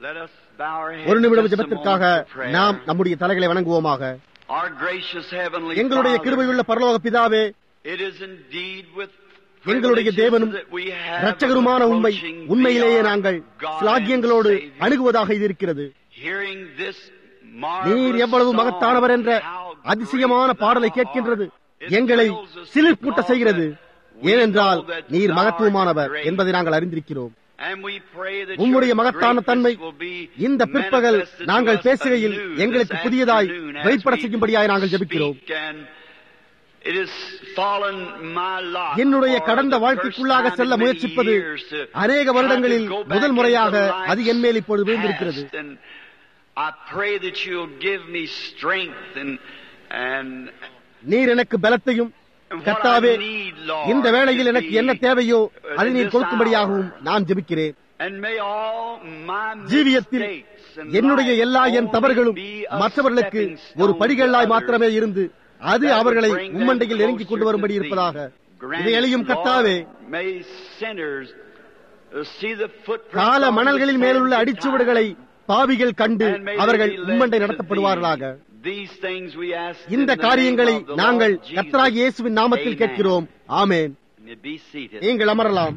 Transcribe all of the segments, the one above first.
Let us bow our heads ஒரு நிமிடம் just a ஜெபத்திற்காக moment for prayer. நாம் நம்முடைய தலைகளை வணங்குவோமாக Our gracious heavenly எங்களுடைய Father, கிருபையுள்ள பரலோக பிதாவே it is indeed with எங்களுடைய privileges தேவனும் that we have இரட்சகருமான உண்மை approaching உண்மையிலேயே thee, our நாங்கள் God and சிலாக்கியங்களோடு Savior. அணுகுவதாக இது இருக்கிறது Hearing this நீர் marvelous எவ்வளவு song, மகத்தானவர் என்ற how அதிசயமான great பாடலை thou கேட்கின்றது art. It எங்களை thrills us சிலிர்ப்பூட்ட because செய்கிறது we ஏனென்றால் know that நீர் thou art மகத்துவமானவர் great. என்பதை நாங்கள் அறிந்திருக்கிறோம் And we pray that உம்முடைய your மகத்தான greatness தன்மை will be இந்த பிற்பகல் manifested to நாங்கள் us பேசுகையில் anew எங்களுக்கு this புதியதாய் afternoon as வெளிப்பட we செய்யும்படியாய் நாங்கள் ஜெபிக்கிறோம் speak and it has fallen my lot என்னுடைய for கடந்த the வாழ்க்கைக்குள்ளாக first செல்ல time in many முயற்சிப்பது years to அநேக try to வருடங்களில் go back முதல் முறையாக into life's அது என் மேல் இப்பொழுது விழுந்திருக்கிறது past. And I pray that you'll give me strength and and நீர் எனக்கு பலத்தையும் கர்த்தாவே இந்த வேளையில் எனக்கு என்ன தேவையோ அதை நீர் கொடுக்கும்படியாகவும் நான் ஜெபிக்கிறேன் And may all my ஜீவியத்தில் mistakes and என்னுடைய life எல்லா என் only தவறுகளும் be a மற்றவர்களுக்கு stepping stone ஒரு to படிகளாய் others மாத்திரமே இருந்து அது that அவர்களை would bring them உம்மண்டையில் நெருங்கி closer கொண்டு வரும்படி to இருப்பதாக thee. Grant இதை எளியும் us, கர்த்தாவே Lord, may sinners uh, see the footprints கால on the மணல்களின் மேலுள்ள sandy அடிச்சுவடுகளை பாவிகள் கண்டு And may they அவர்கள் be led உம்மண்டை to நடத்தப்படுவார்களாக thee. These things we ask in இந்த the name காரியங்களை of the நாங்கள் Lord Jesus. கர்த்தராகிய இயேசுவின் நாமத்தில் Amen. கேட்கிறோம் ஆமென் May be seated. நீங்கள் அமரலாம்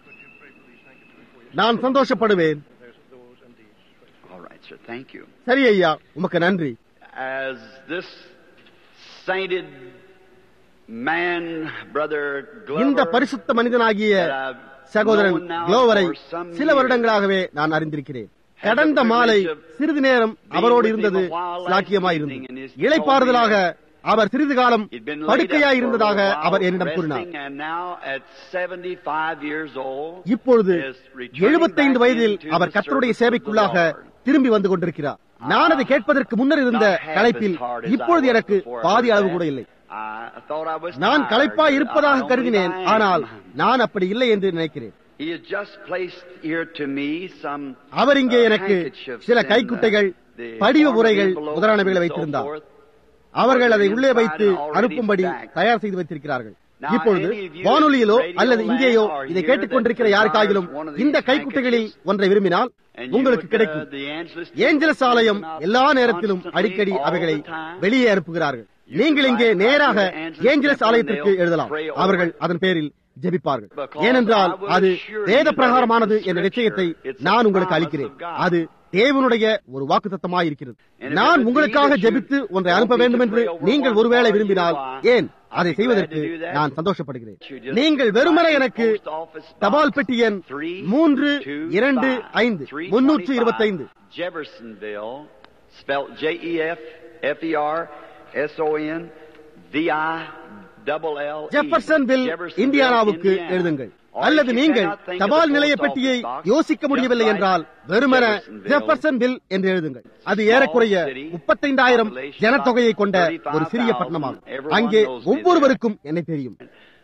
நான் சந்தோஷப்படுவேன் All right, sir. Thank you. சரி ஐயா உமக்கு நன்றி As this sainted man, brother இந்த Glover, பரிசுத்த மனிதனாகிய that I've சகோதரன் known now குளோவரை for some சில years, வருடங்களாகவே நான் அறிந்திருக்கிறேன் கடந்த மாலை சிறிது நேரம் அவரோடு இருந்தது சாக்கியமாயிருந்தது இளைப்பாறுதலாக அவர் சிறிது காலம் He'd been laid up படுக்கையாய் for a இருந்ததாக little while, அவர் என்னிடம் கூறினார் resting, and now at 75 years old, இப்பொழுது is returning எழுபத்தைந்து back வயதில் into அவர் the கர்த்தருடைய service of the சேவைக்குள்ளாக Lord. திரும்பி வந்து கொண்டிருக்கிறார் நான் அதை கேட்பதற்கு முன்னர் இருந்த Not half களைப்பில் as hard as I இப்பொழுது was எனக்கு before I பாதி heard அளவு that. கூட இல்லை I thought I was நான் tired, களைப்பாய் but I இருப்பதாக don't கருதினேன் believe I am. ஆனால் நான் அப்படி இல்லை என்று நினைக்கிறேன் He has just placed here to me some அவர் இங்கே uh, எனக்கு handkerchiefs சில and, கைக்குட்டைகள் uh, the படிவ form of உரைகள் envelopes முதலானவைகளை and so வைத்திருந்தார் forth. அவர்கள் அதை உள்ளே Inside வைத்து and already அனுப்பும்படி back. தயார் செய்து வைத்திருக்கிறார்கள் Now, இப்பொழுது any of you வானொலியிலோ radio அல்லது land இங்கேயோ or இதை here கேட்டுக்கொண்டிருக்கிற that யாருக்காகிலும் desires one of these இந்த கைக்குட்டைகளில் ஒன்றை விரும்பினால் And you உங்களுக்கு would, கிடைக்கும் uh, the Angeles ஏஞ்சலஸ் ஆலயம் எல்லா நேரத்திலும் constantly, அடிக்கடி all அவைகளை the time. வெளியே அனுப்புகிறார்கள் நீங்கள் இங்கே நேராக ஏஞ்சலஸ் ஆலயத்திற்கு எழுதலாம் அவர்கள் அதன் பேரில் ஜெபிப்பார்கள் ஏனென்றால் அது வேத பிரகாரமானது என்ற நிச்சயத்தை நான் உங்களுக்கு அளிக்கிறேன் அது தேவனுடைய ஒரு வாக்குத்தத்தமாய் இருக்கிறது நான் உங்களுக்காக ஜெபித்து ஒன்றை அனுப்ப வேண்டும் என்று நீங்கள் ஒருவேளை விரும்பினால் ஏன் அதை செய்வதற்கு நான் சந்தோஷப்படுகிறேன் நீங்கள் வெறுமனே எனக்கு தபால் பெட்டி எண் மூன்று இரண்டு ஐந்து முன்னூற்று இருபத்தைந்து Jeffersonville, spelled J-E-F F-E-R S-O-N V-I-double-L ஜெஃபர்சன்வில் இந்தியானாவுக்கு எழுதுங்கள் அல்லது நீங்கள் தபால் நிலைய பெட்டியை யோசிக்க முடியவில்லை என்றால் வெறுமன ஜெஃபர்சன்வில் என்று எழுதுங்கள் அது ஏறக்குறைய முப்பத்தைந்தாயிரம் ஜனத்தொகையை கொண்ட ஒரு சிறிய பட்டணமாகும் அங்கே ஒவ்வொருவருக்கும் என்னை தெரியும்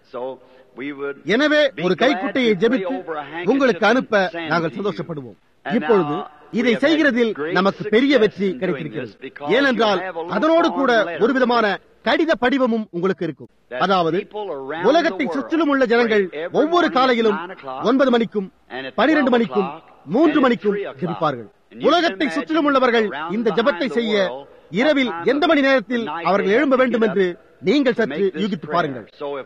எனவே ஒரு கைக்குட்டையை ஜெபித்து உங்களுக்கு அனுப்ப நாங்கள் சந்தோஷப்படுவோம் இப்பொழுது இதை செய்கிறதில் நமக்கு பெரிய வெற்றி கிடைத்திருக்கிறது ஏனென்றால் அதனோடு கூட ஒரு விதமான கடித படிவமும் உங்களுக்கு இருக்கும் அதாவது உலகத்தை சுற்றிலும் உள்ள ஜனங்கள் ஒவ்வொரு காலையிலும் ஒன்பது மணிக்கும் பனிரெண்டு மணிக்கும் மூன்று மணிக்கும் ஜெபிப்பார்கள் உலகத்தை சுற்றிலும் உள்ளவர்கள் இந்த ஜெபத்தை செய்ய இரவில் எந்த மணி நேரத்தில் அவர்கள் எழும்ப வேண்டும் என்று நீங்கள் சற்று யூகித்து பாருங்கள்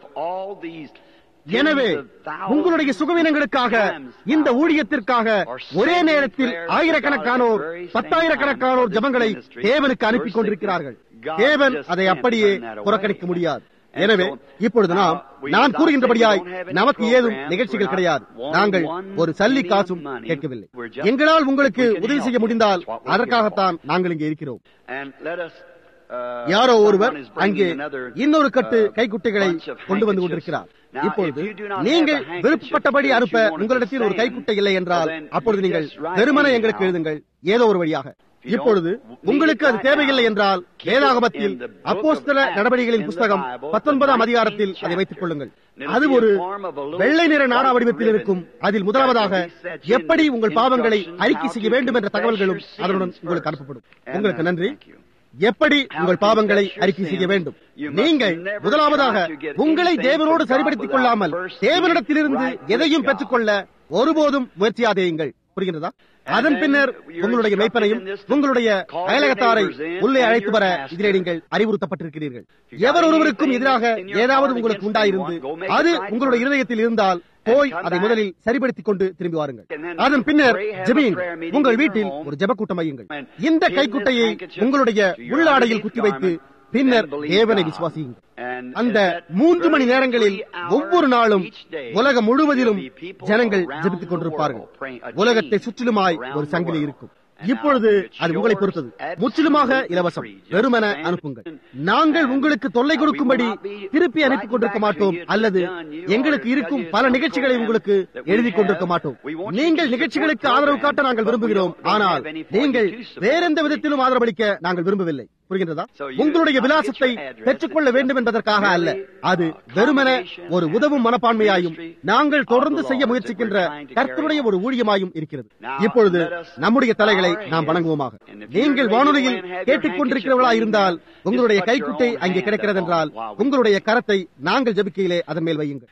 எனவே உங்களுடைய சுகவீனங்களுக்காக இந்த ஊழியத்திற்காக ஒரே நேரத்தில் ஆயிரக்கணக்கானோர் பத்தாயிரக்கணக்கானோர் ஜபங்களை தேவனுக்கு அனுப்பி கொண்டிருக்கிறார்கள் தேவன் அதை அப்படியே புறக்கணிக்க முடியாது எனவே இப்பொழுது நாம் நான் கூறுகின்றபடியாய் நமக்கு ஏதும் நிகழ்ச்சிகள் கிடையாது நாங்கள் ஒரு சல்லி காசும் கேட்கவில்லை எங்களால் உங்களுக்கு உதவி செய்ய முடிந்தால் அதற்காகத்தான் நாங்கள் இங்கே இருக்கிறோம் யாரோ ஒருவர் அங்கே இன்னொரு கட்டு கைக்குட்டைகளை கொண்டு வந்து கொண்டிருக்கிறார் இப்பொழுது நீங்கள் விருப்பப்பட்டபடி அனுப்ப உங்களிடத்தில் ஒரு கைக்குட்டை இல்லை என்றால் அப்பொழுது நீங்கள் வெறுமன எங்களுக்கு எழுதுங்கள் ஏதோ ஒரு வழியாக இப்பொழுது உங்களுக்கு அது தேவையில்லை என்றால் வேதாகமத்தில் அப்போஸ்தல நடவடிக்கைகளின் புஸ்தகம் பத்தொன்பதாம் அதிகாரத்தில் அதை வைத்துக் கொள்ளுங்கள் அது ஒரு வெள்ளை நிற நாடா வடிவத்தில் இருக்கும் அதில் முதலாவதாக எப்படி உங்கள் பாவங்களை அறிக்கை செய்ய வேண்டும் என்ற தகவல்களும் அதனுடன் உங்களுக்கு அனுப்பப்படும் உங்களுக்கு நன்றி எப்படி உங்கள் பாவங்களை அறிக்கை செய்ய வேண்டும் நீங்கள் முதலாவதாக உங்களை தேவனோடு சரிபடுத்திக் கொள்ளாமல் தேவனிடத்திலிருந்து எதையும் பெற்றுக்கொள்ள ஒருபோதும் முயற்சியாதேயுங்கள் புரிகிறதா அதன் பின்னர் உங்களுடைய மெய்ப்பனையும் உங்களுடைய அயலகத்தாரை உள்ளே அழைத்து வர இதிலே நீங்கள் அறிவுறுத்தப்பட்டிருக்கிறீர்கள் எவர் ஒருவருக்கும் எதிராக ஏதாவது உங்களுக்கு உண்டாயிருந்து அது உங்களுடைய இருதயத்தில் இருந்தால் போய் அதை முதலில் சரிபடுத்திக் கொண்டு திரும்பி வாருங்கள் அதன் பின்னர் ஜெபியுங்கள் உங்கள் வீட்டில் ஒரு ஜெப கூட்டம் வையுங்கள் இந்த கைக்குட்டையை உங்களுடைய உள்ளாடையில் குத்தி வைத்து பின்னர் தேவனை விசுவாசியுங்கள் அந்த மூன்று மணி நேரங்களில் ஒவ்வொரு நாளும் உலகம் முழுவதிலும் ஜனங்கள் ஜெபித்துக் கொண்டிருப்பார்கள் உலகத்தை சுற்றிலுமாய் ஒரு சங்கிலி இருக்கும் இப்பொழுது அது உங்களை பொறுத்தது முற்றிலுமாக இலவசம் வெறுமன அனுப்புங்கள் நாங்கள் உங்களுக்கு தொல்லை கொடுக்கும்படி திருப்பி அனுப்பிக் கொண்டிருக்க மாட்டோம் அல்லது எங்களுக்கு இருக்கும் பல நிகழ்ச்சிகளை உங்களுக்கு எழுதி கொண்டிருக்க மாட்டோம் நீங்கள் நிகழ்ச்சிகளுக்கு ஆதரவு காட்ட நாங்கள் விரும்புகிறோம் ஆனால் நீங்கள் வேறெந்த விதத்திலும் ஆதரவளிக்க நாங்கள் விரும்பவில்லை புரிகின்றதா உங்களுடைய விலாசத்தை பெற்றுக்கொள்ள வேண்டும் என்பதற்காக அல்ல அது வெறுமன ஒரு உதவும் மனப்பான்மையாயும் நாங்கள் தொடர்ந்து செய்ய முயற்சிக்கின்ற கர்த்தருடைய ஒரு ஊழியமாயும் இருக்கிறது இப்பொழுது நம்முடைய தலைகளை நாம் வணங்குவோமாக நீங்கள் வானொலியில் கேட்டுக் கொண்டிருக்கிறவர்களா இருந்தால் உங்களுடைய கைக்குட்டை அங்கே கிடைக்கிறது என்றால் உங்களுடைய கரத்தை நாங்கள் ஜபிக்கையிலே அதன் மேல் வையுங்கள்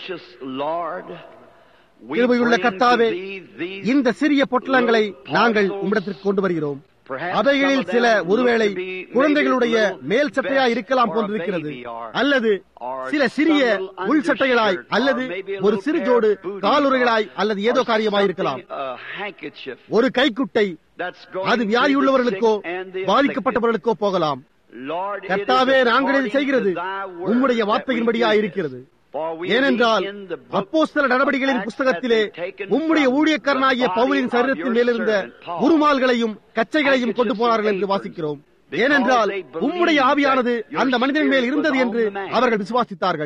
கிருபையுள்ள கர்த்தாவே இந்த சிறிய பொட்டலங்களை நாங்கள் உம்மிடத்திற்கு கொண்டு வருகிறோம் அவைகளில் சில ஒருவேளை குழந்தைகளுடைய மேல் சட்டையா இருக்கலாம் போன்றிருக்கிறது அல்லது சில சிறிய உள் சட்டைகளாய் அல்லது ஒரு சிறு ஜோடு காலுறைகளாய் அல்லது ஏதோ காரியமாய் இருக்கலாம் ஒரு கைக்குட்டை அது வியாதியுள்ளவர்களுக்கோ பாதிக்கப்பட்டவர்களுக்கோ போகலாம் கர்த்தாவே நாங்கள் இது செய்கிறது உம்முடைய வார்த்தையின்படியா இருக்கிறது ஏனென்றால் அப்போஸ்தல நடவடிக்கைகளின் புஸ்தகத்திலே உம்முடைய ஊழியக்காரனாகிய பவுலின் சரீரத்தின் மேலிருந்த உருமால்களையும் கச்சைகளையும் கொண்டு போனார்கள் என்று வாசிக்கிறோம் ஏனென்றால் உம்முடைய ஆவியானது அந்த மனிதன் மேல் இருந்தது என்று அவர்கள் விசுவாசித்தார்கள்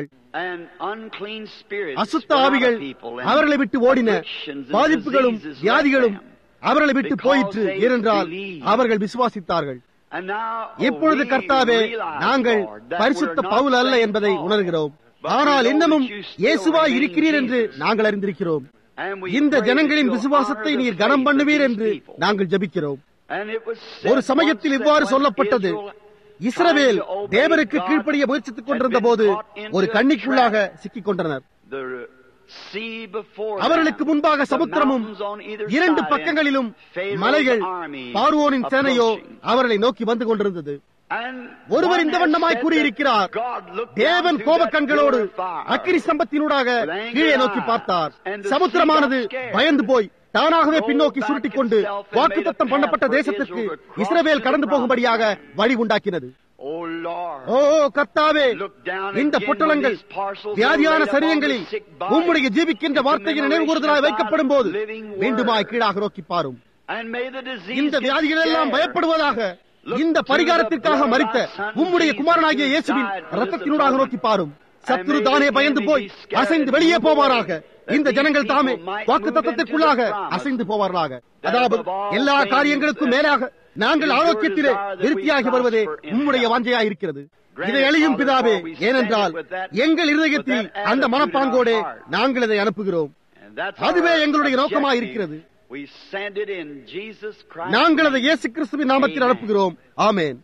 அசுத்த ஆவிகள் அவர்களை விட்டு ஓடின பாதிப்புகளும் வியாதிகளும் அவர்களை விட்டு போயிற்று ஏனென்றால் அவர்கள் விசுவாசித்தார்கள் இப்பொழுது கர்த்தாவே நாங்கள் பரிசுத்த பவுல் அல்ல என்பதை உணர்கிறோம் ஆனால் இன்னமும் இயேசுவாய் இருக்கிறீர் என்று நாங்கள் அறிந்திருக்கிறோம் இந்த ஜனங்களின் விசுவாசத்தை நீர் கனம் பண்ணுவீர் என்று நாங்கள் ஜபிக்கிறோம் ஒரு சமயத்தில் இவ்வாறு சொல்லப்பட்டது இஸ்ரவேல் தேவருக்கு கீழ்ப்படிய முயற்சித்துக் கொண்டிருந்த போது ஒரு கண்ணிக்குள்ளாக சிக்கிக் கொண்டனர் அவர்களுக்கு முன்பாக சமுத்திரமும் இரண்டு பக்கங்களிலும் மலைகள் பார்வோனின் சேனையோ அவர்களை நோக்கி வந்து கொண்டிருந்தது ஒருவர் இந்த வண்ணமாய் கூறியிருக்கிறார் தேவன் கோப கண்களோடு அக்கிரி சம்பத்தினூடாக கீழே நோக்கி பார்த்தார் சமுத்திரமானது பயந்து போய் தானாகவே பின்னோக்கி சுருட்டிக் கொண்டு வாக்குத்தத்தம் பண்ணப்பட்ட தேசத்திற்கு இஸ்ரவேல் கடந்து போகும்படியாக வழி உண்டாக்கினது ஓ கர்த்தாவே இந்த பொட்டலங்கள் வியாதியான சரீரங்களில் உம்முடைய ஜீவிக்கின்ற வார்த்தையின் நினைவு கூறுதலாய் வைக்கப்படும் போது மீண்டுமாய் கீழாக நோக்கி பாரும் இந்த வியாதிகள் எல்லாம் பயப்படுவதாக இந்த பரிகாரத்திற்காக மறித்த உம்முடைய குமாரனாகிய இயேசுவின் ரத்தத்தினூடாக நோக்கி பாரும் சத்துரு தானே பயந்து போய் அசைந்து வெளியே போவாராக இந்த ஜனங்கள் தாமே வாக்கு தத்துவத்திற்குள்ளாக அசைந்து போவார்களாக அதாவது எல்லா காரியங்களுக்கும் மேலாக நாங்கள் ஆரோக்கியத்திலே விருத்தியாகி வருவதே உம்முடைய வாஞ்சையா இருக்கிறது இதை அழியும் பிதாவே ஏனென்றால் எங்கள் இருதயத்தில் அந்த மனப்பாங்கோடு நாங்கள் இதை அனுப்புகிறோம் அதுவே எங்களுடைய நோக்கமாக இருக்கிறது நாங்கள் அதை இயேசு கிறிஸ்துவின் நாமத்தில் அனுப்புகிறோம் ஆமேன்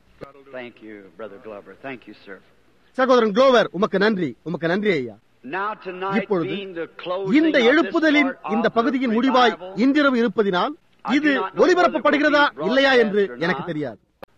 சகோதரன் குளோவர் உமக்கு நன்றி உமக்கு நன்றி ஐயா இப்பொழுது இந்த எழுப்புதலின் இந்த பகுதியின் முடிவாய் இன்றிரவு இருப்பதினால் இது ஒலிபரப்பப்படுகிறதா இல்லையா என்று எனக்கு தெரியாது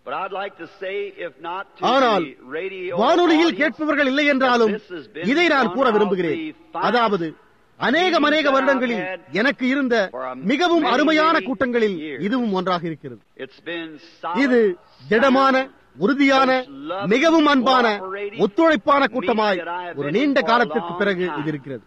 ஆனால் வானொலியில் கேட்பவர்கள் இல்லை என்றாலும் இதை நான் கூற விரும்புகிறேன் அதாவது அநேகம் அநேக வருடங்களில் எனக்கு இருந்த மிகவும் அருமையான கூட்டங்களில் இதுவும் ஒன்றாக இருக்கிறது இது திடமான உறுதியான மிகவும் அன்பான ஒத்துழைப்பான கூட்டமாய் ஒரு நீண்ட காலத்திற்கு பிறகு இது இருக்கிறது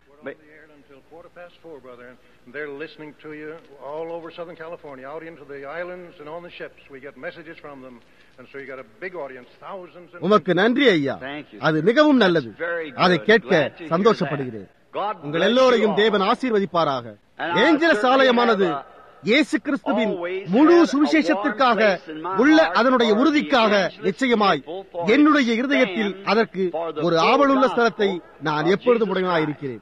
They're listening to you all over Southern California, out into the islands and on the ships. We get messages from them. And so you got a big audience, thousands and உமக்கு நன்றி ஐயா அது மிகவும் நல்லது அதை கேட்க சந்தோஷப்படுகிறேன் உங்கள் எல்லோரையும் தேவன் ஆசீர்வதிப்பாராக ஏஞ்சலஸ் ஆலயமானது இயேசு கிறிஸ்துவின் முழு சுவிசேஷத்திற்காக உள்ள அதனுடைய உறுதிக்காக நிச்சயமாய் என்னுடைய இருதயத்தில் அதற்கு ஒரு ஆவலுள்ள ஸ்தலத்தை நான் எப்பொழுதும் உடையனாயிருக்கிறேன்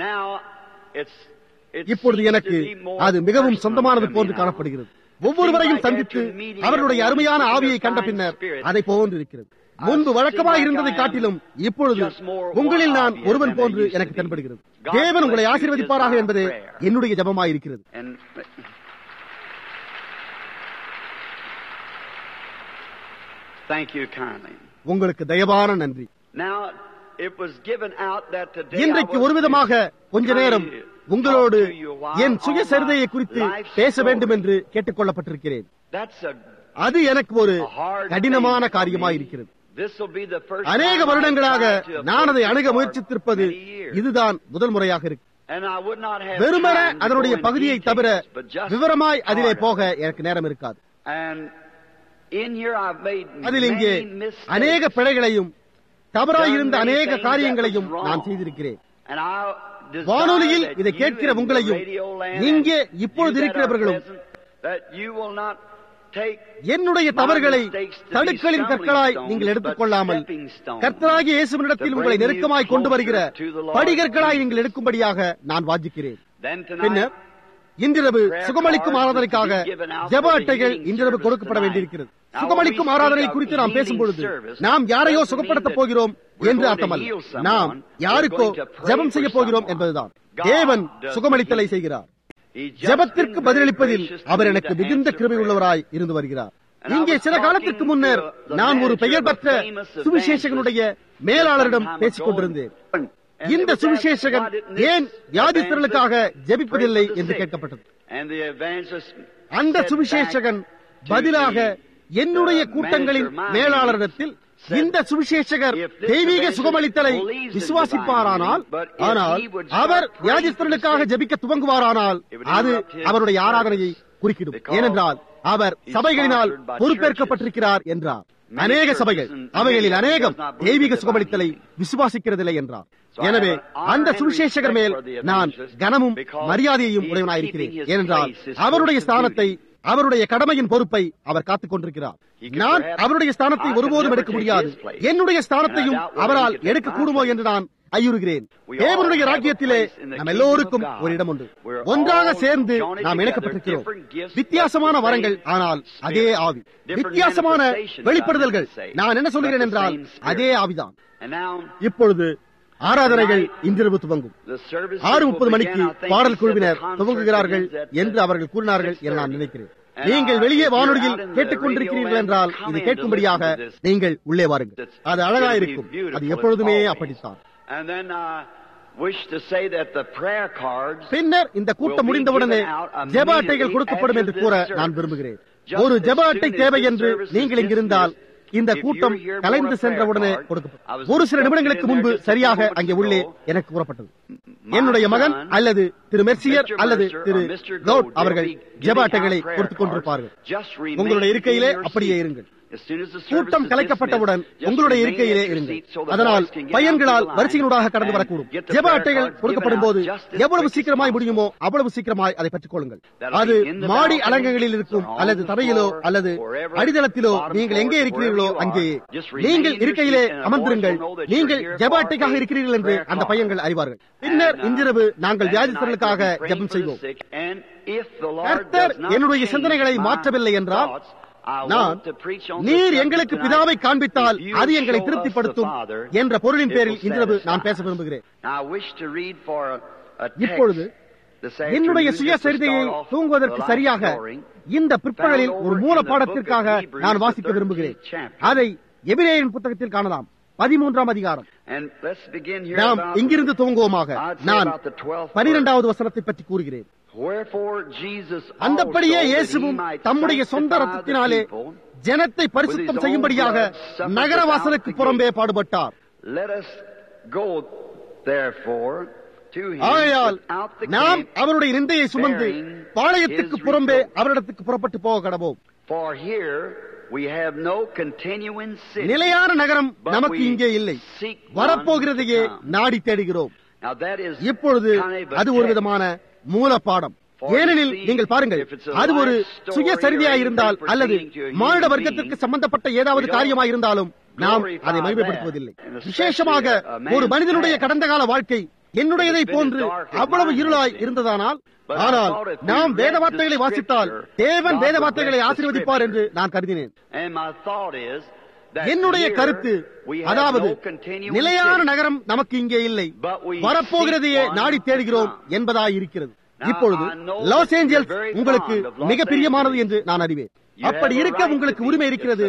இப்பொழுது எனக்கு அது மிகவும் சொந்தமானது போன்று காணப்படுகிறது ஒவ்வொருவரையும் சந்தித்து அவர்களுடைய அருமையான ஆவியை கண்ட பின்னர் அதை போன்று இருக்கிறது முன்பு வழக்கமாக இருந்ததை காட்டிலும் இப்பொழுது உங்களில் நான் ஒருவன் போன்று எனக்கு தென்படுகிறது தேவன் உங்களை ஆசீர்வதிப்பாராக என்பதே என்னுடைய ஜபமாயிருக்கிறது thank you kindly. உங்களுக்கு தயவான நன்றி Now, it was given out that today I இன்றைக்கு was ஒரு விதமாக கொஞ்ச நேரம் உங்களோடு என் சுயசரிதையை குறித்து பேச வேண்டும் என்று கேட்டுக் கொள்ளப்பட்டிருக்கிறேன் That's a, அது எனக்கு ஒரு a hard கடினமான thing for காரியமாக me. இருக்கிறது This will be the first அநேக time I've வருடங்களாக tried to நான் அதை approach அணுக the Lord முயற்சித்திருப்பது many years. இதுதான் முதல் முறையாக இருக்கு And I would not have வெறுமன time to அதனுடைய go in பகுதியை details, தவிர but just விவரமாய் அதிலே part of போக it. எனக்கு நேரம் இருக்காது And in here I've made அதில் இங்கே many mistakes. அநேக பிழைகளையும் தவறாயிருந்த Done many அநேக things காரியங்களையும் that was நான் wrong. செய்திருக்கிறேன் And I desire வானொலியில் that இதை you கேட்கிற in உங்களையும் radio land இங்கே and இப்பொழுது you that are இருக்கிறவர்களும் present, that you will not take என்னுடைய my தவறுகளை mistakes to be தடுக்களின் stumbling கற்களாய் stones, நீங்கள் but எடுத்துக்கொள்ளாமல் stepping stones கர்த்தராகிய இயேசுவினிடத்தில் to உங்களை bring you நெருக்கமாய் கொண்டு வருகிற closer to the Lord படிகற்களாய் Jesus. நீங்கள் எடுக்கும்படியாக நான் வாஞ்சிக்கிறேன் Then tonight, பின்னர் இன்றிரவு prayer சுகமளிக்கும் cards ஆராதனைக்காக will be given out ஜெப for the அட்டைகள் healing இன்றிரவு service கொடுக்கப்பட tonight. வேண்டியிருக்கிறது Now, சுகமளிக்கும் when we ஆராதனை speak of குறித்து நாம் healing பேசும் பொழுது service, நாம் யாரையோ doesn't சுகப்படுத்தப் mean that போகிறோம் we're என்று going to அர்த்தமல்ல heal someone. நாம் We're யாருக்கோ going to pray ஜெபம் for செய்ய போகிறோம் someone. என்பதுதான் God தேவன் does சுகமளித்தலை the செய்கிறார் He just ஜெபத்திற்கு been very பதிலளிப்பதில் gracious to our me எனக்கு to மிகுந்த answer கிருபை prayer. உள்ளவராய் இருந்து வருகிறார் And I இங்கே was சில காலத்திற்கு talking முன்னர் to the நான் ஒரு manager பெயர் of a பெற்ற famous சுவிசேஷகனுடைய evangelist மேலாளரிடம் some time பேசிக் ago. கொண்டிருந்தேன் And இந்த it was asked, சுவிசேஷகன் why didn't this ஏன் வியாதிஸ்தர்களுக்காக evangelist ஜெபிப்பதில்லை pray for the என்று sick? கேட்கப்பட்டது And the evangelist அந்த said சுவிசேஷகன் back to பதிலாக the- என்னுடைய the கூட்டங்களின் manager, my மேலாளரிடத்தில் said, இந்த சுவிசேஷகர் if this தெய்வீக evangelist சுகமளித்தலை believes in விசுவாசிப்பாரானால் divine healing, but if ஆனால் he would start our praying வியாதிஸ்தர்களுக்காக for the sick, ஜெபிக்க துவங்குவாரானால் it would அது interrupt his அவருடைய service. ஆராதனையை குறுக்கிடும் Because ஏனென்றால் அவர் he's சபைகளினால் sponsored by பொறுப்பேற்கப்பட்டிருக்கிறார் என்றார் Many அநேக churches சபைகள் and அவைகளில் many of them அநேகம் does not believe தெய்வீக in divine சுகமளித்தலை healing. விசுவாசிக்கிறதில்லை என்றார் So I எனவே have an honor அந்த and சுவிசேஷகர் மேல் respect for the நான் evangelist கனமும் because மரியாதையையும் he is உடையவனாயிருக்கிறேன் keeping his ஏனென்றால் place, his அவருடைய post of ஸ்தானத்தை அவருடைய கடமையின் பொறுப்பை அவர் காத்துக் கொண்டிருக்கிறார் He could நான் perhaps- அவருடைய ஸ்தானத்தை I could ஒருபோதும் never எடுக்க take முடியாது his place. என்னுடைய ஸ்தானத்தையும் And I doubt whether அவரால் he could take எடுக்க my கூடுமோ place. என்று நான் ஐயுறுகிறேன் We all தேவனுடைய have a ராஜ்யத்திலே place in the நம் kingdom எல்லோருக்கும் of God. ஒரு இடம் உண்டு We're ஒன்றாக all சேர்ந்து joined நாம் together, இணைக்கப்பட்டிருக்கிறோம் different gifts, வித்தியாசமான but the வரங்கள் same ஆனால் spirit. அதே ஆவி Different வித்தியாசமான manifestations, வெளிப்படுதல்கள் I would say, நான் என்ன சொல்கிறேன் but the என்றால் same spirit. அதே ஆவிதான் And now இப்பொழுது ஆராதனைகள் இன்றிரவு துவங்கும் the services ஆறு will முப்பது begin. மணிக்கு I think பாடல் he said குழுவினர் the concert துவங்குகிறார்கள் begins at, என்று uh, அவர்கள் கூறினார்கள் என நான் 6:30. நினைக்கிறேன் And, நீங்கள் uh, வெளியே if you're வானொலியில் out in the கேட்டுக்கொண்டிருக்கிறீர்கள் radio என்றால் land, come இது in to கேட்கும்படியாக listen to this. நீங்கள் உள்ளே வாருங்கள் It's அது அழகா gonna be இருக்கும் beautiful அது as எப்பொழுதுமே always. அப்படித்தான் And then I wish to say that the prayer cards பின்னர் இந்த கூட்டம் முடிந்தவுடனே ஜெப அட்டைகள் கொடுக்கப்படும் என்று கூற நான் விரும்புகிறேன் ஒரு ஜெப அட்டை தேவை என்று நீங்கள் இங்கிருந்தால் இந்த கூட்டம் கலைந்து சென்றவுடனே கொடுக்கப்படும் ஒரு சில நிமிடங்களுக்கு முன்பு சரியாக அங்கே உள்ளே எனக்கு கூறப்பட்டது என்னுடைய மகன் அல்லது திரு மெர்சியர் அல்லது திரு கவுட் அவர்கள் ஜெப அட்டைகளை கொடுத்துக் கொண்டிருப்பார்கள் உங்களுடைய இருக்கையிலே அப்படியே இருங்கள் கூட்டம் கலைக்கப்பட்டவுடன் உங்களுடைய இருக்கையிலே இருங்கள் அதனால் பையன்களால் வரிசையினூடாக கடந்து வரக்கூடும் ஜெப அட்டைகள் கொடுக்கப்படும் போது எவ்வளவு சீக்கிரமாய் முடியுமோ அவ்வளவு சீக்கிரமாய் அதை பெற்றுக் கொள்ளுங்கள் அது மாடி அலங்கங்களில் இருக்கும் அல்லது தரையிலோ அல்லது அடித்தளத்திலோ நீங்கள் எங்கே இருக்கிறீர்களோ அங்கேயே நீங்கள் இருக்கையிலே அமர்ந்திருங்கள் நீங்கள் ஜெப அட்டைக்காக இருக்கிறீர்கள் என்று அந்த பையன்கள் அறிவார்கள் பின்னர் இன்றிரவு நாங்கள் வியாதித்தர்களுக்காக ஜெபம் செய்வோம் கர்த்தர் என்னுடைய சிந்தனைகளை மாற்றவில்லை என்றால் நான் நீர் எங்களுக்கு பிதாவை காண்பித்தால் அது எங்களை திருப்திப்படுத்தும் என்ற பொருளின் பேரில் இன்றிரவு நான் பேச விரும்புகிறேன் இப்பொழுது என்னுடைய சுயசரிதையை தூங்குவதற்கு சரியாக இந்த பிற்பகலில் ஒரு மூல பாடத்திற்காக நான் வாசிக்க விரும்புகிறேன் அதை எபிரேயன் புத்தகத்தில் காணலாம் பதிமூன்றாம் அதிகாரம் நாம் இங்கிருந்து துவங்குவோமாக நான் பனிரெண்டாவது வசனத்தை பற்றி கூறுகிறேன் அந்தப்படியே இயேசுவும் தம்முடைய சொந்த ரத்தத்தினாலே ஜனத்தை பரிசுத்தம் செய்யும்படியாக நகர வாசலுக்கு புறம்பே பாடுபட்டார் ஆகையால் நாம் அவருடைய நிந்தையை சுமந்து பாளையத்துக்கு புறம்பே அவரிடத்துக்கு புறப்பட்டு போக கடவோம் நிலையான நகரம் நமக்கு இங்கே இல்லை வரப்போகிறதையே நாடி தேடுகிறோம் இப்பொழுது அது ஒரு விதமான மூல பாடம் ஏனெனில் நீங்கள் பாருங்கள் அது ஒரு சுயசரிதையா இருந்தால் அல்லது மானிட வர்க்கத்திற்கு சம்பந்தப்பட்ட ஏதாவது காரியமாக இருந்தாலும் நாம் அதை மகிமைப்படுத்துவதில்லை விசேஷமாக ஒரு மனிதனுடைய கடந்த கால வாழ்க்கை என்னுடையதை போன்று அவ்வளவு இருளாய் இருந்ததானால் ஆனால் நாம் வேத வார்த்தைகளை வாசித்தால் தேவன் வேத வார்த்தைகளை ஆசீர்வதிப்பார் என்று நான் கருதினேன் என்னுடைய கருத்து அதாவது நிலையான நகரம் நமக்கு இங்கே இல்லை வரப்போகிறதையே நாடி தேடுகிறோம் என்பதாய் இருக்கிறது இப்பொழுது லாஸ் ஏஞ்சல்ஸ் உங்களுக்கு மிக பிரியமானது என்று நான் அறிவேன் அப்படி இருக்க உங்களுக்கு உரிமை இருக்கிறது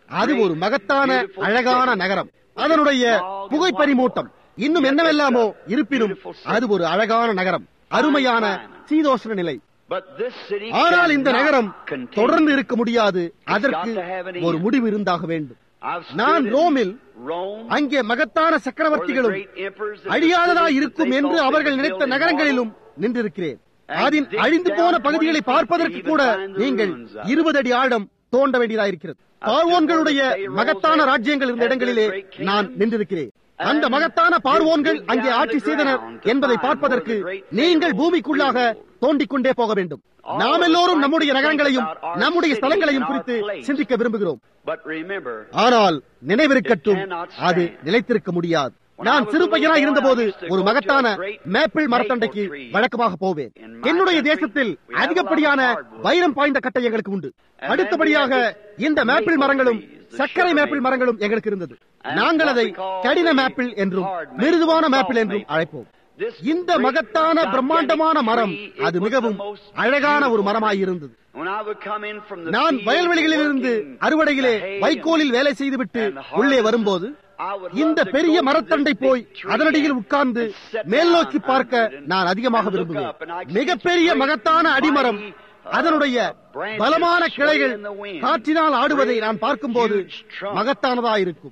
அது ஒரு மகத்தான அழகான நகரம் அதனுடைய புகைப்பரிமூட்டம் இன்னும் என்னவெல்லாமோ இருப்பினும் அது ஒரு அழகான நகரம் அருமையான சீதோஷ்ண நிலை ஆனால் இந்த நகரம் தொடர்ந்து இருக்க முடியாது அதற்கு ஒரு முடிவு இருந்தாக வேண்டும் நான் ரோமில் அங்கே மகத்தான சக்கரவர்த்திகளும் அழியாததா இருக்கும் என்று அவர்கள் நினைத்த நகரங்களிலும் நின்றிருக்கிறேன் அதன் அழிந்து போன பகுதிகளை பார்ப்பதற்கு கூட நீங்கள் இருபது அடி ஆழம் தோண்ட வேண்டியதாயிருக்கிறது பார்வோன்களுடைய மகத்தான ராஜ்யங்கள் இருந்த இடங்களிலே நான் நின்றிருக்கிறேன் அந்த மகத்தான பார்வோன்கள் அங்கே ஆட்சி செய்தனர் என்பதை பார்ப்பதற்கு நீங்கள் பூமிக்குள்ளாக தோண்டிக் கொண்டே போக வேண்டும் நாம் எல்லோரும் நம்முடைய நகரங்களையும் நம்முடைய ஸ்தலங்களையும் குறித்து சிந்திக்க விரும்புகிறோம் ஆனால் நினைவிருக்கட்டும் அது நிலைத்திருக்க முடியாது நான் சிறு பையனாய் இருந்தபோது ஒரு மகத்தான மேப்பிள் மரத்தண்டைக்கு வழக்கமாக போவேன் என்னுடைய தேசத்தில் அதிகப்படியான வைரம் பாய்ந்த கட்டை எங்களுக்கு உண்டு அடுத்தபடியாக இந்த மேப்பிள் மரங்களும் சர்க்கரை மேப்பிள் மரங்களும் எங்களுக்கு இருந்தது நாங்கள் அதை கடின மேப்பிள் என்றும் மிருதுவான மேப்பிள் என்றும் அழைப்போம் இந்த மகத்தான பிரம்மாண்டமான மரம் அது மிகவும் அழகான ஒரு மரமாயிருந்தது நான் வயல்வெளிகளிலிருந்து அறுவடையிலே வைக்கோலில் வேலை செய்துவிட்டு உள்ளே வரும்போது இந்த பெரிய மரத்தண்டை போய் அதனடியில் உட்கார்ந்து மேல் நோக்கி பார்க்க நான் அதிகமாக விரும்புவேன் மிகப்பெரிய மகத்தான அடிமரம் அதனுடைய பலமான கிளைகள் காற்றினால் ஆடுவதை நான் பார்க்கும்போது மகத்தானதா இருக்கும்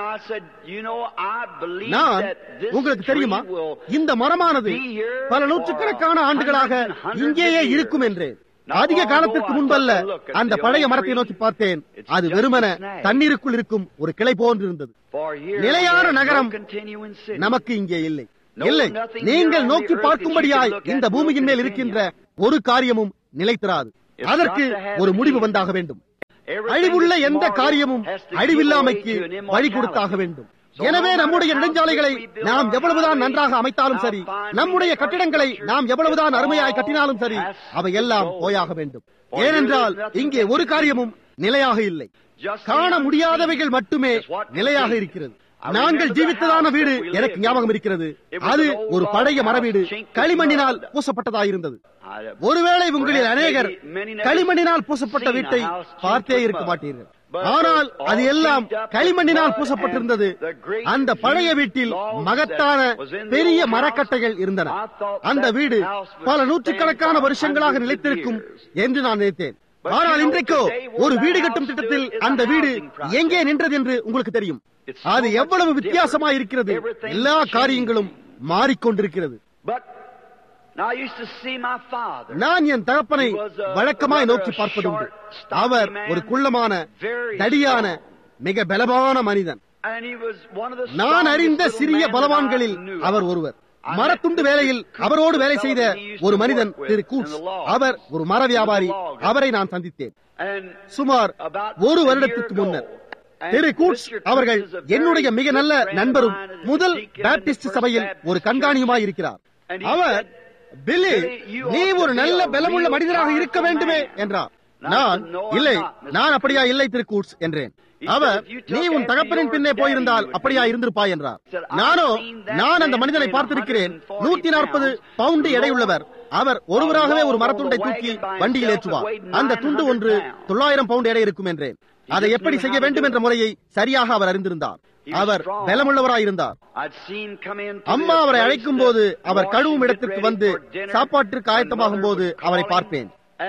நான் உங்களுக்கு தெரியுமா இந்த மரமானது பல நூற்றுக்கணக்கான ஆண்டுகளாக இங்கேயே இருக்கும் என்றேன் அதிக காலத்திற்கு முன்பல்ல அந்த பழைய மரத்தை நோக்கி பார்த்தேன் அது வெறுமன தண்ணீருக்குள் இருக்கும் ஒரு கிளை போன்று இருந்தது நிலையான நகரம் நமக்கு இங்கே இல்லை இல்லை நீங்கள் நோக்கி பார்க்கும்படியாய் இந்த பூமியின் மேல் இருக்கின்ற ஒரு காரியமும் நிலைத்திராது அதற்கு ஒரு முடிவு வந்தாக வேண்டும் அழிவுள்ள எந்த காரியமும் அழிவில்லாமைக்கு வழி கொடுத்தாக வேண்டும் எனவே நம்முடைய நெடுஞ்சாலைகளை நாம் எவ்வளவுதான் நன்றாக அமைத்தாலும் சரி நம்முடைய கட்டிடங்களை நாம் எவ்வளவுதான் அருமையாய் கட்டினாலும் சரி அவை எல்லாம் போயாக வேண்டும் ஏனென்றால் இங்கே ஒரு காரியமும் நிலையாக இல்லை காண முடியாதவைகள் மட்டுமே நிலையாக இருக்கிறது நாங்கள் ஜீவித்ததான வீடு எனக்கு ஞாபகம் இருக்கிறது அது ஒரு பழைய மர வீடு களிமண்ணினால் பூசப்பட்டதாயிருந்தது ஒருவேளை உங்களில் அநேகர் களிமண்ணினால் பூசப்பட்ட வீட்டை பார்த்தே இருக்க மாட்டீர்கள் ஆனால் அது எல்லாம் களிமண்ணினால் பூசப்பட்டிருந்தது அந்த பழைய வீட்டில் மகத்தான பெரிய மரக்கட்டைகள் இருந்தன அந்த வீடு பல நூற்றுக்கணக்கான வருஷங்களாக நிலைத்திருக்கும் என்று நான் நினைத்தேன் ஆனால் இன்றைக்கோ ஒரு வீடு கட்டும் திட்டத்தில் அந்த வீடு எங்கே நின்றது என்று உங்களுக்கு தெரியும் அது எவ்வளவு வித்தியாசமாக இருக்கிறது எல்லா காரியங்களும் மாறிக்கொண்டிருக்கிறது நான் என் தகப்பனை வழக்கமாய் நோக்கி பார்ப்பதுண்டு அவர் ஒரு குள்ளமான தடியான மிக பலமான மனிதன் நான் அறிந்த சிறிய பலவான்களில் அவர் ஒருவர் மரத்துண்டு வேலையில் அவரோடு வேலை செய்த ஒரு மனிதன் திரு கூட்ஸ் அவர் ஒரு மர வியாபாரி அவரை நான் சந்தித்தேன் சுமார் ஒரு வருடத்துக்கு முன்னர் திரு கூட்ஸ் அவர்கள் என்னுடைய மிக நல்ல நண்பரும் முதல் பேப்டிஸ்ட் சபையில் ஒரு கண்காணியுமாய் இருக்கிறார் அவர் பில்லி நீ ஒரு நல்ல பலமுள்ள மனிதராக இருக்க வேண்டுமே என்றார் நான் இல்லை நான் அப்படியா இல்லை திரு கூட்ஸ் என்றேன் அவர் நீ உன் தகப்பனின் பின்னே போயிருந்தால் அப்படியா இருந்திருப்பாய் என்றார் நானோ நான் அந்த மனிதனை பார்த்திருக்கிறேன் நூத்தி நாற்பது பவுண்டு எடையுள்ளவர் அவர் ஒருவராகவே ஒரு மரத்துண்டை தூக்கி வண்டியில் ஏற்றுவார் அந்த துண்டு ஒன்று தொள்ளாயிரம் பவுண்டு எடை இருக்கும் என்றேன் அதை எப்படி செய்ய வேண்டும் என்ற முறையை சரியாக அவர் அறிந்திருந்தார் அவர் பலமுள்ளவராயிருந்தார் அம்மா அவரை அழைக்கும் போது அவர் கழுவும் இடத்திற்கு வந்து சாப்பாட்டிற்கு ஆயத்தமாகும் போது அவரை பார்ப்பேன்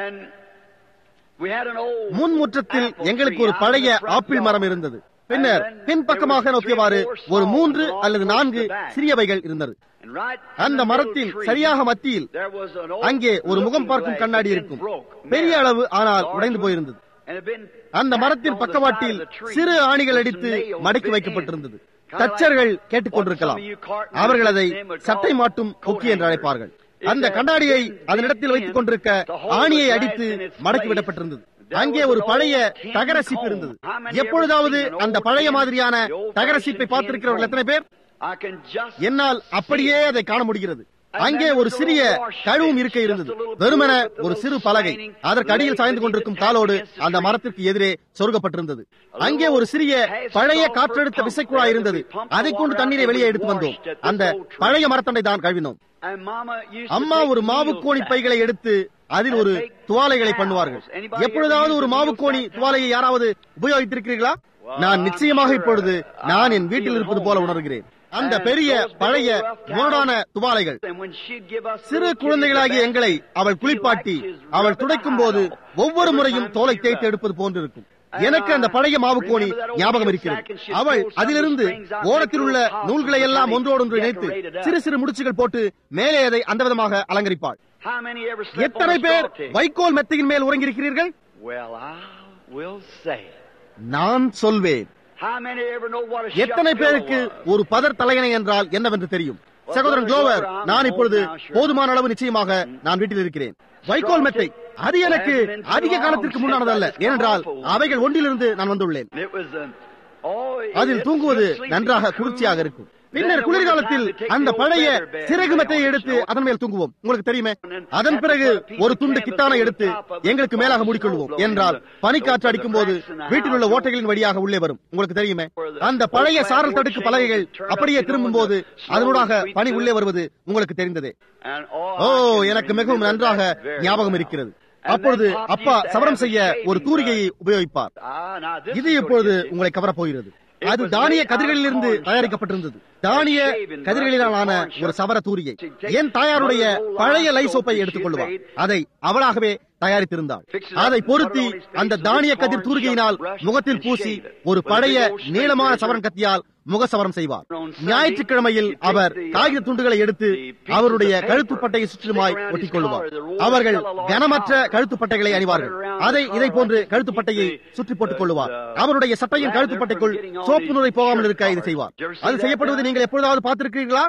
முன் முற்றத்தில் எங்களுக்கு ஒரு பழைய ஆப்பிள் மரம் இருந்தது பின்னர் பின்பக்கமாக நோக்கியவாறு ஒரு மூன்று அல்லது நான்கு சிறியவைகள் இருந்தது அந்த மரத்தின் சரியாக மத்தியில் அங்கே ஒரு முகம் பார்க்கும் கண்ணாடி இருக்கும் பெரிய அளவு ஆனால் உடைந்து போயிருந்தது அந்த மரத்தின் பக்கவாட்டில் சிறு ஆணிகள் அடித்து மடக்கி வைக்கப்பட்டிருந்தது தச்சர்கள் கேட்டுக்கொண்டிருக்கலாம் அவர்கள் அதை சட்டை மாட்டும் கொக்கி என்று அழைப்பார்கள் அந்த கண்ணாடியை அதனிடத்தில் வைத்துக் கொண்டிருக்க ஆணியை அடித்து மடக்கி விடப்பட்டிருந்தது அங்கே ஒரு பழைய தகர சீப்பு இருந்தது எப்பொழுதாவது அந்த பழைய மாதிரியான தகர சீப்பை பார்த்திருக்கிறவர்கள் எத்தனை பேர் என்னால் அப்படியே அதை காண முடிகிறது அங்கே ஒரு சிறிய கழுவும் இருக்க இருந்தது வெறுமன ஒரு சிறு பலகை அதற்கு அடியில் சாய்ந்து கொண்டிருக்கும் காலோடு அந்த மரத்திற்கு எதிரே சொருகப்பட்டிருந்தது அங்கே ஒரு சிறிய பழைய காற்றெடுத்த விசைக்குழா இருந்தது அதை கொண்டு தண்ணீரை வெளியே எடுத்து வந்தோம் அந்த பழைய மரத்தண்டை தான் கழுவினோம் அம்மா ஒரு மாவுக்கோணி பைகளை எடுத்து அதில் ஒரு துவாலைகளை பண்ணுவார்கள் எப்பொழுதாவது ஒரு மாவுக்கோணி துவாலையை யாராவது உபயோகித்திருக்கிறீர்களா நான் நிச்சயமாக இப்பொழுது நான் என் வீட்டில் இருப்பது போல உணர்கிறேன் அந்த பெரிய பழைய முரடான துவாலைகள் சிறு குழந்தைகளாகிய எங்களை அவள் குளிப்பாட்டி அவள் துடைக்கும் போது ஒவ்வொரு முறையும் தோலை தேய்த்து எடுப்பது போன்றிருக்கும் எனக்கு அந்த பழைய மாவுக்கோணி ஞாபகம் இருக்கிறது அவள் அதிலிருந்து ஓரத்தில் உள்ள நூல்களை எல்லாம் ஒன்றோடொன்று இணைத்து சிறு சிறு முடிச்சுகள் போட்டு மேலே அதை அந்த விதமாக அலங்கரிப்பாள் எத்தனை பேர் வைக்கோல் மெத்தையின் மேல் உறங்கியிருக்கிறீர்கள் நான் சொல்வேன் எத்தனை பேருக்கு ஒரு பதர் தலையணை என்றால் என்னவென்று தெரியும் சகோதரன் குளோவர் நான் இப்பொழுது போதுமான அளவு நிச்சயமாக நான் வீட்டில் இருக்கிறேன் வைக்கோல் மெத்தை அது எனக்கு அதிக காலத்திற்கு முன்னானதல்ல ஏனென்றால் அவைகள் ஒன்றிலிருந்து நான் வந்துள்ளேன் அதில் தூங்குவது நன்றாக குளிர்ச்சியாக இருக்கும் பின்னர் குளிர்காலத்தில் அந்த பழைய சிறகு மெத்தையை எடுத்து அதன் மேல் தூங்குவோம் உங்களுக்கு தெரியுமே அதன் பிறகு ஒரு துண்டு கித்தானை எடுத்து எங்களுக்கு மேலாக மூடிக்கொள்வோம் என்றால் பனிக்காற்று அடிக்கும் போது வீட்டில் உள்ள ஓட்டைகளின் வழியாக உள்ளே வரும் உங்களுக்கு தெரியுமே அந்த பழைய சாரல் தடுக்கு பலகைகள் அப்படியே திரும்பும் போது அதனூடாக பனி உள்ளே வருவது உங்களுக்கு தெரிந்ததே ஓ எனக்கு மிகவும் நன்றாக ஞாபகம் இருக்கிறது அப்பொழுது அப்பா சவரம் செய்ய ஒரு தூரிகையை உபயோகிப்பார் இது இப்பொழுது உங்களை கவரப் போகிறது அது தானிய கதிர்களிலிருந்து தயாரிக்கப்பட்டிருந்தது தானிய கதிர்களிலான ஒரு சவர தூரியை என் தாயாருடைய பழைய லைசோப்பை எடுத்துக் கொள்வார் அதை அவளாகவே தயாரித்திருந்தாள் அதை பொருத்தி அந்த தானிய கதிர் தூரிகையினால் முகத்தில் பூசி ஒரு பழைய நீளமான சவரன் கத்தியால் முகசவரம் செய்வார் ஞாயிற்றுக்கிழமையில் அவர் காகித துண்டுகளை எடுத்து அவருடைய கழுத்துப்பட்டையை சுற்றுமாய் ஒட்டிக் கொள்வார் அவர்கள் கனமற்ற கழுத்துப்பட்டைகளை அணிவார்கள் அதை இதை போன்று கழுத்துப்பட்டையை சுற்றி போட்டுக் கொள்வார் அவருடைய சட்டையின் கழுத்துப்பட்டைக்குள் சோப்பு நுரை போகாமல் இருக்க இது செய்வார் அது செய்யப்படுவது நீங்கள் எப்பொழுதாவது பார்த்திருக்கிறீர்களா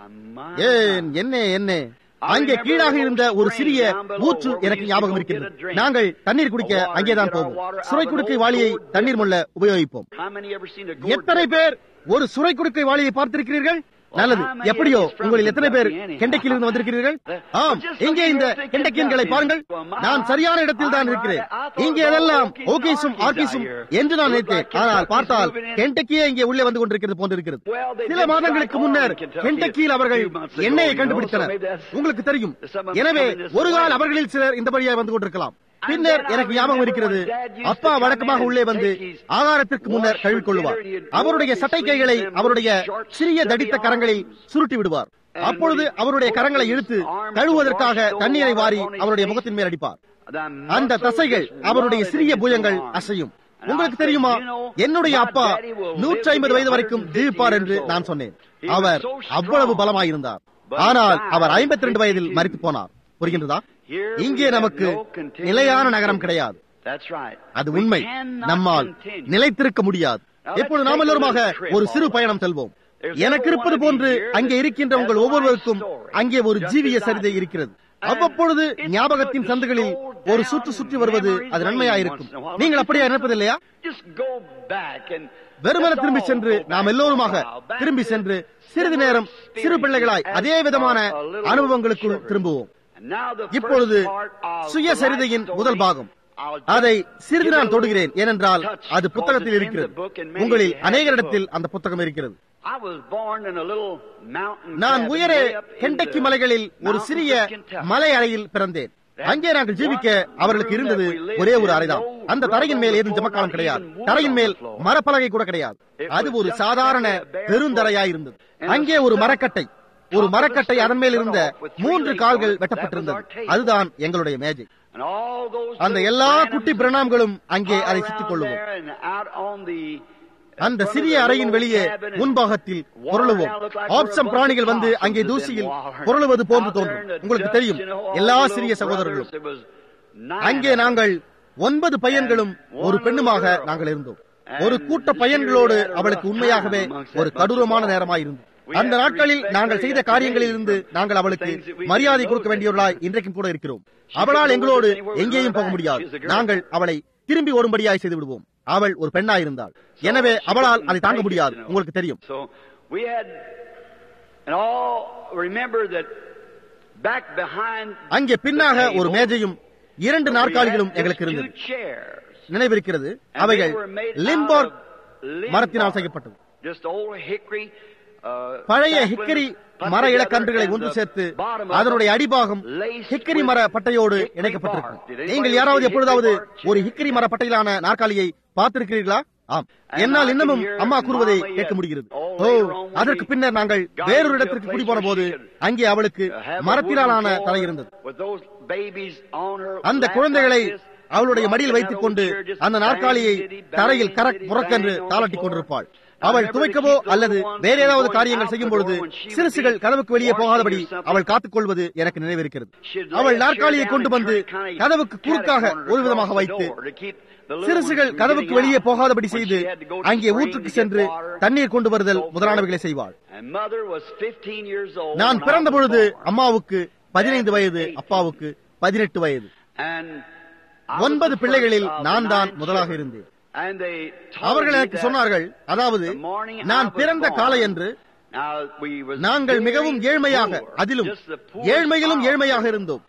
ஏன் என்ன என்ன அங்கே கீழாக இருந்த ஒரு சிறிய ஊற்று எனக்கு ஞாபகம் இருக்கிறது நாங்கள் தண்ணீர் குடிக்க அங்கேதான் போவோம் சுரை குடுக்கை வாளியை தண்ணீர் முள்ள உபயோகிப்போம் எத்தனை பேர் ஒரு சுரை குடுக்கை வாளியை பார்த்திருக்கிறீர்கள் நல்லது எப்படியோ உங்களில் எத்தனை பேர் கெண்டக்கில் இருந்து வந்திருக்கிறீர்கள் ஆம் இங்கே இந்த கெண்டக்கியன்களை பாருங்கள் நான் சரியான இடத்தில் தான் இருக்கிறேன் இங்கே அதெல்லாம் ஓகேசும் ஆர்கிசும் என்று நான் நினைத்தேன் ஆனால் பார்த்தால் கெண்டக்கியே இங்கே உள்ளே வந்து கொண்டிருக்கிறது போன்றிருக்கிறது சில மாதங்களுக்கு முன்னர் கெண்டக்கியில் அவர்கள் எண்ணெயை கண்டுபிடித்தனர் உங்களுக்கு தெரியும் எனவே ஒரு கால் அவர்களில் சிலர் இந்த வழியாக வந்து கொண்டிருக்கலாம் பின்னர் எனக்கு ஞாபகம் இருக்கிறது அப்பா வழக்கமாக உள்ளே வந்து ஆகாரத்திற்கு முன்னர் கழுவிக்கொள்வார் அவருடைய சட்டை கைகளை அவருடைய சிறிய தடித்த கரங்களில் சுருட்டி விடுவார் அப்பொழுது அவருடைய கரங்களை இழுத்து கழுவுவதற்காக தண்ணீரை வாரி அவருடைய முகத்தின் மேல் அடிப்பார் அந்த தசைகள் அவருடைய சிறிய பூயங்கள் அசையும் உங்களுக்கு தெரியுமா என்னுடைய அப்பா நூற்றி ஐம்பது வயது வரைக்கும் ஜீவிப்பார் என்று நான் சொன்னேன் அவர் அவ்வளவு பலமாயிருந்தார் ஆனால் அவர் ஐம்பத்தி ரெண்டு வயதில் மறித்து போனார் புரிகின்றதா இங்கே நமக்கு நிலையான நகரம் கிடையாது அது உண்மை நம்மால் நிலைத்திருக்க முடியாது எப்பொழுது நாம் எல்லோருமாக ஒரு சிறு பயணம் செல்வோம் எனக்கு இருப்பது போன்று அங்கே இருக்கின்ற உங்கள் ஒவ்வொருவருக்கும் அங்கே ஒரு ஜீவிய சரிதை இருக்கிறது அவ்வப்பொழுது ஞாபகத்தின் சந்துகளில் ஒரு சுற்று சுற்றி வருவது அது நன்மையாயிருக்கும் நீங்கள் அப்படியே நினைப்பதில்லையா வெறுமன திரும்பி சென்று நாம் எல்லோருமாக திரும்பி சென்று சிறிது நேரம் சிறு பிள்ளைகளாய் அதே விதமான அனுபவங்களுக்குள் திரும்புவோம் இப்பொழுது சுயசரிதையின் முதல் பாகம் அதை சிறிது நான் தொடுகிறேன் ஏனென்றால் அது புத்தகத்தில் இருக்கிறது உங்களில் அநேகரிடத்தில் அந்த புத்தகம் இருக்கிறது நான் உயரே கெண்டக்கி மலைகளில் ஒரு சிறிய மலை அறையில் பிறந்தேன் அங்கே நாங்கள் ஜீவிக்க அவர்களுக்கு இருந்தது ஒரே ஒரு அறைதான் அந்த தரையின் மேல் ஏதும் ஜமக்காலம் கிடையாது தரையின் மேல் மரப்பலகை கூட கிடையாது அது ஒரு சாதாரண பெருந்தரையாய் இருந்தது அங்கே ஒரு மரக்கட்டை ஒரு மரக்கட்டை அதன் மேல் இருந்த மூன்று கால்கள் வெட்டப்பட்டிருந்தது அதுதான் எங்களுடைய மேஜிக் அந்த எல்லா குட்டி பிரணாம்களும் அங்கே அதை சுற்றிக் கொள்ளுவோம் அந்த சிறிய அறையின் வெளியே முன்பாகத்தில் பொருளுவோம் ஆப்சம் பிராணிகள் வந்து அங்கே தூசியில் பொருளுவது போன்று தோன்றும் உங்களுக்கு தெரியும் எல்லா சிறிய சகோதரர்களும் அங்கே நாங்கள் ஒன்பது பையன்களும் ஒரு பெண்ணுமாக நாங்கள் இருந்தோம் ஒரு கூட்ட பையன்களோடு அவளுக்கு உண்மையாகவே ஒரு கடூரமான நேரமாயிருந்தது அந்த நாட்களில் நாங்கள் செய்த காரியங்களில் இருந்து நாங்கள் அவளுக்கு மரியாதை கொடுக்க வேண்டியவர்களாய் இன்றைக்கும் கூட இருக்கிறோம் அவளால் எங்களோடு எங்கேயும் போக முடியாது நாங்கள் அவளை திரும்பி ஓடும்படியாய் செய்து விடுவோம் அவள் ஒரு பெண்ணாயிருந்தாள் எனவே அவளால் அதை தாங்க முடியாது உங்களுக்கு தெரியும் அங்கே பின்னாக ஒரு மேஜையும் இரண்டு நாற்காலிகளும் எங்களுக்கு இருந்தது நினைவிருக்கிறது அவைகள் லிம்போர்க் மரத்தினால் செய்யப்பட்டது பழைய ஹிக்கரி மர இலக்கன்றுகளை ஒன்று சேர்த்து அதனுடைய அடிபாகம் ஹிக்கரி மர பட்டையோடு இணைக்கப்பட்டிருக்கும் நீங்கள் யாராவது எப்பொழுதாவது ஒரு ஹிக்கரி மர பட்டையிலான நாற்காலியை பார்த்திருக்கிறீர்களா ஆம் என்னால் இன்னமும் அம்மா கூறுவதை கேட்க முடிகிறது ஓ அதற்கு பின்னர் நாங்கள் வேறொரு இடத்திற்கு குடி போன போது அங்கே அவளுக்கு மரத்திலான தலை இருந்தது அந்த குழந்தைகளை அவளுடைய மடியில் வைத்துக் கொண்டு அந்த நாற்காலியை தரையில் கரக் முறக்கென்று தாளட்டிக் கொண்டிருப்பாள் அவள் துவைக்கவோ அல்லது வேற ஏதாவது காரியங்கள் செய்யும் பொழுது சிறுசுகள் கதவுக்கு வெளியே போகாதபடி அவள் காத்துக் கொள்வது எனக்கு நினைவிருக்கிறது அவள் நாற்காலியை கொண்டு வந்து கதவுக்கு குறுக்காக ஒரு விதமாக வைத்து சிறுசுகள் கதவுக்கு வெளியே போகாதபடி செய்து அங்கே ஊற்றுக்கு சென்று தண்ணீர் கொண்டு வருதல் முதலானவைகளை செய்வாள் நான் பிறந்த பொழுது அம்மாவுக்கு பதினைந்து வயது அப்பாவுக்கு பதினெட்டு வயது ஒன்பது பிள்ளைகளில் நான் தான் முதலாக இருந்தேன் அவர்கள் எனக்கு சொன்னார்கள் அதாவது நான் பிறந்த காலை என்று நாங்கள் மிகவும் ஏழ்மையாக அதிலும் ஏழ்மையிலும் ஏழ்மையாக இருந்தோம்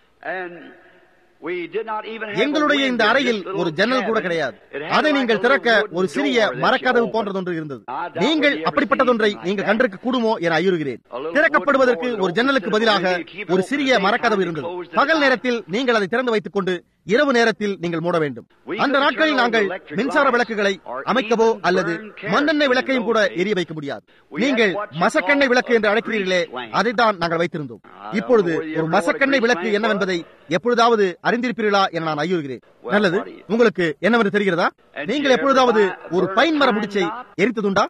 எங்களுடைய இந்த அறையில் ஒரு ஜன்னல் கூட கிடையாது அதை நீங்கள் திறக்க ஒரு சிறிய மரக்கதவு போன்றதொன்று இருந்தது நீங்கள் அப்படிப்பட்டதொன்றை நீங்கள் கண்டிருக்க கூடுமோ என ஐயுறுகிறேன் திறக்கப்படுவதற்கு ஒரு ஜன்னலுக்கு பதிலாக ஒரு சிறிய மரக்கதவு இருந்தது பகல் நேரத்தில் நீங்கள் அதை திறந்து வைத்துக் கொண்டு இரவு நேரத்தில் நீங்கள் மூட வேண்டும் அந்த நாட்களில் நாங்கள் மின்சார விளக்குகளை அமைக்கவோ அல்லது மண்ணெண்ணெய் விளக்கையும் கூட எரிய வைக்க முடியாது நீங்கள் மசக்கெண்ணெய் விளக்கு என்று அழைக்கிறீர்களே அதைத்தான் நாங்கள் வைத்திருந்தோம் இப்பொழுது ஒரு மசக்கெண்ணெய் விளக்கு என்னவென்பதை எப்பொழுதாவது அறிந்திருப்பீர்களா என நான் ஐயுறுகிறேன் நல்லது உங்களுக்கு என்னவென்று தெரிகிறதா நீங்கள் எப்பொழுதாவது ஒரு பைன் மர முடிச்சை எரித்ததுண்டா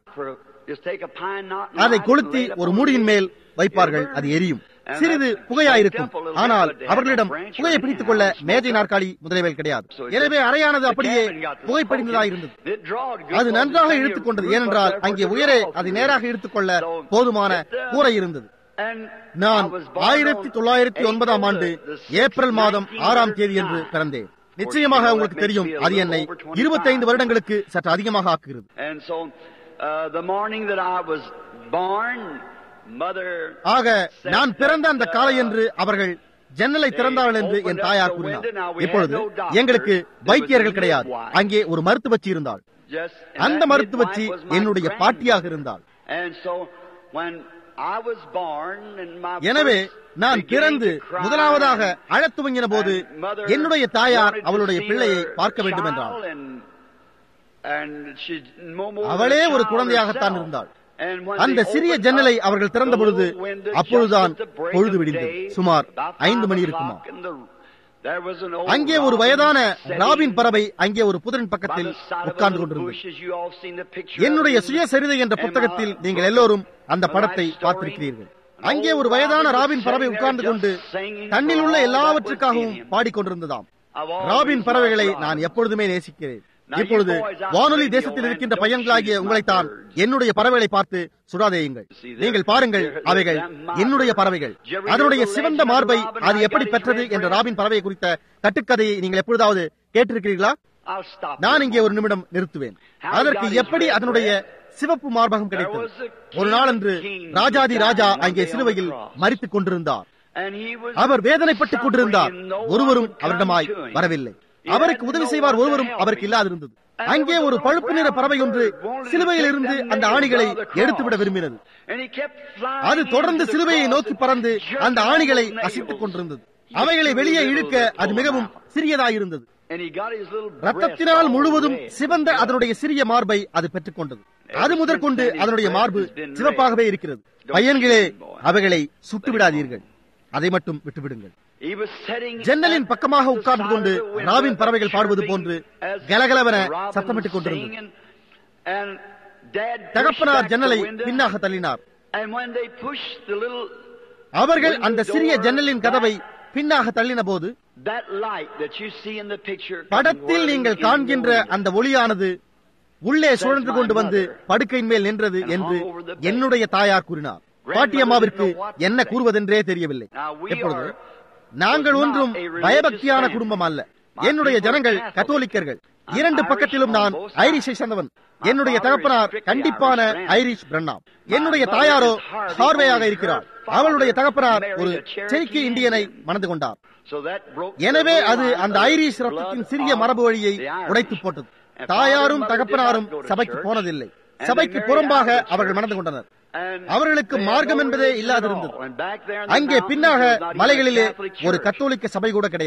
அதை கொளுத்தி ஒரு மூடியின் மேல் வைப்பார்கள் அது எரியும் சிறிது புகையாயிருக்கும் ஆனால் அவர்களிடம் புகையை பிடித்துக் கொள்ள மேஜை நாற்காலி முதலியவை கிடையாது எனவே அறையானது அப்படியே புகைப்படிந்ததாயிருந்தது அது நன்றாக இழுத்துக் கொண்டது ஏனென்றால் அங்கே உயரே அதை நேராக இழுத்துக் கொள்ள போதுமான கூரை இருந்தது நான் ஆயிரத்தி தொள்ளாயிரத்தி ஒன்பதாம் ஆண்டு ஏப்ரல் மாதம் ஆறாம் தேதி என்று பிறந்தேன் நிச்சயமாக உங்களுக்கு தெரியும் அது என்னை இருபத்தைந்து வருடங்களுக்கு சற்று அதிகமாக ஆக்குகிறது ஆக நான் பிறந்த அந்த காலை என்று அவர்கள் ஜன்னலை திறந்தார்கள் என்று என் தாயார் கூறினார் இப்பொழுது எங்களுக்கு வைத்தியர்கள் கிடையாது அங்கே ஒரு மருத்துவச்சி இருந்தாள் அந்த மருத்துவச்சி என்னுடைய பாட்டியாக இருந்தாள் எனவே நான் பிறந்து முதலாவதாக அழத் துவங்கின போது என்னுடைய தாயார் அவளுடைய பிள்ளையை பார்க்க வேண்டும் என்றாள் அவளே ஒரு குழந்தையாகத்தான் இருந்தாள் அந்த சிறிய ஜன்னலை அவர்கள் திறந்த பொழுது அப்பொழுதுதான் பொழுது விடிந்தது சுமார் ஐந்து மணி இருக்குமா அங்கே ஒரு வயதான ராபின் பறவை அங்கே ஒரு புதரின் பக்கத்தில் உட்கார்ந்து கொண்டிருந்தது என்னுடைய சுயசரிதை என்ற புத்தகத்தில் நீங்கள் எல்லோரும் அந்த படத்தை பார்த்திருக்கிறீர்கள் அங்கே ஒரு வயதான ராபின் பறவை உட்கார்ந்து கொண்டு தன்னில் உள்ள எல்லாவற்றுக்காகவும் பாடிக்கொண்டிருந்ததாம் ராபின் பறவைகளை நான் எப்பொழுதுமே நேசிக்கிறேன் இப்பொழுது வானொலி தேசத்தில் இருக்கின்ற பையன்களாகிய உங்களைத்தான் என்னுடைய பறவைகளை பார்த்து சுடாதேயுங்கள் நீங்கள் பாருங்கள் அவைகள் என்னுடைய பறவைகள் அதனுடைய சிவந்த மார்பை அது எப்படி பெற்றது என்ற ராபின் பறவை குறித்த கட்டுக்கதையை நீங்கள் எப்பொழுதாவது கேட்டிருக்கிறீர்களா நான் இங்கே ஒரு நிமிடம் நிறுத்துவேன் அதற்கு எப்படி அதனுடைய சிவப்பு மார்பகம் கிடைத்தது ஒரு நாளன்று ராஜாதி ராஜா அங்கே சிலுவையில் மறித்துக் கொண்டிருந்தார் அவர் வேதனைப்பட்டுக் கொண்டிருந்தார் ஒருவரும் அவரிடமாய் வரவில்லை அவருக்கு உதவி செய்வார் ஒருவரும் அவருக்கு இல்லாதிருந்தது அங்கே ஒரு பழுப்பு நிற பறவை ஒன்று சிலுவையில் இருந்து அந்த ஆணிகளை எடுத்துவிட விரும்பினது அது தொடர்ந்து சிலுவையை நோக்கி பறந்து அந்த ஆணிகளை அசித்துக் கொண்டிருந்தது அவைகளை வெளியே இழுக்க அது மிகவும் சிறியதாயிருந்தது ரத்தத்தினால் முழுவதும் சிவந்த அதனுடைய சிறிய மார்பை அது பெற்றுக் கொண்டது அது முதற்கொண்டு அதனுடைய மார்பு சிவப்பாகவே இருக்கிறது பையன்களே அவைகளை சுட்டுவிடாதீர்கள் அதை மட்டும் விட்டுவிடுங்கள் ஜன்னலின் பக்கமாக உட்கார்ந்து கொண்டு ராவின் பறவைகள் பாடுவது போன்று கலகலவென சத்தமிட்டுக் கொண்டிருந்தது தகப்பனார் ஜன்னலை பின்னாக தள்ளினார் அவர்கள் அந்த சிறிய ஜன்னலின் கதவை பின்னாக தள்ளின போது படத்தில் நீங்கள் காண்கின்ற அந்த ஒளியானது உள்ளே சுழன்று கொண்டு வந்து படுக்கையின் மேல் நின்றது என்று என்னுடைய தாயார் கூறினார் பாட்டியம்மாவிற்கு என்ன கூறுவதென்றே தெரியவில்லை எப்பொழுது நாங்கள் ஒன்றும் பயபக்தியான குடும்பம் அல்ல என்னுடைய ஜனங்கள் கத்தோலிக்கர்கள் இரண்டு பக்கத்திலும் நான் ஐரிஷை சேர்ந்தவன் என்னுடைய தகப்பனார் கண்டிப்பான ஐரிஷ் பிரண்ணாம் என்னுடைய தாயாரோ ஹார்வேயாக இருக்கிறார் அவளுடைய தகப்பனார் ஒரு செரிக்கி இந்தியனை மணந்து கொண்டார் எனவே அது அந்த ஐரிஷ் ரத்தத்தின் சிறிய மரபு வழியை உடைத்து போட்டது தாயாரும் தகப்பனாரும் சபைக்கு போனதில்லை சபைக்கு புறம்பாக அவர்கள் மணந்து கொண்டனர் அவர்களுக்கு மார்க்கம் என்பதே இல்லாதிருந்தது அங்கே பின்னாக மலைகளிலே ஒரு கத்தோலிக்க சபை கூட கிடையாது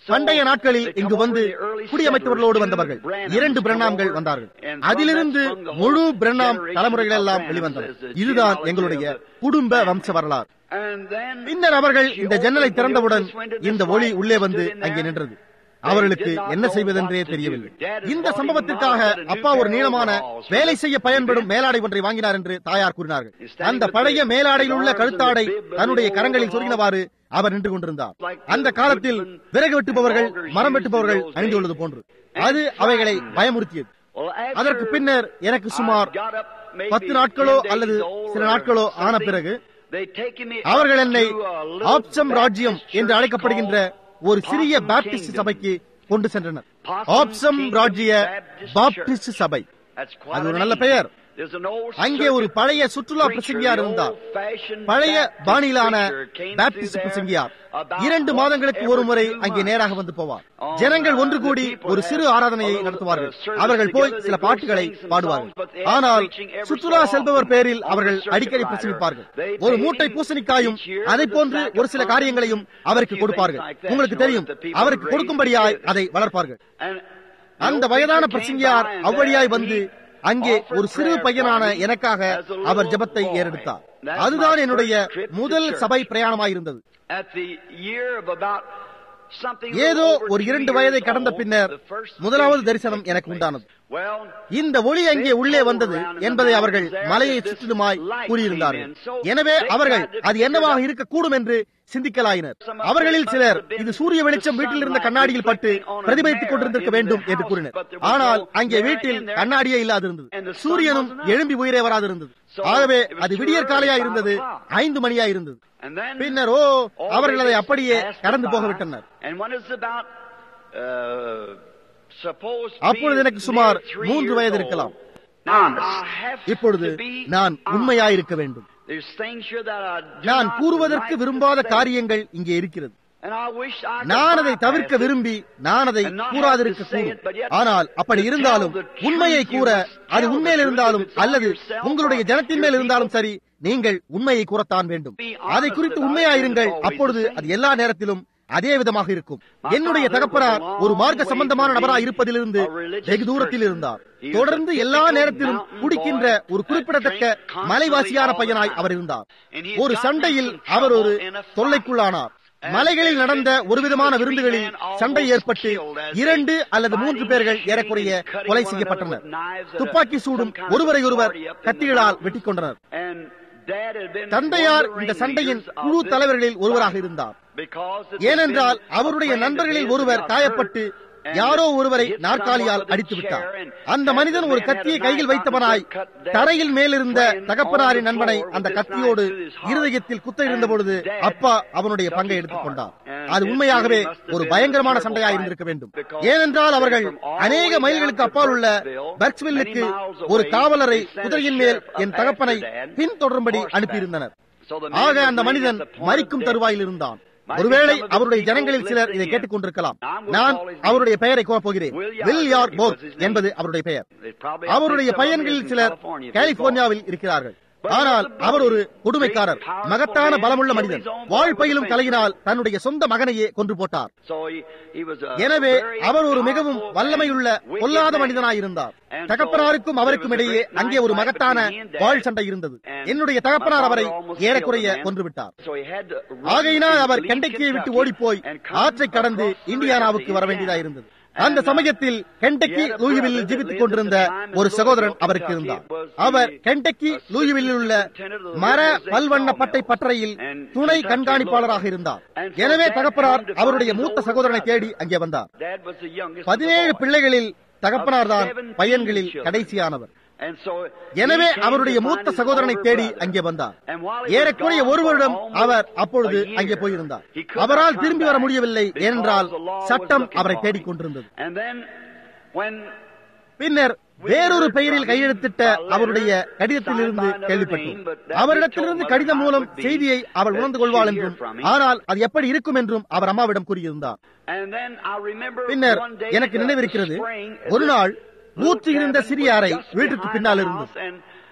பண்டைய நாட்களில் இங்கு வந்து குடியமைத்தவர்களோடு வந்தவர்கள் இரண்டு பிரண்ணாம்கள் வந்தார்கள் அதிலிருந்து முழு பிரண்ணாம் தலைமுறைகள் எல்லாம் வெளிவந்தன இதுதான் எங்களுடைய குடும்ப வம்ச வரலாறு பின்னர் அவர்கள் இந்த ஜன்னலை திறந்தவுடன் இந்த ஒளி உள்ளே வந்து அங்கே நின்றது அவர்களுக்கு என்ன செய்வதென்றே தெரியவில்லை இந்த சம்பவத்திற்காக அப்பா ஒரு நீளமான வேலை செய்ய பயன்படும் மேலாடை ஒன்றை வாங்கினார் என்று தாயார் கூறினார்கள் அந்த பழைய மேலாடையில் உள்ள கழுத்தாடை தன்னுடைய கரங்களில் சொருகினவாறு அவர் நின்று கொண்டிருந்தார் அந்த காலத்தில் விறகு வெட்டுபவர்கள் மரம் வெட்டுபவர்கள் அணிந்துள்ளது போன்று அது அவைகளை பயமுறுத்தியது அதற்கு பின்னர் எனக்கு சுமார் பத்து நாட்களோ அல்லது சில நாட்களோ ஆன பிறகு அவர்கள் என்னை ஆப்சம் ராஜ்யம் என்று அழைக்கப்படுகின்ற ஒரு சிறிய பாப்டிஸ்ட் சபைக்கு கொண்டு சென்றனர் ஆப்சம் ராஜ்ய பாப்டிஸ்ட் சபை அது ஒரு நல்ல பெயர் அங்கே ஒரு பழைய சுற்றுலா பிரசங்கியார் இருந்தார் பழைய பாணியிலான பாப்டிஸ்ட் பிரசங்கியார் இரண்டு மாதங்களுக்கு ஒரு முறை அங்கே நேராக வந்து போவார் ஜனங்கள் ஒன்று கூடி ஒரு சிறு ஆராதனையை நடத்துவார்கள் அவர்கள் போய் சில பாட்டுகளை பாடுவார்கள் ஆனால் சுற்றுலா செல்பவர் பேரில் அவர்கள் அடிக்கடி பிரசங்கிப்பார்கள் ஒரு மூட்டை பூசணிக்காயும் அதை போன்று ஒரு சில காரியங்களையும் அவருக்கு கொடுப்பார்கள் உங்களுக்கு தெரியும் அவருக்கு கொடுக்கும்படியாய் அதை வளர்ப்பார்கள் அந்த வயதான பிரசங்கியார் அவ்வழியாய் வந்து அங்கே ஒரு சிறு பையனான எனக்காக அவர் ஜபத்தை ஏறெடுத்தார் அதுதான் என்னுடைய முதல் சபை பிரயாணமாயிருந்தது ஏதோ ஒரு இரண்டு வயதை கடந்த பின்னர் முதலாவது தரிசனம் எனக்கு உண்டானது இந்த ஒளி அங்கே உள்ளே வந்தது என்பதை அவர்கள் மலையை சுற்றிலுமாய் கூறியிருந்தார்கள் எனவே அவர்கள் அது என்னவாக இருக்கக்கூடும் என்று சிந்திக்கலாயினர் அவர்களில் சிலர் இது சூரிய வெளிச்சம் வீட்டில் இருந்த கண்ணாடியில் பட்டு பிரதிபலித்துக் கொண்டிருந்திருக்க வேண்டும் என்று கூறினர் ஆனால் அங்கே வீட்டில் கண்ணாடியே இல்லாதிருந்தது சூரியனும் எழும்பி உயிரே வராதிருந்தது ஆகவே அது விடியற் காலையா இருந்தது ஐந்து மணியா இருந்தது பின்னர் ஓ அவர்கள் அதை அப்படியே கடந்து போகவிட்டனர் அப்பொழுது எனக்கு சுமார் மூன்று வயது இருக்கலாம் இப்பொழுது நான் உண்மையாயிருக்க வேண்டும் நான் கூறுவதற்கு விரும்பாத காரியங்கள் இங்கே இருக்கிறது நான் அதை தவிர்க்க விரும்பி நான் அதை கூறாதிருக்க கூடும் ஆனால் அப்படி இருந்தாலும் உண்மையை கூற அது உண்மையில் இருந்தாலும் அல்லது உங்களுடைய ஜனத்தின் மேல் இருந்தாலும் சரி நீங்கள் உண்மையை கூறத்தான் வேண்டும் அதை குறித்து உண்மையாயிருங்கள் அப்பொழுது அது எல்லா நேரத்திலும் அதே விதமாக இருக்கும் என்னுடைய தகப்பனார் ஒரு மார்க்க சம்பந்தமான நபராக இருப்பதிலிருந்து வெகு தூரத்தில் இருந்தார் தொடர்ந்து எல்லா நேரத்திலும் குடிக்கின்ற ஒரு குறிப்பிடத்தக்க மலைவாசியான பையனாய் அவர் இருந்தார் ஒரு சண்டையில் அவர் ஒரு தொல்லைக்குள்ளானார் மலைகளில் நடந்த ஒரு விதமான விருந்துகளில் சண்டை ஏற்பட்டு இரண்டு அல்லது மூன்று பேர்கள் ஏறக்குறைய கொலை செய்யப்பட்டனர் துப்பாக்கி சூடும் ஒருவரை ஒருவர் கத்திகளால் வெட்டிக் கொண்டனர் தந்தையார் இந்த சண்டையின் குழு தலைவர்களில் ஒருவராக இருந்தார் ஏனென்றால் அவருடைய நண்பர்களில் ஒருவர் காயப்பட்டு யாரோ ஒருவரை நாற்காலியால் அடித்து விட்டார் அந்த மனிதன் ஒரு கத்தியை கையில் வைத்தவனாய் தரையில் மேலிருந்த தகப்பனாரின் நண்பனை அந்த கத்தியோடு இருதயத்தில் குத்த இருந்த பொழுது அப்பா அவனுடைய பங்கை எடுத்துக் கொண்டார் அது உண்மையாகவே ஒரு பயங்கரமான சண்டையாக இருந்திருக்க வேண்டும் ஏனென்றால் அவர்கள் அநேக மைல்களுக்கு அப்பால் உள்ள பர்க்ஸ்வில்லுக்கு ஒரு காவலரை குதிரையின் மேல் என் தகப்பனை பின்தொடரும்படி அனுப்பியிருந்தனர் ஆக அந்த மனிதன் மறிக்கும் தருவாயில் இருந்தான் ஒருவேளை அவருடைய ஜனங்களில் சிலர் இதை கேட்டுக் கொண்டிருக்கலாம் நான் அவருடைய பெயரை போகிறேன் வில் யார் போர் என்பது அவருடைய பெயர் அவருடைய பையன்களில் சிலர் கலிபோர்னியாவில் இருக்கிறார்கள் ஆனால் அவர் ஒரு கொடுமைக்காரர் மகத்தான பலமுள்ள மனிதன் வாழ்பையிலும் கலையினால் தன்னுடைய சொந்த மகனையே கொன்று போட்டார் எனவே அவர் ஒரு மிகவும் வல்லமையுள்ள பொல்லாத மனிதனாயிருந்தார் தகப்பனாருக்கும் அவருக்கும் இடையே அங்கே ஒரு மகத்தான வாழ் சண்டை இருந்தது என்னுடைய தகப்பனார் அவரை ஏறக்குறைய கொன்றுவிட்டார் ஆகையினால் அவர் கெண்டக்கியை விட்டு ஓடிப்போய் ஆற்றை கடந்து இந்தியானாவுக்கு வர வேண்டியதாயிருந்தது அந்த சமயத்தில் கெண்டக்கி லூயிவில்லில் ஜீவித்துக் கொண்டிருந்த ஒரு சகோதரன் அவருக்கு இருந்தார் அவர் கெண்டக்கி லூயிவில்லில் உள்ள மர பல்வண்ண பட்டை பட்டறையில் துணை கண்காணிப்பாளராக இருந்தார் எனவே தகப்பனார் அவருடைய மூத்த சகோதரனை தேடி அங்கே வந்தார் பதினேழு பிள்ளைகளில் தகப்பனார் தான் பையன்களில் கடைசியானவர் எனவே அவருடைய மூத்த சகோதரனை தேடி அங்கே வந்தார் ஏறக்குறைய ஒரு வருடம் அவர் அப்பொழுது அங்கே போயிருந்தார் அவரால் திரும்பி வர முடியவில்லை ஏனென்றால் சட்டம் அவரை தேடிக் கொண்டிருந்தது பின்னர் வேறொரு பெயரில் கையெழுத்திட்ட அவருடைய கடிதத்தில் இருந்து கேள்விப்பட்டோம் அவரிடத்திலிருந்து கடிதம் மூலம் செய்தியை அவள் உணர்ந்து கொள்வாள் என்றும் ஆனால் அது எப்படி இருக்கும் என்றும் அவர் அம்மாவிடம் கூறியிருந்தார் பின்னர் எனக்கு நினைவிருக்கிறது ஒரு நாள் ஊற்றி இருந்த சிறிய அறை வீட்டுக்கு பின்னால் இருந்தது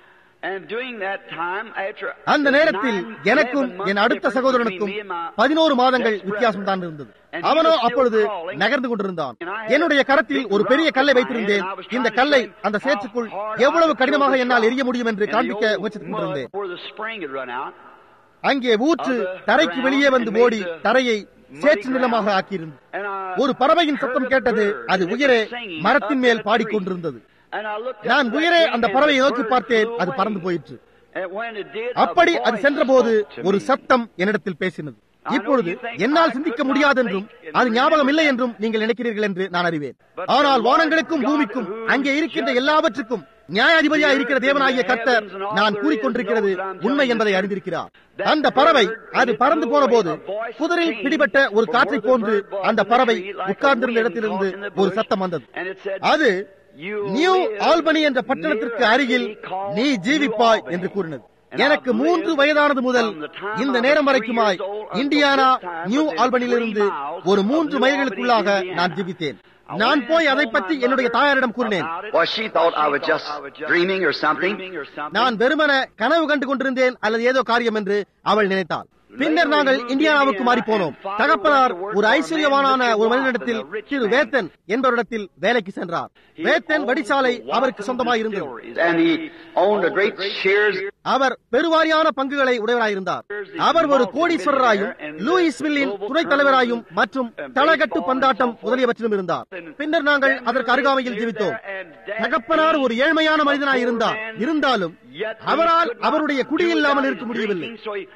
And during that time, after அந்த நேரத்தில் nine, எனக்கும் 11 months என் அடுத்த difference சகோதரனுக்கும் between me and my பதினோரு மாதங்கள் just வித்தியாசம் தான் brother. இருந்தது And he அவனோ was still அப்பொழுது crawling. நகர்ந்து கொண்டிருந்தான் And I had என்னுடைய a கரத்தில் big ஒரு பெரிய rock கல்லை in my வைத்திருந்தேன் hand, and I was இந்த trying to கல்லை show him அந்த how சேற்றுக்குள் hard I எவ்வளவு could throw கடினமாக this என்னால் rock. எரிய முடியும் என்று And the காண்பிக்க old முயற்சித்துக் mud கொண்டிருந்தேன் where the spring had run out. அங்கே ஊற்று தரைக்கு வெளியே வந்து ஓடி தரையை சேற்று நிலமாக ஆக்கியிருந்தது And I ஒரு பறவையின் சத்தம் heard a கேட்டது bird, அது and it உயரே was singing மரத்தின் up மேல் in a tree. பாடிக்கொண்டிருந்தது And I looked up நான் to that உயரே tree, அந்த and பறவையை the நோக்கி bird பார்த்தேன் flew அது away. பறந்து போயிற்று And when it did, a அப்படி அது voice சென்றபோது spoke to ஒரு me. சத்தம் என்னிடத்தில் பேசினது இப்பொழுது என்னால் சிந்திக்க முடியாதென்றும் அது ஞாபகம் இல்லை என்றும் நீங்கள் நினைக்கிறீர்கள் என்று நான் அறிவேன் ஆனால் வானங்களுக்கும் பூமிக்கும் அங்கே இருக்கின்ற எல்லாவற்றுக்கும் நியாயாதிபதியா இருக்கிற தேவனாகிய கர்த்தர் நான் கூறிக்கொண்டிருக்கிறது உண்மை என்பதை அறிந்திருக்கிறார் அந்த பறவை அது பறந்து போன போது குதிரையில் பிடிபட்ட ஒரு காற்றை போன்று அந்த பறவை உட்கார்ந்திருந்த இடத்திலிருந்து ஒரு சத்தம் வந்தது And it said, அது "You நியூ live ஆல்பனி என்ற பட்டணத்திற்கு near a அருகில் city called நீ New ஜீவிப்பாய் Albany." என்று கூறினது And எனக்கு I've மூன்று lived வயதானது முதல் from the time இந்த I was நேரம் three வரைக்குமாய் years old until Indiana this time New within ஆல்பனியிலிருந்து three miles ஒரு of மூன்று New மைல்களுக்குள்ளாக Albany, Indiana. நான் ஜீவித்தேன் I நான் went போய் and அதை told பற்றி my என்னுடைய mother தாயாரிடம் கூறினேன் about it. Well, she thought I was She just thought I was just dreaming or something. dreaming or something. நான் வெறுமன கனவு கண்டு கொண்டிருந்தேன் அல்லது ஏதோ காரியம் என்று அவள் நினைத்தாள் பின்னர் நாங்கள் இந்தியானாவுக்கு மாறி போனோம் தகப்பனார் ஒரு ஐஸ்வர்யவானான ஒரு மனிதனிடத்தில் திரு வேத்தன் என்பவரிடத்தில் வேலைக்கு சென்றார் வேத்தன் வடிசாலை அவருக்கு சொந்தமாய் இருந்தது And he owned a great shares. அவர் பெருவாரியான பங்குகளை உடையவராயிருந்தார் அவர் ஒரு கோடீஸ்வரராயும் லூயிஸ்வில்லின் துணைத் தலைவராயும் மற்றும் தளகட்டு பந்தாட்டம் முதலியவற்றிலும் இருந்தார் பின்னர் நாங்கள் அதற்கு அருகாமையில் ஜீவித்தோம் தகப்பனார் ஒரு ஏழ்மையான மனிதனாய் இருந்தார் இருந்தாலும் அவரால் அவருடைய குடியில்லாமல் இருக்க முடியவில்லை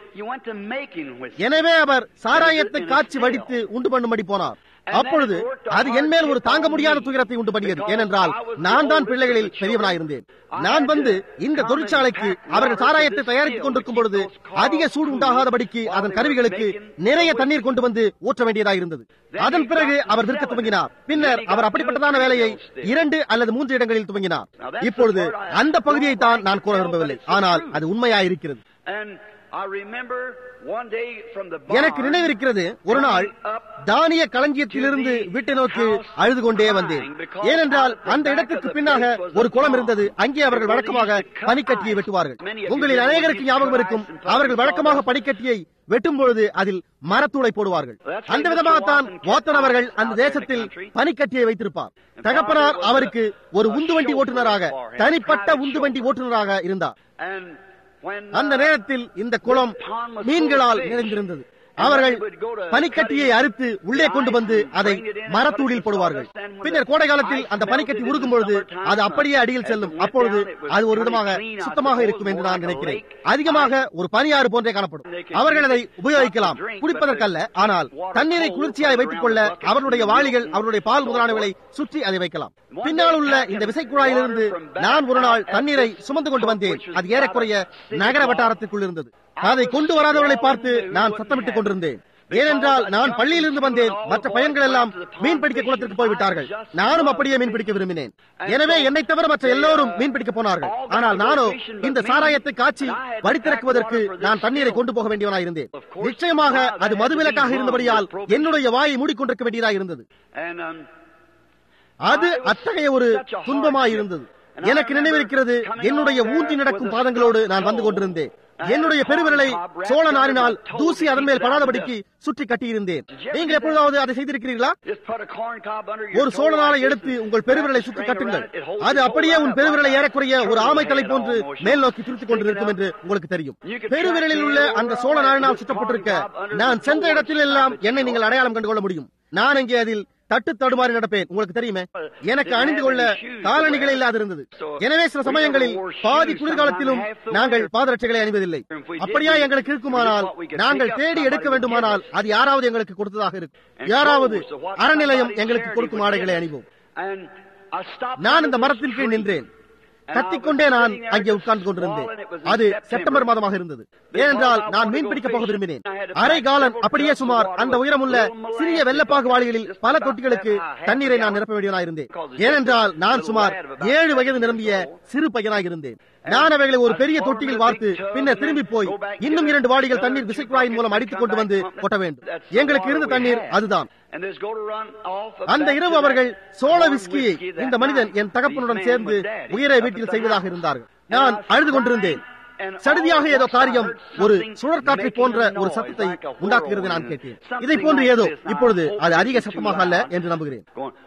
எனவே அவர் சாராயத்தை காய்ச்சி வடித்து உண்டு பண்ணும்படி போனார் அப்பொழுது அது என் மேல் ஒரு தாங்க முடியாத துயரத்தை உண்டு பண்ணியது ஏனென்றால் நான் தான் பிள்ளைகளில் பெரியவனாயிருந்தேன் நான் வந்து இந்த தொழிற்சாலைக்கு அவர்கள் சாராயத்தை தயாரித்துக் கொண்டிருக்கும் பொழுது அதிக சூடு உண்டாகாதபடிக்கு அதன் கருவிகளுக்கு நிறைய தண்ணீர் கொண்டு வந்து ஊற்ற வேண்டியதாயிருந்தது அதன் பிறகு அவர் விற்க துவங்கினார் பின்னர் அவர் அப்படிப்பட்டதான வேலையை இரண்டு அல்லது மூன்று இடங்களில் துவங்கினார் இப்பொழுது அந்த பகுதியை தான் நான் கூற விரும்பவில்லை ஆனால் அது உண்மையாயிருக்கிறது எனக்கு நினைவிருக்கிறது ஒரு நாள் தானிய களஞ்சியத்திலிருந்து வீட்டை நோக்கி அழுது கொண்டே வந்தேன் ஏனென்றால் அந்த இடத்திற்கு பின்னாக ஒரு குளம் இருந்தது அங்கே அவர்கள் வழக்கமாக பனிக்கட்டியை வெட்டுவார்கள் உங்களில் அநேகருக்கு ஞாபகம் இருக்கும் அவர்கள் வழக்கமாக பனிக்கட்டியை வெட்டும் பொழுது அதில் மரத்தூளை போடுவார்கள் அந்த விதமாகத்தான் வாத்தன் அவர்கள் அந்த தேசத்தில் பனிக்கட்டியை வைத்திருப்பார் தகப்பனார் அவருக்கு ஒரு உந்துவண்டி ஓட்டுநராக தனிப்பட்ட உந்துவண்டி ஓட்டுநராக இருந்தார் அந்த நேரத்தில் இந்த குளம் மீன்களால் நிறைந்திருந்தது அவர்கள் பனிக்கட்டியை அறுத்து உள்ளே கொண்டு வந்து அதை மரத்தூளில் போடுவார்கள் பின்னர் கோடை காலத்தில் அந்த பனிக்கட்டி உருகும் பொழுது அது அப்படியே அடியில் செல்லும் அப்பொழுது அது ஒரு விதமாக சுத்தமாக இருக்கும் என்று நான் நினைக்கிறேன் அதிகமாக ஒரு பனியாறு போன்றே காணப்படும் அவர்கள் அதை உபயோகிக்கலாம் குடிப்பதற்கல்ல ஆனால் தண்ணீரை குளிர்ச்சியாய் வைத்துக் கொள்ள அவர்களுடைய வாளிகள் அவருடைய பால் முதலானவர்களை சுற்றி அதை வைக்கலாம் பின்னால் உள்ள இந்த விசைக்குழாயிலிருந்து நான் ஒரு நாள் தண்ணீரை சுமந்து கொண்டு வந்தேன் அது ஏறக்குறைய நகர வட்டாரத்திற்குள் இருந்தது அதை கொண்டு வராதவர்களை பார்த்து நான் சத்தமிட்டுக் கொண்டிருந்தேன் ஏனென்றால் நான் பள்ளியிலிருந்து வந்தேன் மற்ற பையன்கள் எல்லாம் மீன் பிடிக்க குளத்திற்கு போய்விட்டார்கள் நானும் அப்படியே மீன் பிடிக்க விரும்பினேன் எனவே என்னை தவிர மற்ற எல்லோரும் மீன் பிடிக்க போனார்கள் ஆனால் நானோ இந்த சாராயத்தை காய்ச்சி வடித்திறக்குவதற்கு நான் தண்ணீரை கொண்டு போக வேண்டியவனாயிருந்தேன் நிச்சயமாக அது மதுவிலக்காக இருந்தபடியால் என்னுடைய வாயை மூடிக்கொண்டிருக்க வேண்டியதாக இருந்தது அது அத்தகைய ஒரு துன்பமாயிருந்தது எனக்கு நினைவிருக்கிறது என்னுடைய ஊன்றி நடக்கும் பாதங்களோடு நான் வந்து கொண்டிருந்தேன் என்னுடைய பெருவிரலை சோழ நாரினால் தூசி அதன் மேல் படாதபடிக்கு சுற்றி கட்டியிருந்தேன் நீங்கள் எப்பொழுதாவது அதை செய்திருக்கிறீர்களா ஒரு சோழ நாளை எடுத்து உங்கள் பெருவிரலை சுற்றி கட்டுங்கள் அது அப்படியே உன் பெருவிரலை ஏறக்குறைய ஒரு ஆமை தலை போன்று மேல் நோக்கி திருத்திக் கொண்டிருக்கும் என்று உங்களுக்கு தெரியும் பெருவிரலில் உள்ள அந்த சோழ நாரினால் சுற்றப்பட்டிருக்க நான் சென்ற இடத்தில் எல்லாம் என்னை நீங்கள் அடையாளம் கண்டு கொள்ள முடியும் நான் இங்கே அதில் தட்டு தடுமாறி நடப்பேன் உங்களுக்கு தெரியுமே எனக்கு அணிந்து கொள்ள காலணிகளே இல்லாதிருந்தது எனவே சில சமயங்களில் பாதி குளிர்காலத்திலும் நாங்கள் பாதரட்சைகளை அணிவதில்லை அப்படியா எங்களுக்கு இருக்குமானால் நாங்கள் தேடி எடுக்க வேண்டுமானால் அது யாராவது எங்களுக்கு கொடுத்ததாக இருக்கும் யாராவது அறநிலையம் எங்களுக்கு கொடுக்கும் ஆடைகளை அணிவோம் நான் இந்த மரத்தின் கீழ் நின்றேன் கத்திக்கொண்டே நான் அங்கே உட்கார்ந்து கொண்டிருந்தேன் அது செப்டம்பர் மாதமாக இருந்தது ஏனென்றால் நான் மீன் பிடிக்க போக விரும்பினேன் அரை காலன் அப்படியே சுமார் அந்த உயரமுள்ள சிறிய வெள்ளப்பாகு வாளிகளில் பல தொட்டிகளுக்கு தண்ணீரை நான் நிரப்ப வேண்டியவனாக இருந்தேன் ஏனென்றால் நான் சுமார் ஏழு வயது நிரம்பிய சிறு பையனாக இருந்தேன் நான் அவைகளை ஒரு பெரிய தொட்டியில் வார்த்து பின்னர் திரும்பி போய் இன்னும் இரண்டு வாடிகள் தண்ணீர் விசைக்குழாயின் மூலம் அடித்துக் கொண்டு வந்து கொட்ட வேண்டும் எங்களுக்கு இருந்த தண்ணீர் அதுதான் அந்த இரவு அவர்கள் சோழ விஸ்கியை இந்த மனிதன் என் தகப்பனுடன் சேர்ந்து உயர வீட்டில் செய்வதாக இருந்தார்கள் நான் அழுது கொண்டிருந்தேன் சடுதியாக ஏதோ காரியம் ஒரு சுழற்காற்றை போன்ற ஒரு சத்தத்தை உண்டாக்குகிறது நான் கேட்டேன் இதை போன்று ஏதோ இப்பொழுது அது அதிக சத்தமாக அல்ல என்று நம்புகிறேன்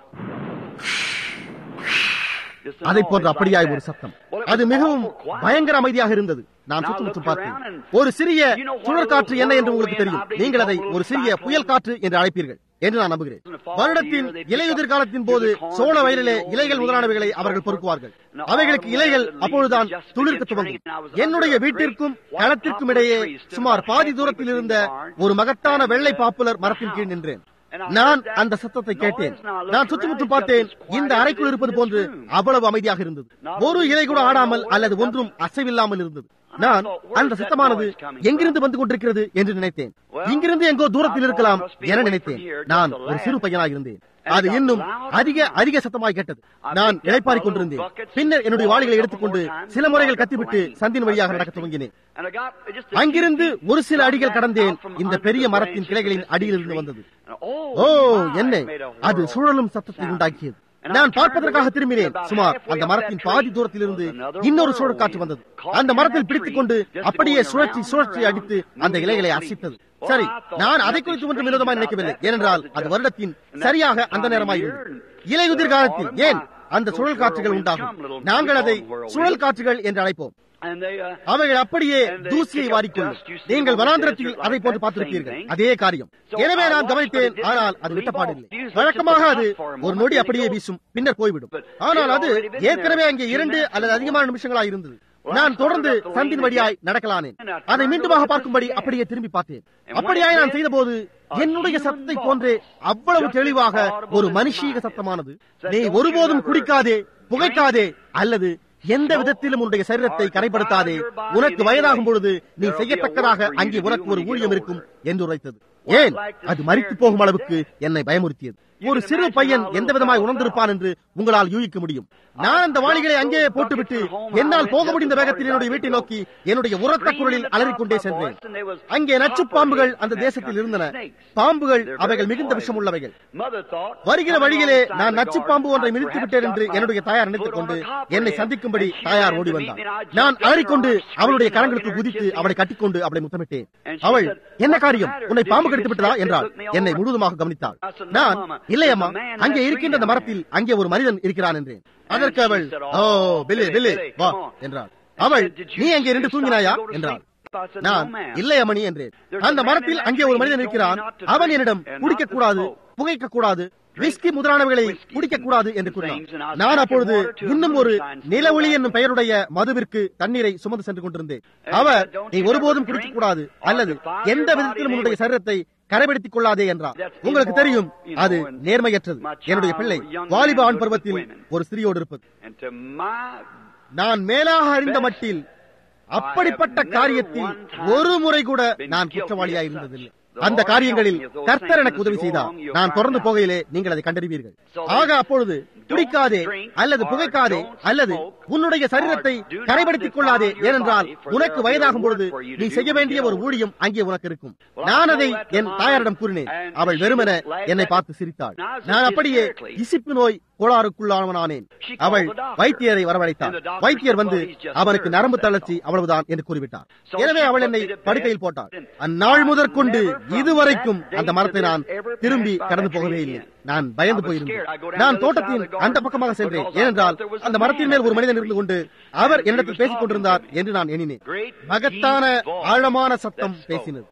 அதை போன்ற அப்படியாய் ஒரு சத்தம் அது மிகவும் பயங்கர அமைதியாக இருந்தது நான் சுற்றுமுற்றும் பார்த்தேன் ஒரு சிறிய சுழற்காற்று என்ன என்று உங்களுக்கு தெரியும் நீங்கள் அதை ஒரு சிறிய புயல் காற்று என்று அழைப்பீர்கள் என்று நான் நம்புகிறேன் வருடத்தின் இலையுதிர் காலத்தின் போது சோழ வயலிலே இலைகள் முதலானவைகளை அவர்கள் பொறுக்குவார்கள் அவைகளுக்கு இலைகள் அப்பொழுதுதான் துளிர்க்க துவங்கும் என்னுடைய வீட்டிற்கும் களத்திற்கும் இடையே சுமார் பாதி தூரத்தில் இருந்த ஒரு மகத்தான வெள்ளை பாப்புலர் மரத்தின் கீழ் நின்றேன் நான் அந்த சத்தத்தை கேட்டேன் நான் சுற்றுமுற்றும் பார்த்தேன் இந்த அறைக்குள் இருப்பது போன்று அவ்வளவு அமைதியாக இருந்தது ஒரு இலை கூட ஆடாமல் அல்லது ஒன்றும் அசைவில்லாமல் இருந்தது நான் அந்த சத்தமானது எங்கிருந்து வந்து கொண்டிருக்கிறது என்று நினைத்தேன் இங்கிருந்து எங்கோ தூரத்தில் இருக்கலாம் என நினைத்தேன் நான் ஒரு சிறு பையனாக இருந்தேன் அது இன்னும் அதிக அதிக சத்தமாய் கேட்டது நான் இழைப்பாரிக் கொண்டிருந்தேன் பின்னர் என்னுடைய வாளிகளை எடுத்துக்கொண்டு சில முறைகள் கத்திவிட்டு சந்தின் வழியாக நடக்க துவங்கினேன் அங்கிருந்து ஒரு சில அடிகள் கடந்தேன் இந்த பெரிய மரத்தின் கிளைகளின் அடியிலிருந்து வந்தது ஓ என்ன அது சுழலும் சத்தத்தை உண்டாக்கியது நான் பார்ப்பதற்காக திரும்பினேன் சுமார் அந்த மரத்தின் பாதி தூரத்தில் இருந்து இன்னொரு சுழல் காற்று வந்தது அந்த மரத்தில் பிடித்துக் கொண்டு அப்படியே சுழற்சி சுழற்சி அடித்து அந்த இலைகளை அசித்தது சரி நான் அதை குறித்து ஒன்றும் வினோதமாக நினைக்கவில்லை ஏனென்றால் அது வருடத்தின் சரியாக அந்த நேரமாயிருந்தது இலையுதிர் காலத்தில் ஏன் அந்த சுழல் காற்றுகள் உண்டாகும் நாங்கள் அதை சுழல் காற்றுகள் என்று அழைப்போம் அவைகள் அப்படியே தூசியை வாரிக்கொள்ளும் நீங்கள் வனாந்திரத்தில் அதை போன்று பார்த்திருப்பீர்கள் அதே காரியம் எனவே நான் கவனித்தேன் ஆனால் அது விட்டப்பாடில்லை வழக்கமாக அது ஒரு நொடி அப்படியே வீசும் பின்னர் போய்விடும் ஆனால் அது ஏற்கனவே அங்கே இரண்டு அல்லது அதிகமான நிமிஷங்களாக இருந்தது நான் தொடர்ந்து சந்தின் வழியாய் நடக்கலானேன் அதை மீண்டுமாக பார்க்கும்படி அப்படியே திரும்பி பார்த்தேன் அப்படியாய் நான் செய்த போது என்னுடைய சத்தத்தை போன்றே அவ்வளவு தெளிவாக ஒரு மனுஷீக சத்தமானது நீ ஒருபோதும் குடிக்காதே புகைக்காதே அல்லது எந்த விதத்திலும் உன்னுடைய சரீரத்தை கரைப்படுத்தாதே உனக்கு வயதாகும் பொழுது நீ செய்யத்தக்கதாக அங்கே உனக்கு ஒரு ஊழியம் இருக்கும் என்று உரைத்தது ஏன் அது மறித்து போகும் அளவுக்கு என்னை பயமுறுத்தியது ஒரு சிறு பையன் எந்த விதமாய் உணர்ந்திருப்பான் என்று உங்களால் யூகிக்க முடியும் நான் அந்த வாளிகளை அங்கே போட்டுவிட்டு என்னால் போக முடிந்த வேகத்தில் என்னுடைய வீட்டை நோக்கி என்னுடைய உரத்த குரலில் அலறிக்கொண்டே சென்றேன் அங்கே நச்சு பாம்புகள் அந்த தேசத்தில் இருந்தன பாம்புகள் அவைகள் மிகுந்த விஷம் உள்ளவைகள் வருகிற வழியிலே நான் நச்சு பாம்பு ஒன்றை மிதித்து விட்டேன் என்று என்னுடைய தாயார் நினைத்துக் கொண்டு என்னை சந்திக்கும்படி தாயார் ஓடி வந்தார் நான் அலறிக்கொண்டு அவளுடைய கரங்களுக்கு குதித்து அவளை கட்டிக்கொண்டு அவளை முத்தமிட்டேன் அவள் என்ன காரியம் உன்னை பாம்பு கடித்து விட்டதா என்றாள் என்னை முழுவதுமாக கவனித்தாள் நான் இல்லையம்மா அங்கே இருக்கின்ற அந்த மரத்தில் அங்கே ஒரு மனிதன் இருக்கிறான் என்றேன் அதற்கு அவள் ஓ பில்லி பில்லி வா என்றாள் அவள் நீ அங்கே இருந்து தூங்கினாயா என்றாள் நான் இல்லை அம்மணி என்றேன் அந்த மரத்தில் அங்கே ஒரு மனிதன் இருக்கிறான் அவன் என்னிடம் குடிக்க கூடாது புகைக்க கூடாது விஸ்கி முதலானவைகளை குடிக்க கூடாது என்று கூறினான் நான் அப்பொழுது இன்னும் ஒரு நிலவொளி என்னும் பெயருடைய மதுவிற்கு தண்ணீரை சுமந்து சென்று கொண்டிருந்தேன் அவர் நீ ஒருபோதும் குடிக்க கூடாது அல்லது எந்த விதத்திலும் உன்னுடைய சரீரத்தை கரைபிடித்துக் கொள்ளாதே என்றார் உங்களுக்கு தெரியும் அது நேர்மையற்றது என்னுடைய பிள்ளை வாலிப ஆண் பருவத்தில் ஒரு ஸ்திரியோடு இருப்பது நான் மேலாக அறிந்த மட்டில் அப்படிப்பட்ட காரியத்தில் ஒரு முறை கூட நான் குற்றவாளியாக இருந்ததில்லை அந்த காரியங்களில் கர்த்தர் எனக்கு உதவி செய்தார் நான் தொடர்ந்து போகையிலே நீங்கள் அதை கண்டறிவீர்கள் ஆக அப்பொழுது குடிக்காதே அல்லது புகைக்காதே அல்லது உன்னுடைய சரீரத்தை கரைபடுத்திக் கொள்ளாதே ஏனென்றால் உனக்கு வயதாகும் பொழுது நீ செய்ய வேண்டிய ஒரு ஊழியம் அங்கே உனக்கு இருக்கும் நான் அதை என் தாயாரிடம் கூறினேன் அவள் வெறுமன என்னை பார்த்து சிரித்தாள் நான் அப்படியே இசிப்பு நோய் கோளாறுக்குள்ளானவனானேன் அவள் வைத்தியரை வரவழைத்தார் வைத்தியர் வந்து அவனுக்கு நரம்பு தளர்ச்சி அவ்வளவுதான் என்று கூறிவிட்டார் எனவே அவள் என்னை படுக்கையில் போட்டாள் அந்நாள் முதற்கொண்டு இதுவரைக்கும் அந்த மரத்தை நான் திரும்பி கடந்து போகவே இல்லை நான் பயந்து போயிருந்தேன் நான் தோட்டத்தின் அந்த பக்கமாக சென்றேன் ஏனென்றால் அந்த மரத்தின் மேல் ஒரு மனிதன் இருந்து கொண்டு அவர் என்னிடத்தில் பேசிக் கொண்டிருந்தார் என்று நான் எண்ணினேன் மகத்தான ஆழமான சத்தம் பேசினது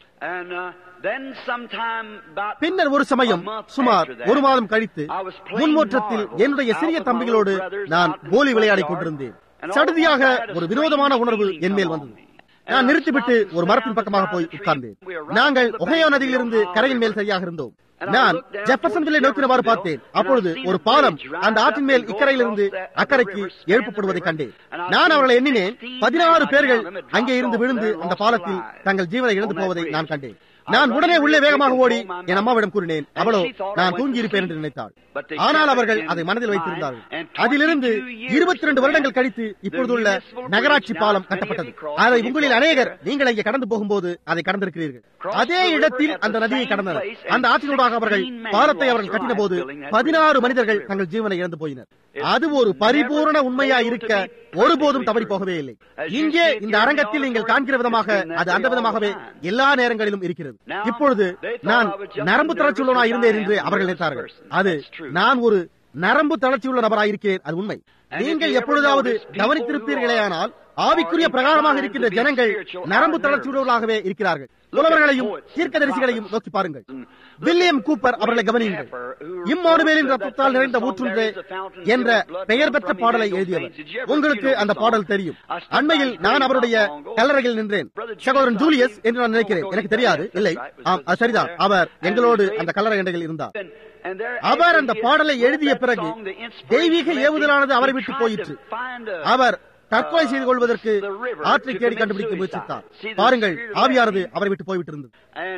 பின்னர் ஒரு சமயம் சுமார் ஒரு மாதம் கழித்து முன்மோற்றத்தில் என்னுடைய சிறிய தம்பிகளோடு நான் கோலி விளையாடிக் கொண்டிருந்தேன் சடுதியாக ஒரு வினோதமான உணர்வு என் மேல் வந்தது நான் நிறுத்திவிட்டு ஒரு மரத்தின் பக்கமாக போய் உட்கார்ந்தேன் நாங்கள் ஒகையோ நதியிலிருந்து கரையின் மேல் சரியாக இருந்தோம் நான் ஜெப்பர்சன்வில்லை நோக்கினவாறு பார்த்தேன் அப்பொழுது ஒரு பாலம் அந்த ஆற்றின் மேல் இக்கரையிலிருந்து அக்கறைக்கு எழுப்பப்படுவதை கண்டேன் நான் அவர்களை எண்ணினேன் பதினாறு பேர்கள் அங்கே இருந்து விழுந்து அந்த பாலத்தில் தங்கள் ஜீவனை இழந்து போவதை நான் கண்டேன் நான் உடனே உள்ளே வேகமாக ஓடி என் அம்மாவிடம் கூறினேன் அவளோ நான் தூங்கி இருப்பேன் என்று நினைத்தாள் ஆனால் அவர்கள் அதை மனதில் வைத்திருந்தார்கள் அதிலிருந்து இருபத்தி ரெண்டு வருடங்கள் கழித்து இப்பொழுதுள்ள நகராட்சி பாலம் கட்டப்பட்டது அதை உங்களில் அநேகர் நீங்கள் இங்கே கடந்து போகும்போது அதை கடந்திருக்கிறீர்கள் அதே இடத்தில் அந்த நதியை கடந்தனர் அந்த ஆற்றினூடாக அவர்கள் பாலத்தை அவர்கள் கட்டின போது பதினாறு மனிதர்கள் தங்கள் ஜீவனை இழந்து போயினர் அது ஒரு பரிபூர்ண உண்மையா இருக்க ஒருபோதும் தவறி போகவே இல்லை இங்கே இந்த அரங்கத்தில் நீங்கள் காண்கிற விதமாக அது அந்த விதமாகவே எல்லா நேரங்களிலும் இருக்கிறது இப்பொழுது நான் நரம்பு தளர்ச்சி உள்ளவனா இருந்தேன் என்று அவர்கள் நினைத்தார்கள் அது நான் ஒரு நரம்பு தளர்ச்சி உள்ள நபராக இருக்கிறேன் அது உண்மை நீங்கள் எப்பொழுதாவது கவனித்திருப்பீர்களேயானால் ஆவிக்குரிய பிரகாரமாக இருக்கின்ற ஜனங்கள் நரம்பு தளர்ச்சி உள்ளவர்களாகவே இருக்கிறார்கள் புலவர்களையும் தீர்க்கதரிசிகளையும் நோக்கி பாருங்கள் வில்லியம் கூப்பர் அவர்களை கவனியுங்கள் இம்மானுவேலின் ரத்தத்தால் நிறைந்த ஊற்றுன்றே என்ற பெயர் பெற்ற பாடலை எழுதியவர் உங்களுக்கு அந்த பாடல் தெரியும் அண்மையில் நான் அவருடைய கல்லறையில் நின்றேன் சகோதரன் ஜூலியஸ் என்று நான் நினைக்கிறேன் எனக்கு தெரியாது இல்லை ஆம் அது சரிதான் அவர் எங்களோடு அந்த கல்லறை எண்டையில் இருந்தார் அவர் அந்த பாடலை எழுதிய பிறகு தெய்வீக ஏவுதலானது அவரை விட்டு போயிற்று அவர் தற்கொலை செய்து கொள்வதற்கு ஆற்றை தேடி கண்டுபிடிக்க முயற்சித்தார் பாருங்கள் ஆவியானது அவரை விட்டு போய்விட்டு இருந்தது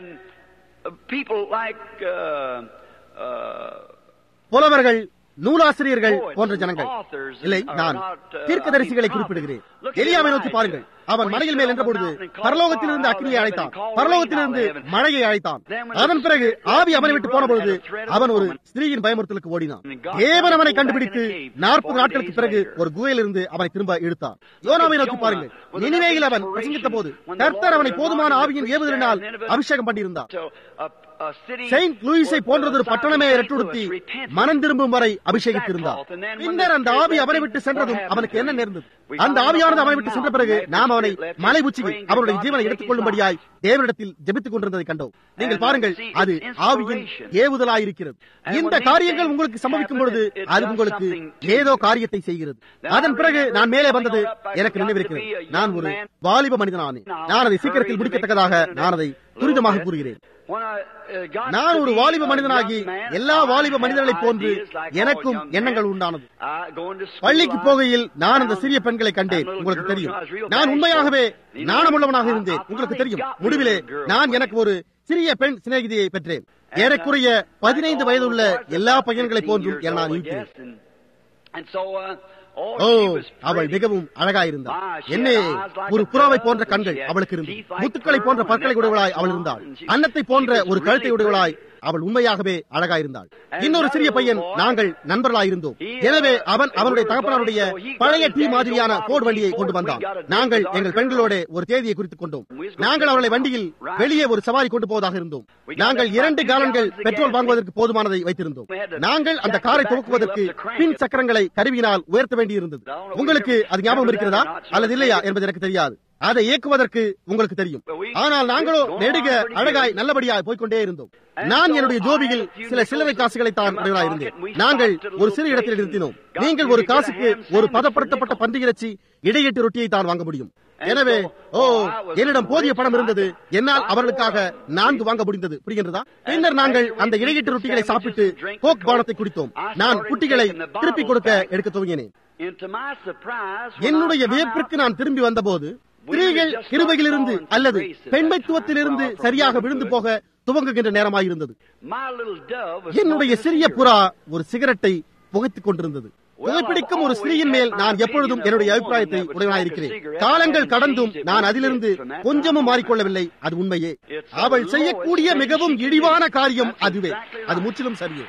புலவர்கள் நூலாசிரியர்கள் போன்ற ஜனங்கள் இல்லை நான் தீர்க்கதரிசிகளை குறிப்பிடுகிறேன் எலியாவை நோக்கி பாருங்கள் அவன் மலையில் மேல் என்ற பொழுது பரலோகத்திலிருந்து அக்னியை அழைத்தான் பரலோகத்திலிருந்து மழையை அழைத்தான் அதன் பிறகு ஆவி அவனை விட்டு போன பொழுது அவன் ஒரு ஸ்திரீயின் பயமுறுத்தலுக்கு ஓடினான் தேவன் அவனை கண்டுபிடித்து நாற்பது நாட்களுக்கு பிறகு ஒரு குகையிலிருந்து அவனை திரும்ப இழுத்தான் யோனாவை நோக்கி பாருங்கள் நினைவேயில் அவன் பிரசங்கித்த போது கர்த்தர் அவனை போதுமான ஆவியின் ஏவுதலினால் அபிஷேகம் பண்ணியிருந்தார் செயின்ட் லூயிஸை போன்றதொரு பட்டணமே இரட்டுடுத்தி மனம் திரும்பும் வரை அபிஷேகித்திருந்தார் பின்னர் அந்த ஆவி அவனை விட்டு சென்றதும் அவனுக்கு என்ன நேர்ந்தது அந்த ஆவியானது அவனை விட்டு சென்ற பிறகு நாம் அவனை மலை உச்சியில் அவருடைய ஜீவனை எடுத்துக் கொள்ளும்படியாய் தேவனிடத்தில் ஜெபித்துக் கொண்டிருந்ததை கண்டோம் நீங்கள் பாருங்கள் அது ஆவியின் ஏவுதலாயிருக்கிறது இந்த காரியங்கள் உங்களுக்கு சம்பவிக்கும் பொழுது அது உங்களுக்கு ஏதோ காரியத்தை செய்கிறது அதன் பிறகு நான் மேலே வந்தது எனக்கு நினைவிருக்கிறது நான் ஒரு வாலிப மனிதனானேன் நான் அதை சீக்கிரத்தில் முடிக்கத்தக்கதாக நான் அதை துரிதமாக கூறுகிறேன் நான் ஒரு வாலிப மனிதனாகி எல்லா வாலிப மனிதர்களைப் போன்று எனக்கும் எண்ணங்கள் உண்டானது பள்ளிக்கு போகையில் நான் அந்த சிறிய பெண்களை கண்டேன் உங்களுக்கு தெரியும் நான் உண்மையாகவே நாணமுள்ளவனாக இருந்தேன் உங்களுக்கு தெரியும் முடிவிலே நான் எனக்கு ஒரு சிறிய பெண் சிநேகிதியை பெற்றேன் ஏறக்குறைய பதினைந்து வயதுள்ள எல்லா பையன்களைப் போன்றும் என நான் இருக்கிறேன் ஓ அவள் மிகவும் அழகாயிருந்தாள் என்னே ஒரு புறாவை போன்ற கண்கள் அவளுக்கு இருந்து முத்துக்களை போன்ற பற்களை உடையவளாய் அவள் இருந்தாள் அன்னத்தை போன்ற ஒரு கழுத்தை உடையவளாய் அவள் உண்மையாகவே அழகாயிருந்தாள் இன்னொரு சிறிய பையன் நாங்கள் நண்பர்களாய் இருந்தோம் எனவே அவன் அவனுடைய தகப்பனாருடைய பழைய டீ மாதிரியான போர்டு வண்டியை கொண்டு வந்தான் நாங்கள் எங்கள் பெண்களோட ஒரு தேதியை குறித்துக் கொண்டோம் நாங்கள் அவளை வண்டியில் வெளியே ஒரு சவாரி கொண்டு போவதாக இருந்தோம் நாங்கள் இரண்டு காலன்கள் பெட்ரோல் வாங்குவதற்கு போதுமானதை வைத்திருந்தோம் நாங்கள் அந்த காரை துவக்குவதற்கு பின் சக்கரங்களை கருவியினால் உயர்த்த வேண்டியிருந்தது உங்களுக்கு அது ஞாபகம் இருக்கிறதா அல்லது இல்லையா என்பது எனக்கு தெரியாது அதை இயக்குவதற்கு உங்களுக்கு தெரியும் ஆனால் நாங்களோ நெடுக அழகாய் நல்லபடியாய் போய்கொண்டே இருந்தோம் நான் என்னுடைய ஜோபியில் சில சில்லறை காசுகளை தான் உடையவராய் இருந்தேன் நாங்கள் ஒரு சிறு இடத்தில் நிறுத்தினோம் நீங்கள் ஒரு காசுக்கு ஒரு பதப்படுத்தப்பட்ட பன்றி இறைச்சி இடையீட்டு ரொட்டியை தான் வாங்க முடியும் எனவே ஓ என்னிடம் போதிய பணம் இருந்தது என்னால் அவர்களுக்காக நான்கு வாங்க முடிந்தது புரிகின்றதா பின்னர் நாங்கள் அந்த இடையீட்டு ரொட்டிகளை சாப்பிட்டு கோக் பானத்தை குடித்தோம் நான் குட்டிகளை திருப்பிக் கொடுக்க எடுக்க துவங்கினேன் என்னுடைய வியப்பிற்கு நான் திரும்பி வந்தபோது ஸ்திரீகள் கிருபையிலிருந்து அல்லது பெண்மைத்துவத்திலிருந்து சரியாக விழுந்து போக துவங்குகின்ற நேரமாயிருந்தது என்னுடைய சிறிய புறா ஒரு சிகரெட்டை புகைத்துக் கொண்டிருந்தது புகைப்பிடிக்கும் ஒரு ஸ்திரீயின் மேல் நான் எப்பொழுதும் என்னுடைய அபிப்பிராயத்தை உடையவனாயிருக்கிறேன் காலங்கள் கடந்தும் நான் அதிலிருந்து கொஞ்சமும் மாறிக்கொள்ளவில்லை அது உண்மையே அவள் செய்யக்கூடிய மிகவும் இழிவான காரியம் அதுவே அது முற்றிலும் சரியே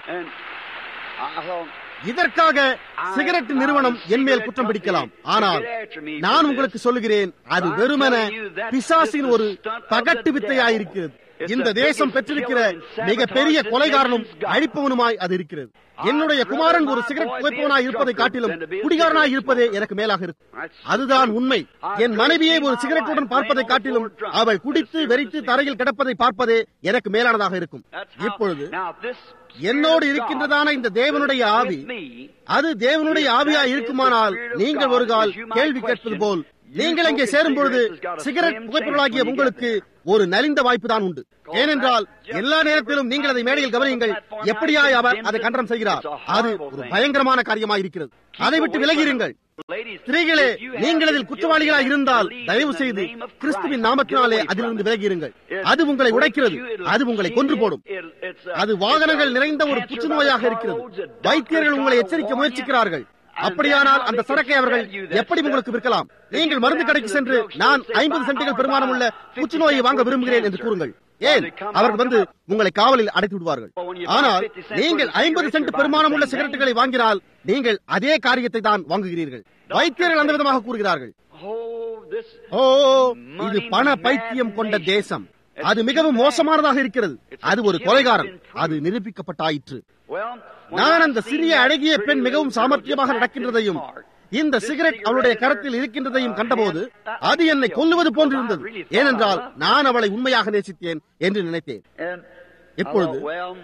இதற்காக சிகரெட் நிறுவனம் என் மேல் குற்றம் பிடிக்கலாம் ஆனால் நான் உங்களுக்கு சொல்லுகிறேன் அது வெறுமன பிசாசின் ஒரு பகட்டு வித்தையாயிருக்கிறது இந்த தேசம் பெற்றிருக்கிற மிக பெரிய கொலைகாரனும் அழிப்பவனுமாய் அது இருக்கிறது என்னுடைய குமாரன் ஒரு சிகரெட் புகைப்பவனாய் இருப்பதை காட்டிலும் குடிகாரனாய் இருப்பதே எனக்கு மேலாக இருக்கும் அதுதான் உண்மை என் மனைவியை ஒரு சிகரெட்டுடன் பார்ப்பதை காட்டிலும் அவள் குடித்து வெறித்து தரையில் கிடப்பதை பார்ப்பதே எனக்கு மேலானதாக இருக்கும் இப்பொழுது என்னோடு இருக்கின்றதான இந்த தேவனுடைய ஆவி அது தேவனுடைய ஆவியா இருக்குமானால் நீங்கள் ஒரு கால் கேள்வி கேட்பது போல் நீங்கள் அங்கே சேரும் பொழுது சிகரெட் புகைப்பொருளாகிய உங்களுக்கு ஒரு நலிந்த வாய்ப்பு தான் உண்டு ஏனென்றால் எல்லா நேரத்திலும் நீங்கள் அதை மேடையில் கவனியுங்கள் எப்படியாய் அவர் அதை கண்டனம் செய்கிறார் அது ஒரு பயங்கரமான காரியமாக இருக்கிறது அதை விட்டு விலகிருங்கள் ஸ்திரீகளே நீங்கள் அதில் குற்றவாளிகளாக இருந்தால் தயவு செய்து கிறிஸ்துவின் நாமத்தினாலே அதிலிருந்து விலகியிருங்கள் அது உங்களை உடைக்கிறது அது உங்களை கொன்று போடும் அது வாகனங்கள் நிறைந்த ஒரு புற்றுநோயாக இருக்கிறது வைத்தியர்கள் உங்களை எச்சரிக்க முயற்சிக்கிறார்கள் அப்படியானால் அந்த சரக்கை அவர்கள் எப்படி உங்களுக்கு விற்கலாம் நீங்கள் மருந்து கடைக்கு சென்று நான் ஐம்பது சென்ட்டுகள் பெருமானம் உள்ள புற்றுநோயை வாங்க விரும்புகிறேன் என்று கூறுங்கள் ஏன் அவர்கள் வந்து உங்களை காவலில் அடைத்து விடுவார்கள் ஆனால் நீங்கள் ஐம்பது சென்ட் பெருமானம் உள்ள சிகரெட்டுகளை வாங்கினால் நீங்கள் அதே காரியத்தை தான் வாங்குகிறீர்கள் வைத்தியர்கள் அந்த விதமாக கூறுகிறார்கள் ஓ இது பண பைத்தியம் கொண்ட தேசம் அது மிகவும் மோசமானதாக இருக்கிறது அது ஒரு கொலைகாரன் அது நிரூபிக்கப்பட்டாயிற்று நான் அந்த சிறிய அழகிய பெண் மிகவும் சாமர்த்தியமாக நடக்கின்றதையும் இந்த சிகரெட் அவளுடைய கரத்தில் இருக்கின்றதையும் கண்டபோது அது என்னை கொல்லுவது போன்றிருந்தது ஏனென்றால் நான் அவளை உண்மையாக நேசித்தேன் என்று நினைத்தேன் இப்பொழுது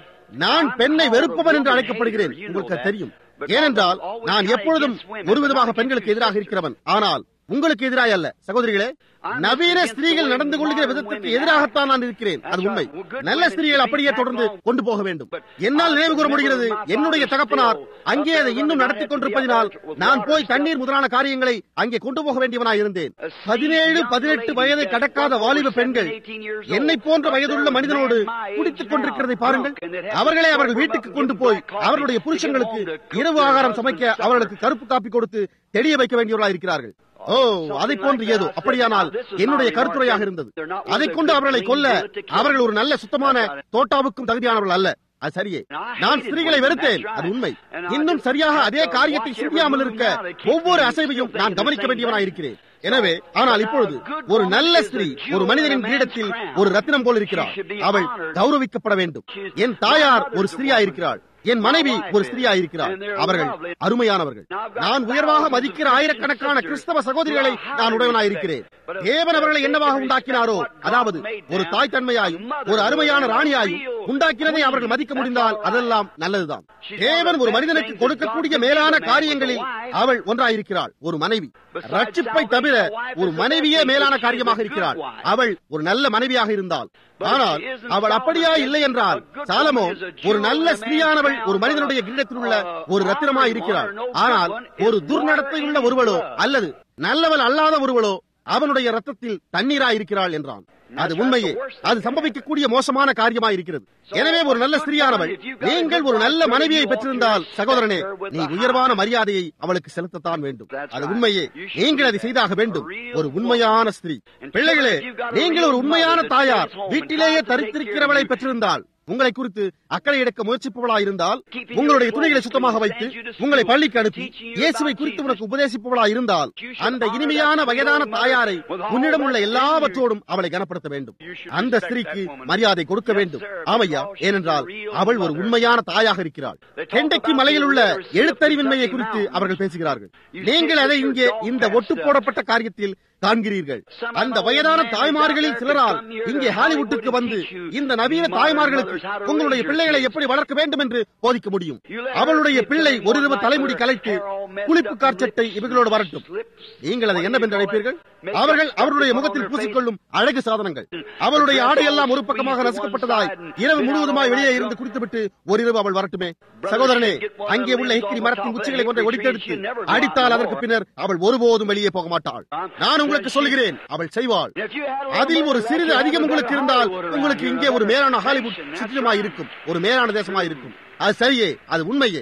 நான் பெண்ணை வெறுப்பவன் என்று அழைக்கப்படுகிறேன் உங்களுக்கு தெரியும் ஏனென்றால் நான் எப்பொழுதும் ஒரு விதமாக பெண்களுக்கு எதிராக இருக்கிறவன் ஆனால் உங்களுக்கு எதிராக அல்ல சகோதரிகளே நவீன ஸ்திரீகள் நடந்து கொள்கிற விதத்திற்கு எதிராகத்தான் நான் இருக்கிறேன் அது உண்மை நல்ல ஸ்திரீகள் அப்படியே தொடர்ந்து கொண்டு போக வேண்டும் என்னால் நினைவு கூற முடிகிறது என்னுடைய தகப்பனார் அங்கே அதை இன்னும் நடத்தி கொண்டிருப்பதினால் நான் போய் தண்ணீர் முதலான காரியங்களை அங்கே கொண்டு போக வேண்டியவனாய் இருந்தேன் பதினேழு பதினெட்டு வயதை கடக்காத வாலிப பெண்கள் என்னை போன்ற வயதுள்ள மனிதனோடு குடித்துக் கொண்டிருக்கிறதை பாருங்கள் அவர்களே அவர்கள் வீட்டுக்கு கொண்டு போய் அவர்களுடைய புருஷங்களுக்கு இரவு ஆகாரம் சமைக்க அவர்களுக்கு கருப்பு காப்பி கொடுத்து தெரிய வைக்க வேண்டியவர்களாக இருக்கிறார்கள் ஓ அதை போன்று ஏதோ அப்படியானால் என்னுடைய கருத்துரையாக இருந்தது அதை கொண்டு அவர்களை கொல்ல அவர்கள் ஒரு நல்ல சுத்தமான தோட்டாவுக்கும் தகுதியானவர்கள் அல்ல அது சரியே நான் ஸ்திரீகளை வெறுத்தேன் அது உண்மை இன்னும் சரியாக அதே காரியத்தை செய்யாமல் இருக்க ஒவ்வொரு அசைவையும் நான் கவனிக்க வேண்டியவனாய் இருக்கிறேன் எனவே ஆனால் இப்பொழுது ஒரு நல்ல ஸ்திரீ ஒரு மனிதனின் கிரீடத்தில் ஒரு ரத்தினம் போல் இருக்கிறாள் அவள் கௌரவிக்கப்பட வேண்டும் என் தாயார் ஒரு ஸ்திரீயா இருக்கிறாள் என் மனைவி ஒரு ஸ்திரீயா இருக்கிறார் அவர்கள் அருமையானவர்கள் நான் உயர்வாக மதிக்கிற ஆயிரக்கணக்கான கிறிஸ்தவ சகோதரிகளை நான் உடையவனாய் இருக்கிறேன் தேவன் அவர்களை என்னவாக உண்டாக்கினாரோ அதாவது ஒரு தாய் தன்மையாயும் ஒரு அருமையான ராணியாயும் உண்டாக்கினதை அவர்கள் மதிக்க முடிந்தால் அதெல்லாம் நல்லதுதான் தேவன் ஒரு மனிதனுக்கு கொடுக்கக்கூடிய மேலான காரியங்களில் அவள் ஒன்றாயிருக்கிறாள் ஒரு மனைவி ரட்சிப்பை தவிர ஒரு மனைவியே மேலான காரியமாக இருக்கிறாள் அவள் ஒரு நல்ல மனைவியாக இருந்தால் ஆனால் அவள் அப்படியா இல்லை என்றால் சாலமோ ஒரு நல்ல ஸ்திரீயானவள் ஒரு மனிதனுடைய கிரீடத்தில் உள்ள ஒரு ரத்தினமா இருக்கிறாள் ஆனால் ஒரு துர்நடத்தை உள்ள ஒருவளோ அல்லது நல்லவள் அல்லாத ஒருவளோ அவனுடைய ரத்தத்தில் தண்ணீரா இருக்கிறாள் என்றான் அது உண்மையே அது சம்பவிக்கக்கூடிய மோசமான காரியமா இருக்கிறது எனவே ஒரு நல்ல ஸ்திரீயானவள் நீங்கள் ஒரு நல்ல மனைவியை பெற்றிருந்தால் சகோதரனே நீ உயர்வான மரியாதையை அவளுக்கு செலுத்தத்தான் வேண்டும் அது உண்மையே நீங்கள் அதை செய்தாக வேண்டும் ஒரு உண்மையான ஸ்திரீ பிள்ளைகளே நீங்கள் ஒரு உண்மையான தாயார் வீட்டிலேயே தரித்திருக்கிறவளை பெற்றிருந்தால் உங்களை குறித்து அக்கறை எடுக்க முயற்சிப்பவளாக இருந்தால் உங்களுடைய துணிகளை சுத்தமாக வைத்து உங்களை பள்ளிக்கு அனுப்பி இயேசுவை குறித்து உனக்கு உபதேசிப்பவளாக இருந்தால் அந்த இனிமையான வயதான தாயாரை உன்னிடம் உள்ள எல்லாவற்றோடும் அவளை கனப்படுத்த வேண்டும் அந்த ஸ்திரீக்கு மரியாதை கொடுக்க வேண்டும் ஆமையா ஏனென்றால் அவள் ஒரு உண்மையான தாயாக இருக்கிறாள் கெண்டக்கி மலையில் உள்ள எழுத்தறிவின்மையை குறித்து அவர்கள் பேசுகிறார்கள் நீங்கள் அதை இங்கே இந்த ஒட்டு போடப்பட்ட காரியத்தில் காண்கிறீர்கள் அந்த வயதான தாய்மார்களில் சிலரால் இங்கே ஹாலிவுட்டுக்கு வந்து இந்த நவீன தாய்மார்களுக்கு உங்களுடைய பிள்ளைகளை எப்படி வளர்க்க வேண்டும் என்று போதிக்க முடியும் அவளுடைய பிள்ளை ஒருவித தலைமுடி கலைத்து குளிப்பு காற்சட்டை இவர்களோடு வரட்டும் நீங்கள் அதை என்னவென்று அழைப்பீர்கள் அவர்கள் அவருடைய முகத்தில் பூசிக்கொள்ளும் அழகு சாதனங்கள் அவளுடைய ஆடை எல்லாம் ஒரு பக்கமாக நசுக்கப்பட்டதாய் இரவு முழுவதுமாய் வெளியே இருந்து குடித்துவிட்டு ஒரு இரவு அவள் வரட்டுமே சகோதரனே அங்கே உள்ள ஹிக்கிரி மரத்தின் உச்சிகளை ஒன்றை ஒடித்தெடுத்து அடித்தால் அதற்கு பின்னர் அவள் ஒருபோதும் வெளியே போக மாட்டாள் நான் உங்களுக்கு சொல்கிறேன் அவள் செய்வாள் அதில் ஒரு சிறிது அதிகம் உங்களுக்கு இருந்தால் உங்களுக்கு இங்கே ஒரு மேலான ஹாலிவுட் சுற்றிலுமாய் இருக்கும் ஒரு மேலான தேசமாய் இருக்கும் அது சரியே அது உண்மையே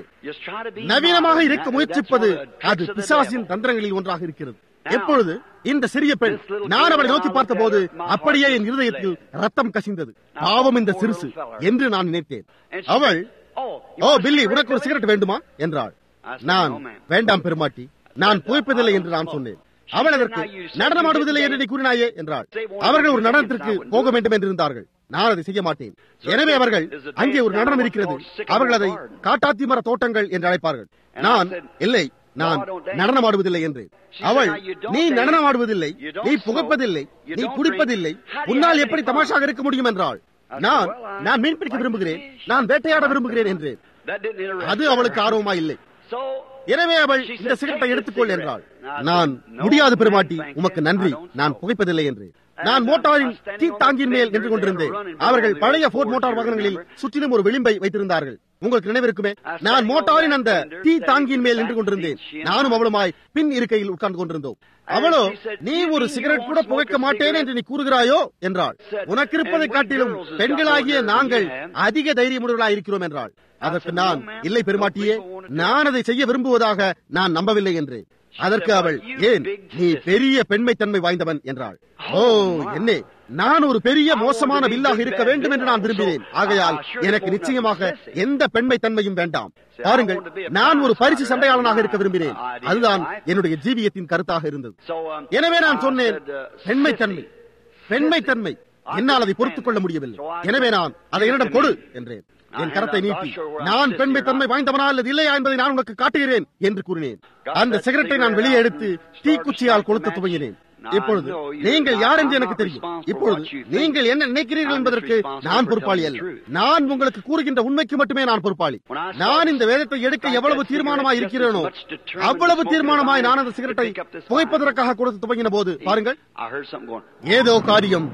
நவீனமாக இருக்க முயற்சிப்பது அது பிசாசின் தந்திரங்களில் ஒன்றாக இருக்கிறது எப்பொழுது இந்த சிறிய பெண் நான் அவளை நோக்கி பார்த்த போது அப்படியே என் இருதயத்தில் ரத்தம் கசிந்தது பாவம் இந்த சிறுசு என்று நான் நினைத்தேன் அவள் ஓ பில்லி உனக்கு ஒரு சிகரெட் வேண்டுமா என்றாள் நான் வேண்டாம் பெருமாட்டி நான் புகைப்பதில்லை என்று நான் சொன்னேன் அவள் அதற்கு நடனமாடுவதில்லை என்று நீ கூறினாயே என்றாள் அவர்கள் ஒரு நடனத்திற்கு போக வேண்டும் என்று இருந்தார்கள் நான் அதை செய்ய மாட்டேன் எனவே அவர்கள் அங்கே ஒரு நடனம் இருக்கிறது அவர்கள் அதை காட்டாத்தி மர தோட்டங்கள் என்று அழைப்பார்கள் நான் இல்லை நான் நடனமாடுவதில்லை என்று அவள் நீ நடனமாடுவதில்லை நீ புகைப்பதில்லை நீ குடிப்பதில்லை உன்னால் எப்படி தமாஷாக இருக்க முடியும் என்றாள் நான் நான் மீன் பிடிக்க விரும்புகிறேன் நான் வேட்டையாட விரும்புகிறேன் என்று அது அவளுக்கு ஆர்வமா இல்லை எனவே அவள் இந்த சிகரெட்டை எடுத்துக்கொள் என்றாள் நான் முடியாது பெருமாட்டி உமக்கு நன்றி நான் புகைப்பதில்லை என்று நான் மோட்டாரின் தீ தாங்கின் மேல் நின்று கொண்டிருந்தேன் அவர்கள் பழைய போர்ட் மோட்டார் வாகனங்களில் சுற்றிலும் ஒரு விளிம்பை வைத்திருந்தார்கள் உங்களுக்கு நினைவிருக்குமே நான் மோட்டாரின் அந்த தீ தாங்கியின் மேல் நின்று கொண்டிருந்தேன் நானும் அவளுமாய் பின் இருக்கையில் உட்கார்ந்து கொண்டிருந்தோம் அவளோ நீ ஒரு சிகரெட் கூட புகைக்க மாட்டேன் என்று நீ கூறுகிறாயோ என்றாள் உனக்கு இருப்பதை காட்டிலும் பெண்களாகிய நாங்கள் அதிக தைரியமுடையவர்களாக இருக்கிறோம் என்றாள் அதற்கு நான் இல்லை பெருமாட்டியே நான் அதை செய்ய விரும்புவதாக நான் நம்பவில்லை என்று அதற்கு அவள் ஏன் நீ பெரிய பெண்மை தன்மை வாய்ந்தவன் என்றாள் ஓ என்னே நான் ஒரு பெரிய மோசமான வில்லாக இருக்க வேண்டும் என்று நான் விரும்பினேன் ஆகையால் எனக்கு நிச்சயமாக எந்த பெண்மை தன்மையும் வேண்டாம் பாருங்கள் நான் ஒரு பரிசு சண்டையாளனாக இருக்க விரும்பினேன் அதுதான் என்னுடைய ஜீவியத்தின் கருத்தாக இருந்தது எனவே நான் சொன்னேன் பெண்மை தன்மை பெண்மை தன்மை என்னால் அதை பொறுத்துக் கொள்ள முடியவில்லை எனவே நான் அதை என்னிடம் கொடு என்றேன் என் கரத்தை நீட்டி நான் பெண்மை தன்மை வாய்ந்தவனா அல்லது இல்லையா என்பதை நான் உனக்கு காட்டுகிறேன் என்று கூறினேன் அந்த சிகரெட்டை நான் வெளியே எடுத்து தீக்குச்சியால் கொளுத்த துவங்கினேன் இப்பொழுது நீங்கள் யார் என்று எனக்கு தெரியும் இப்பொழுது நீங்கள் என்ன நினைக்கிறீர்கள் என்பதற்கு நான் பொறுப்பாளி அல்ல நான் உங்களுக்கு கூறுகின்ற உண்மைக்கு மட்டுமே நான் பொறுப்பாளி நான் இந்த வேதத்தை எடுக்க எவ்வளவு தீர்மானமாய் இருக்கிறேனோ அவ்வளவு தீர்மானமாய் நான் அந்த சிகரெட்டை புகைப்பதற்காக கொடுத்து துவங்கின போது பாருங்கள் ஏதோ காரியம்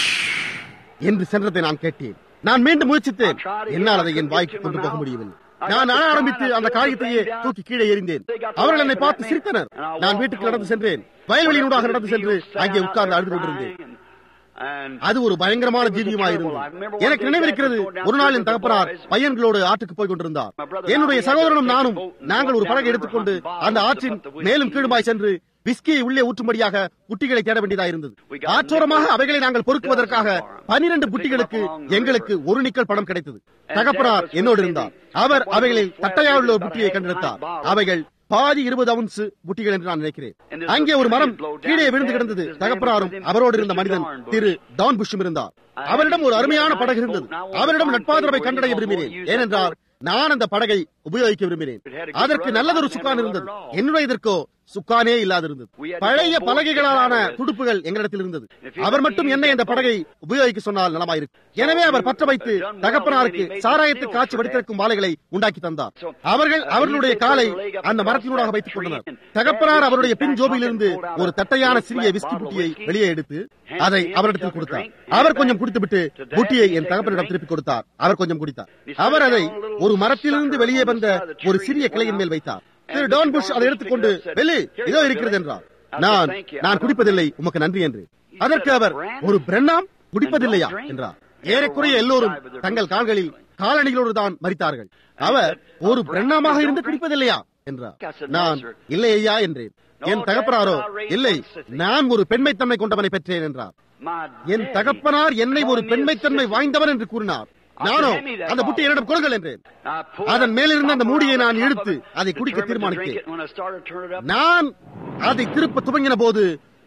என்று சென்றதை நான் கேட்டேன் நான் மீண்டும் முயற்சித்தேன் என்னால் அதை என் வாய்க்கு கொண்டு போக முடியவில்லை நான் அழ ஆரம்பித்து அந்த காரியத்தையே தூக்கி கீழே எறிந்தேன் அவர்கள் என்னை பார்த்து சிரித்தனர் நான் வீட்டுக்கு நடந்து சென்றேன் வயல்வெளியினூடாக நடந்து சென்று அங்கே உட்கார்ந்து அழுது கொண்டிருந்தேன் அது ஒரு பயங்கரமான ஜீவியமாக இருந்தது எனக்கு நினைவிருக்கிறது ஒரு நாள் என் தகப்பனார் பையன்களோடு ஆற்றுக்கு போய் கொண்டிருந்தார் என்னுடைய சகோதரனும் நானும் நாங்கள் ஒரு படகை எடுத்துக்கொண்டு அந்த ஆற்றின் மேலும் கீழுமாய் சென்று விஸ்கியை உள்ளே ஊற்றும்படியாக புட்டிகளை தேட வேண்டியதாக இருந்தது ஆற்றோரமாக அவைகளை நாங்கள் பொறுக்குவதற்காக பனிரெண்டு புட்டிகளுக்கு எங்களுக்கு ஒரு நிக்கல் பணம் கிடைத்தது தகப்பனார் என்னோடு இருந்தார் அவர் அவைகளில் தட்டையாவுள்ள ஒரு புட்டியை கண்டெடுத்தார் அவைகள் பாதி இருபது அவுன்ஸ் புட்டிகள் என்று நான் நினைக்கிறேன் அங்கே ஒரு மரம் கீழே விழுந்து கிடந்தது தகப்பனாரும் அவரோடு இருந்த மனிதன் திரு டான் புஷும் இருந்தார் அவரிடம் ஒரு அருமையான படகு இருந்தது அவரிடம் நட்பாதரவை கண்டடைய விரும்பினேன் ஏனென்றால் நான் அந்த படகை உபயோகிக்க விரும்பினேன் அதற்கு நல்லதொரு சுக்கான் இருந்தது என்னுடைய இதற்கோ சுக்கானே இல்லாதிருந்தது பழைய பலகைகளாலான துடுப்புகள் எங்களிடத்தில் இருந்தது அவர் மட்டும் என்ன இந்த படகை உபயோகிக்க சொன்னால் நலமாயிருக்கு எனவே அவர் பற்ற வைத்து தகப்பனாருக்கு சாராயத்தை காட்சி வடித்திருக்கும் வாழைகளை உண்டாக்கி தந்தார் அவர்கள் அவர்களுடைய காலை அந்த மரத்தினூடாக வைத்துக் கொண்டனர் தகப்பனார் அவருடைய பின் ஜோபியிலிருந்து ஒரு தட்டையான சிறிய விஸ்கி புட்டியை வெளியே எடுத்து அதை அவரிடத்தில் கொடுத்தார் அவர் கொஞ்சம் குடித்துவிட்டு புட்டியை என் தகப்பனிடம் திருப்பி கொடுத்தார் அவர் கொஞ்சம் குடித்தார் அவர் அதை ஒரு மரத்திலிருந்து வெளியே வந்த ஒரு சிறிய கிளையின் மேல் வைத்தார் திரு டான் புஷ் அதை எடுத்துக்கொண்டு வெளி இதோ இருக்கிறது என்றார் நான் நான் குடிப்பதில்லை உமக்கு நன்றி என்று அதற்கு அவர் ஒரு பிரண்ணாம் குடிப்பதில்லையா என்றார் ஏறக்குறைய எல்லோரும் தங்கள் கால்களில் காலணிகளோடு தான் மறித்தார்கள் அவர் ஒரு பிரண்ணாமாக இருந்து குடிப்பதில்லையா என்றார் நான் இல்லை ஐயா என்றேன் என் தகப்பனாரோ இல்லை நான் ஒரு பெண்மைத்தன்மை கொண்டவனை பெற்றேன் என்றார் என் தகப்பனார் என்னை ஒரு பெண்மைத்தன்மை வாய்ந்தவன் என்று கூறினார் நானோ அந்த புட்டி என்னிடம் கொடுங்கள் என்றேன் அதன் மேலிருந்த அந்த மூடியை நான் இழுத்து அதை குடிக்க தீர்மானித்தேன் நான் அதை திருப்ப துவங்கின போது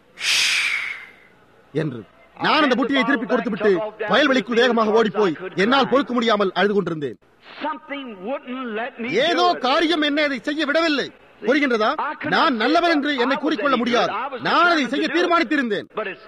என்று நான் அந்த புட்டியை திருப்பி கொடுத்து விட்டு வயல்வெளிக்குள் வேகமாக ஓடிப்போய் என்னால் பொறுக்க முடியாமல் அழுது கொண்டிருந்தேன் ஏதோ காரியம் என்னை அதை செய்ய விடவில்லை புரிகின்றதா நான் நல்லவன் என்று என்னை கூறிக்கொள்ள முடியாது நான் அதை செய்ய தீர்மானித்திருந்தேன்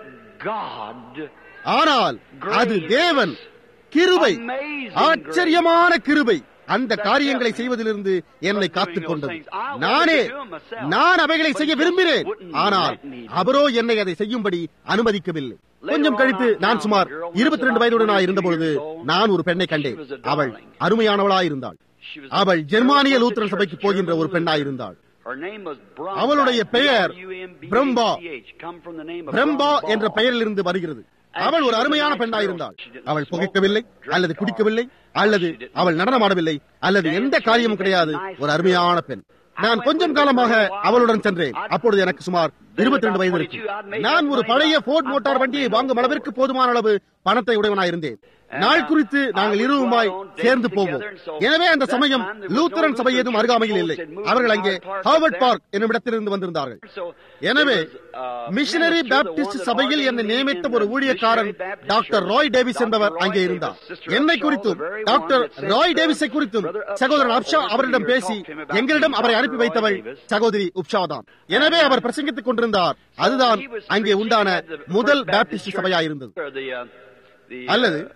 ஆனால் அது தேவன் கிருபை ஆச்சரியமான கிருபை அந்த காரியங்களை செய்வதிலிருந்து என்னை காத்துக் கொண்டது நானே நான் அவைகளை செய்ய விரும்பினேன் ஆனால் அவரோ என்னை அதை செய்யும்படி அனுமதிக்கவில்லை கொஞ்சம் கழித்து நான் சுமார் இருபத்தி ரெண்டு வயதுடனாய் இருந்தபொழுது நான் ஒரு பெண்ணை கண்டேன் அவள் அருமையானவளாயிருந்தாள் அவள் ஜெர்மானிய லூத்திரன் சபைக்கு போகின்ற ஒரு பெண்ணாயிருந்தாள் அவளுடைய பெயர் பிரம்பா பிரம்பா என்ற பெயரிலிருந்து வருகிறது அவள் ஒரு அருமையான பெண்ணாயிருந்தாள் அவள் புகைக்கவில்லை அல்லது குடிக்கவில்லை அல்லது அவள் நடனமாடவில்லை அல்லது எந்த காரியமும் கிடையாது ஒரு அருமையான பெண் நான் கொஞ்சம் காலமாக அவளுடன் சென்றேன் அப்பொழுது எனக்கு சுமார் இருபத்தி ரெண்டு வயது இருக்கு நான் ஒரு பழைய போர்ட் மோட்டார் வண்டியை வாங்கும் அளவிற்கு போதுமான அளவு பணத்தை உடையவனாயிருந்தேன் நாள் குறித்து நாங்கள் இருவுமாய் சேர்ந்து போவோம் எனவே அந்த சமயம் லூத்தரன் சபை ஏதும் அருகாமையில் இல்லை அவர்கள் அங்கே ஹார்வர்ட் பார்க் என்னும் இடத்திலிருந்து வந்திருந்தார்கள் எனவே மிஷனரி பேப்டிஸ்ட் சபையில் என்னை நியமித்த ஒரு ஊழியக்காரன் டாக்டர் ராய் டேவிஸ் என்பவர் அங்கே இருந்தார் என்னை குறித்தும் டாக்டர் ராய் டேவிஸை குறித்தும் சகோதரன் அப்ஷா அவரிடம் பேசி எங்களிடம் அவரை அனுப்பி வைத்தவள் சகோதரி உப்ஷா தான் எனவே அவர் பிரசங்கித்துக் கொண்டிருந்தார் அதுதான் அங்கே உண்டான முதல் பேப்டிஸ்ட் சபையாயிருந்தது அல்லது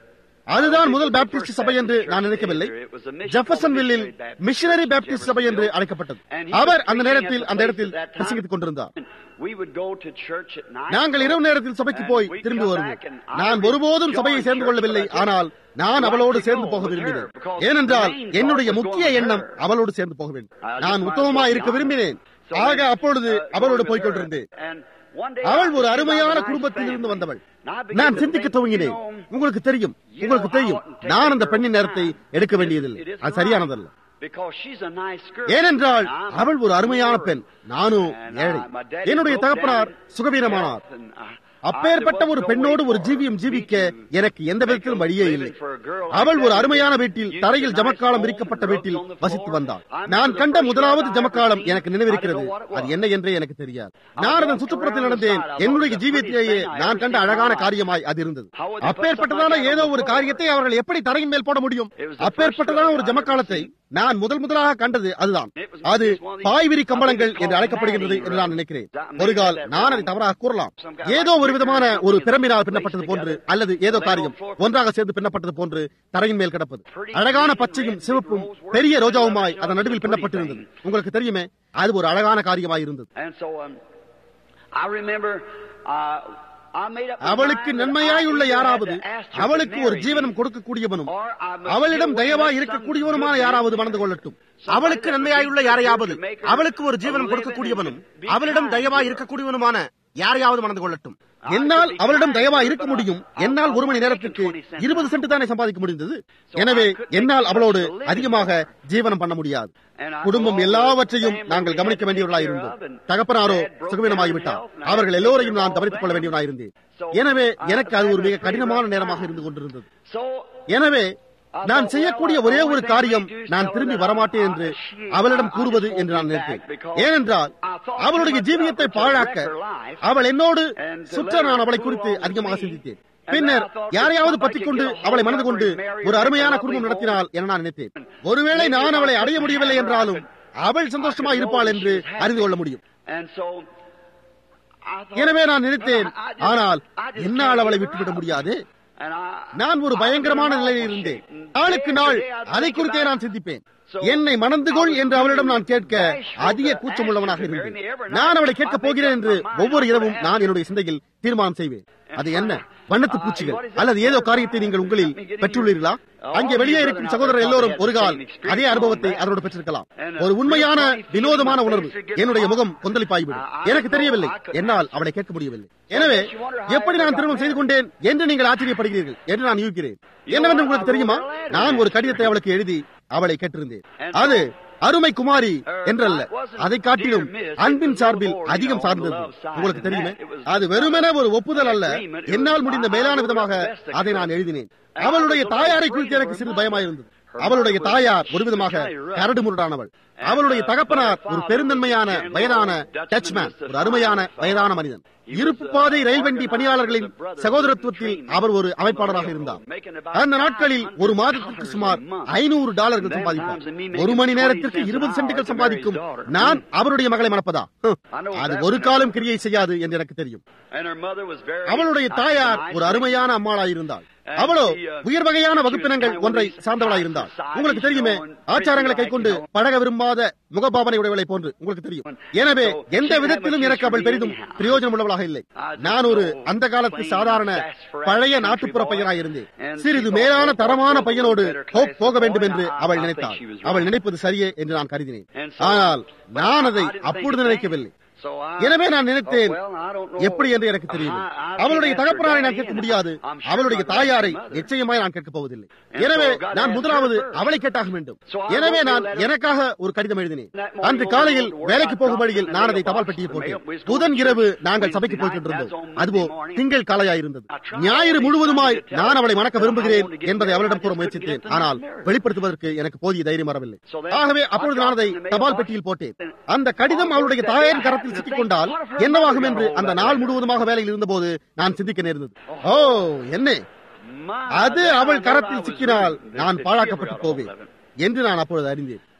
அதுதான் முதல் பேப்டிஸ்ட் சபை என்று நான் நினைக்கவில்லை ஜெஃபர்சன்வில்லில் மிஷனரி பேப்டிஸ்ட் சபை என்று அழைக்கப்பட்டது அவர் அந்த நேரத்தில் அந்த இடத்தில் பிரசங்கித்துக் கொண்டிருந்தார் நாங்கள் இரவு நேரத்தில் சபைக்கு போய் திரும்பி வருவோம் நான் ஒருபோதும் சபையை சேர்ந்து கொள்ளவில்லை ஆனால் நான் அவளோடு சேர்ந்து போக விரும்பினேன் ஏனென்றால் என்னுடைய முக்கிய எண்ணம் அவளோடு சேர்ந்து போக வேண்டும் நான் உத்தமமா இருக்க விரும்பினேன் ஆக அப்பொழுது அவளோடு போய்க் கொண்டிருந்தேன் அவள் ஒரு அருமையான குடும்பத்தில் இருந்து வந்தவள் நான் சிந்திக்க துவங்கினேன் உங்களுக்கு தெரியும் உங்களுக்கு தெரியும் நான் அந்த பெண்ணின் நேரத்தை எடுக்க வேண்டியதில்லை அது சரியானதல்ல ஏனென்றால் அவள் ஒரு அருமையான பெண் நானும் ஏழை என்னுடைய தகப்பனார் சுகவீனமானார் அப்பேற்பட்ட ஒரு பெண்ணோடு ஒரு ஜீவியம் ஜீவிக்க எனக்கு எந்த விதத்திலும் வழியே இல்லை அவள் ஒரு அருமையான வீட்டில் தரையில் ஜமக்காலம் விரிக்கப்பட்ட வீட்டில் வசித்து வந்தாள் நான் கண்ட முதலாவது ஜமக்காலம் எனக்கு நினைவிருக்கிறது அது என்ன என்றே எனக்கு தெரியாது நான் அதன் சுற்றுப்புறத்தில் நடந்தேன் என்னுடைய ஜீவியத்திலேயே நான் கண்ட அழகான காரியமாய் அது இருந்தது அப்பேற்பட்டதான ஏதோ ஒரு காரியத்தை அவர்கள் எப்படி தரையின் மேல் போட முடியும் அப்பேற்பட்டதான ஒரு ஜமக்காலத்தை நான் முதல் முதலாக கண்டது அதுதான் அது பாய்விரி கம்பளங்கள் என்று அழைக்கப்படுகின்றது என்று நான் நினைக்கிறேன் ஒரு கால் நான் அதை தவறாக கூறலாம் ஏதோ ஒரு விதமான ஒரு பிரமினால் பின்னப்பட்டது போன்று அல்லது ஏதோ காரியம் ஒன்றாக சேர்ந்து பின்னப்பட்டது போன்று தரையின் மேல் கிடப்பது அழகான பச்சையும் சிவப்பும் பெரிய ரோஜாவுமாய் அதன் நடுவில் பின்னப்பட்டிருந்தது உங்களுக்கு தெரியுமே அது ஒரு அழகான காரியமாய் இருந்தது அவளுக்கு நன்மையாய் உள்ள யாராவது அவளுக்கு ஒரு ஜீவனம் கொடுக்கக்கூடியவனும் அவளிடம் தயவாய் இருக்கக்கூடியவனுமான யாராவது மணந்து கொள்ளட்டும் அவளுக்கு நன்மையாய் உள்ள யாரையாவது அவளுக்கு ஒரு ஜீவனம் கொடுக்கக்கூடியவனும் அவளிடம் தயவாய் இருக்கக்கூடியவனுமான யாரையாவது மணந்து கொள்ளட்டும் என்னால் அவளிடம் தயவா இருக்க முடியும் என்னால் ஒரு மணி நேரத்திற்கு இருபது சென்ட் தானே சம்பாதிக்க முடிந்தது எனவே என்னால் அவளோடு அதிகமாக ஜீவனம் பண்ண முடியாது குடும்பம் எல்லாவற்றையும் நாங்கள் கவனிக்க வேண்டியவர்களாக இருந்தோம் தகப்பனாரோ சுகவீனமாகிவிட்டார் அவர்கள் எல்லோரையும் நான் கவனித்துக் கொள்ள வேண்டியவனாக இருந்தேன் எனவே எனக்கு அது ஒரு மிக கடினமான நேரமாக இருந்து கொண்டிருந்தது எனவே நான் செய்யக்கூடிய ஒரே ஒரு காரியம் நான் திரும்பி வரமாட்டேன் என்று அவளிடம் கூறுவது என்று நான் நினைத்தேன் ஏனென்றால் அவளுடைய ஜீவியத்தை பாழாக்க அவள் என்னோடு சுற்ற நான் அவளை குறித்து அதிகமாக சிந்தித்தேன் பின்னர் யாரையாவது பற்றிக் கொண்டு அவளை மனது கொண்டு ஒரு அருமையான குடும்பம் நடத்தினால் என நான் நினைத்தேன் ஒருவேளை நான் அவளை அடைய முடியவில்லை என்றாலும் அவள் சந்தோஷமா இருப்பாள் என்று அறிந்து கொள்ள முடியும் எனவே நான் நினைத்தேன் ஆனால் என்னால் அவளை விட்டுவிட முடியாது நான் ஒரு பயங்கரமான நிலையில் இருந்தேன் நாளுக்கு நாள் அதை குறித்தே நான் சிந்திப்பேன் என்னை மணந்து கொள் என்று அவளிடம் நான் கேட்க அதிக கூச்சமுள்ளவனாக இருந்தேன் நான் அவளை கேட்கப் போகிறேன் என்று ஒவ்வொரு இரவும் நான் என்னுடைய சிந்தையில் தீர்மானம் செய்வேன் அது என்ன வண்ணத்து பூச்சிகள் அல்லது ஏதோ காரியத்தை நீங்கள் உங்களில் பெற்றுள்ளீர்களா அங்கே வெளியே இருக்கும் சகோதரர் எல்லோரும் ஒரு கால் அதே அனுபவத்தை அதனோடு பெற்றிருக்கலாம் ஒரு உண்மையான வினோதமான உணர்வு என்னுடைய முகம் கொந்தளிப்பாய்விடும் எனக்கு தெரியவில்லை என்னால் அவளை கேட்க முடியவில்லை எனவே எப்படி நான் திருமணம் செய்து கொண்டேன் என்று நீங்கள் ஆச்சரியப்படுகிறீர்கள் என்று நான் யூகிக்கிறேன் என்னவென்று உங்களுக்கு தெரியுமா நான் ஒரு கடிதத்தை அவளுக்கு எழுதி அவளை கேட்டிருந்தேன் அது அருமை குமாரி என்றல்ல அதை காட்டிலும் அன்பின் சார்பில் அதிகம் சார்ந்தது உங்களுக்கு தெரியுமே அது வெறுமென ஒரு ஒப்புதல் அல்ல என்னால் முடிந்த மேலான விதமாக அதை நான் எழுதினேன் அவளுடைய தாயாரை குறித்து எனக்கு சிறிது பயமாயிருந்தது அவளுடைய தாயார் ஒரு விதமாக கரடு முரடானவள் அவளுடைய தகப்பனார் ஒரு பெருந்தன்மையான வயதான டச்மேன் ஒரு அருமையான வயதான மனிதன் இருப்பு பாதை ரயில் வண்டி பணியாளர்களின் சகோதரத்துவத்தில் அவர் ஒரு அமைப்பாளராக இருந்தார் அந்த நாட்களில் ஒரு மாதத்திற்கு சுமார் ஐநூறு டாலர்கள் சம்பாதிப்பார் ஒரு மணி நேரத்திற்கு இருபது சென்ட்டுகள் சம்பாதிக்கும் நான் அவருடைய மகளை மணப்பதா அது ஒரு காலம் கிரியை செய்யாது என்று எனக்கு தெரியும் அவளுடைய தாயார் ஒரு அருமையான அம்மாளாயிருந்தாள் அவளோ உயர் வகையான வகுப்பினங்கள் ஒன்றை சார்ந்தவளாயிருந்தாள் உங்களுக்கு தெரியுமே ஆச்சாரங்களை கைக்கொண்டு பழக விரும்பாத முகபாவனை உடையவளை போன்று உங்களுக்கு தெரியும் எனவே எந்த விதத்திலும் எனக்கு அவள் பெரிதும் பிரயோஜனம் உள்ளவளாக இல்லை நான் ஒரு அந்த காலத்து சாதாரண பழைய நாட்டுப்புற பையனாயிருந்தேன் சிறிது மேலான தரமான பையனோடு ஹோப் போக வேண்டும் என்று அவள் நினைத்தாள் அவள் நினைப்பது சரியே என்று நான் கருதினேன் ஆனால் நான் அதை அப்பொழுது நினைக்கவில்லை எனவே நான் நினைத்தேன் எப்படி என்று எனக்கு தெரியும் அவளுடைய தகப்பனாரை நான் கேட்க முடியாது அவளுடைய தாயாரை நிச்சயமாய் நான் கேட்கப் போவதில்லை எனவே நான் முதலாவது அவளை கேட்டாக வேண்டும் எனவே நான் எனக்காக ஒரு கடிதம் எழுதினேன் அன்று காலையில் வேலைக்கு போகும் வழியில் நான் அதை தபால் பெட்டியை போட்டேன் புதன் இரவு நாங்கள் சபைக்கு போய்க் கொண்டிருந்தோம் அதுவோ திங்கள் காலையாயிருந்தது ஞாயிறு முழுவதுமாய் நான் அவளை மணக்க விரும்புகிறேன் என்பதை அவளிடம் கூற முயற்சித்தேன் ஆனால் வெளிப்படுத்துவதற்கு எனக்கு போதிய தைரியம் வரவில்லை ஆகவே அப்பொழுது நான் அதை தபால் பெட்டியில் போட்டேன் அந்த கடிதம் அவளுடைய தாயாரின் கரத்தில் கரத்தில் சிக்கிக் கொண்டால் என்னவாகும் என்று அந்த நாள் முழுவதுமாக வேலையில் இருந்தபோது நான் சிந்திக்க நேர்ந்தது ஓ என்ன அது அவள் கரத்தில் சிக்கினால் நான் பாழாக்கப்பட்டு போவேன் என்று நான் அப்பொழுது அறிந்தேன்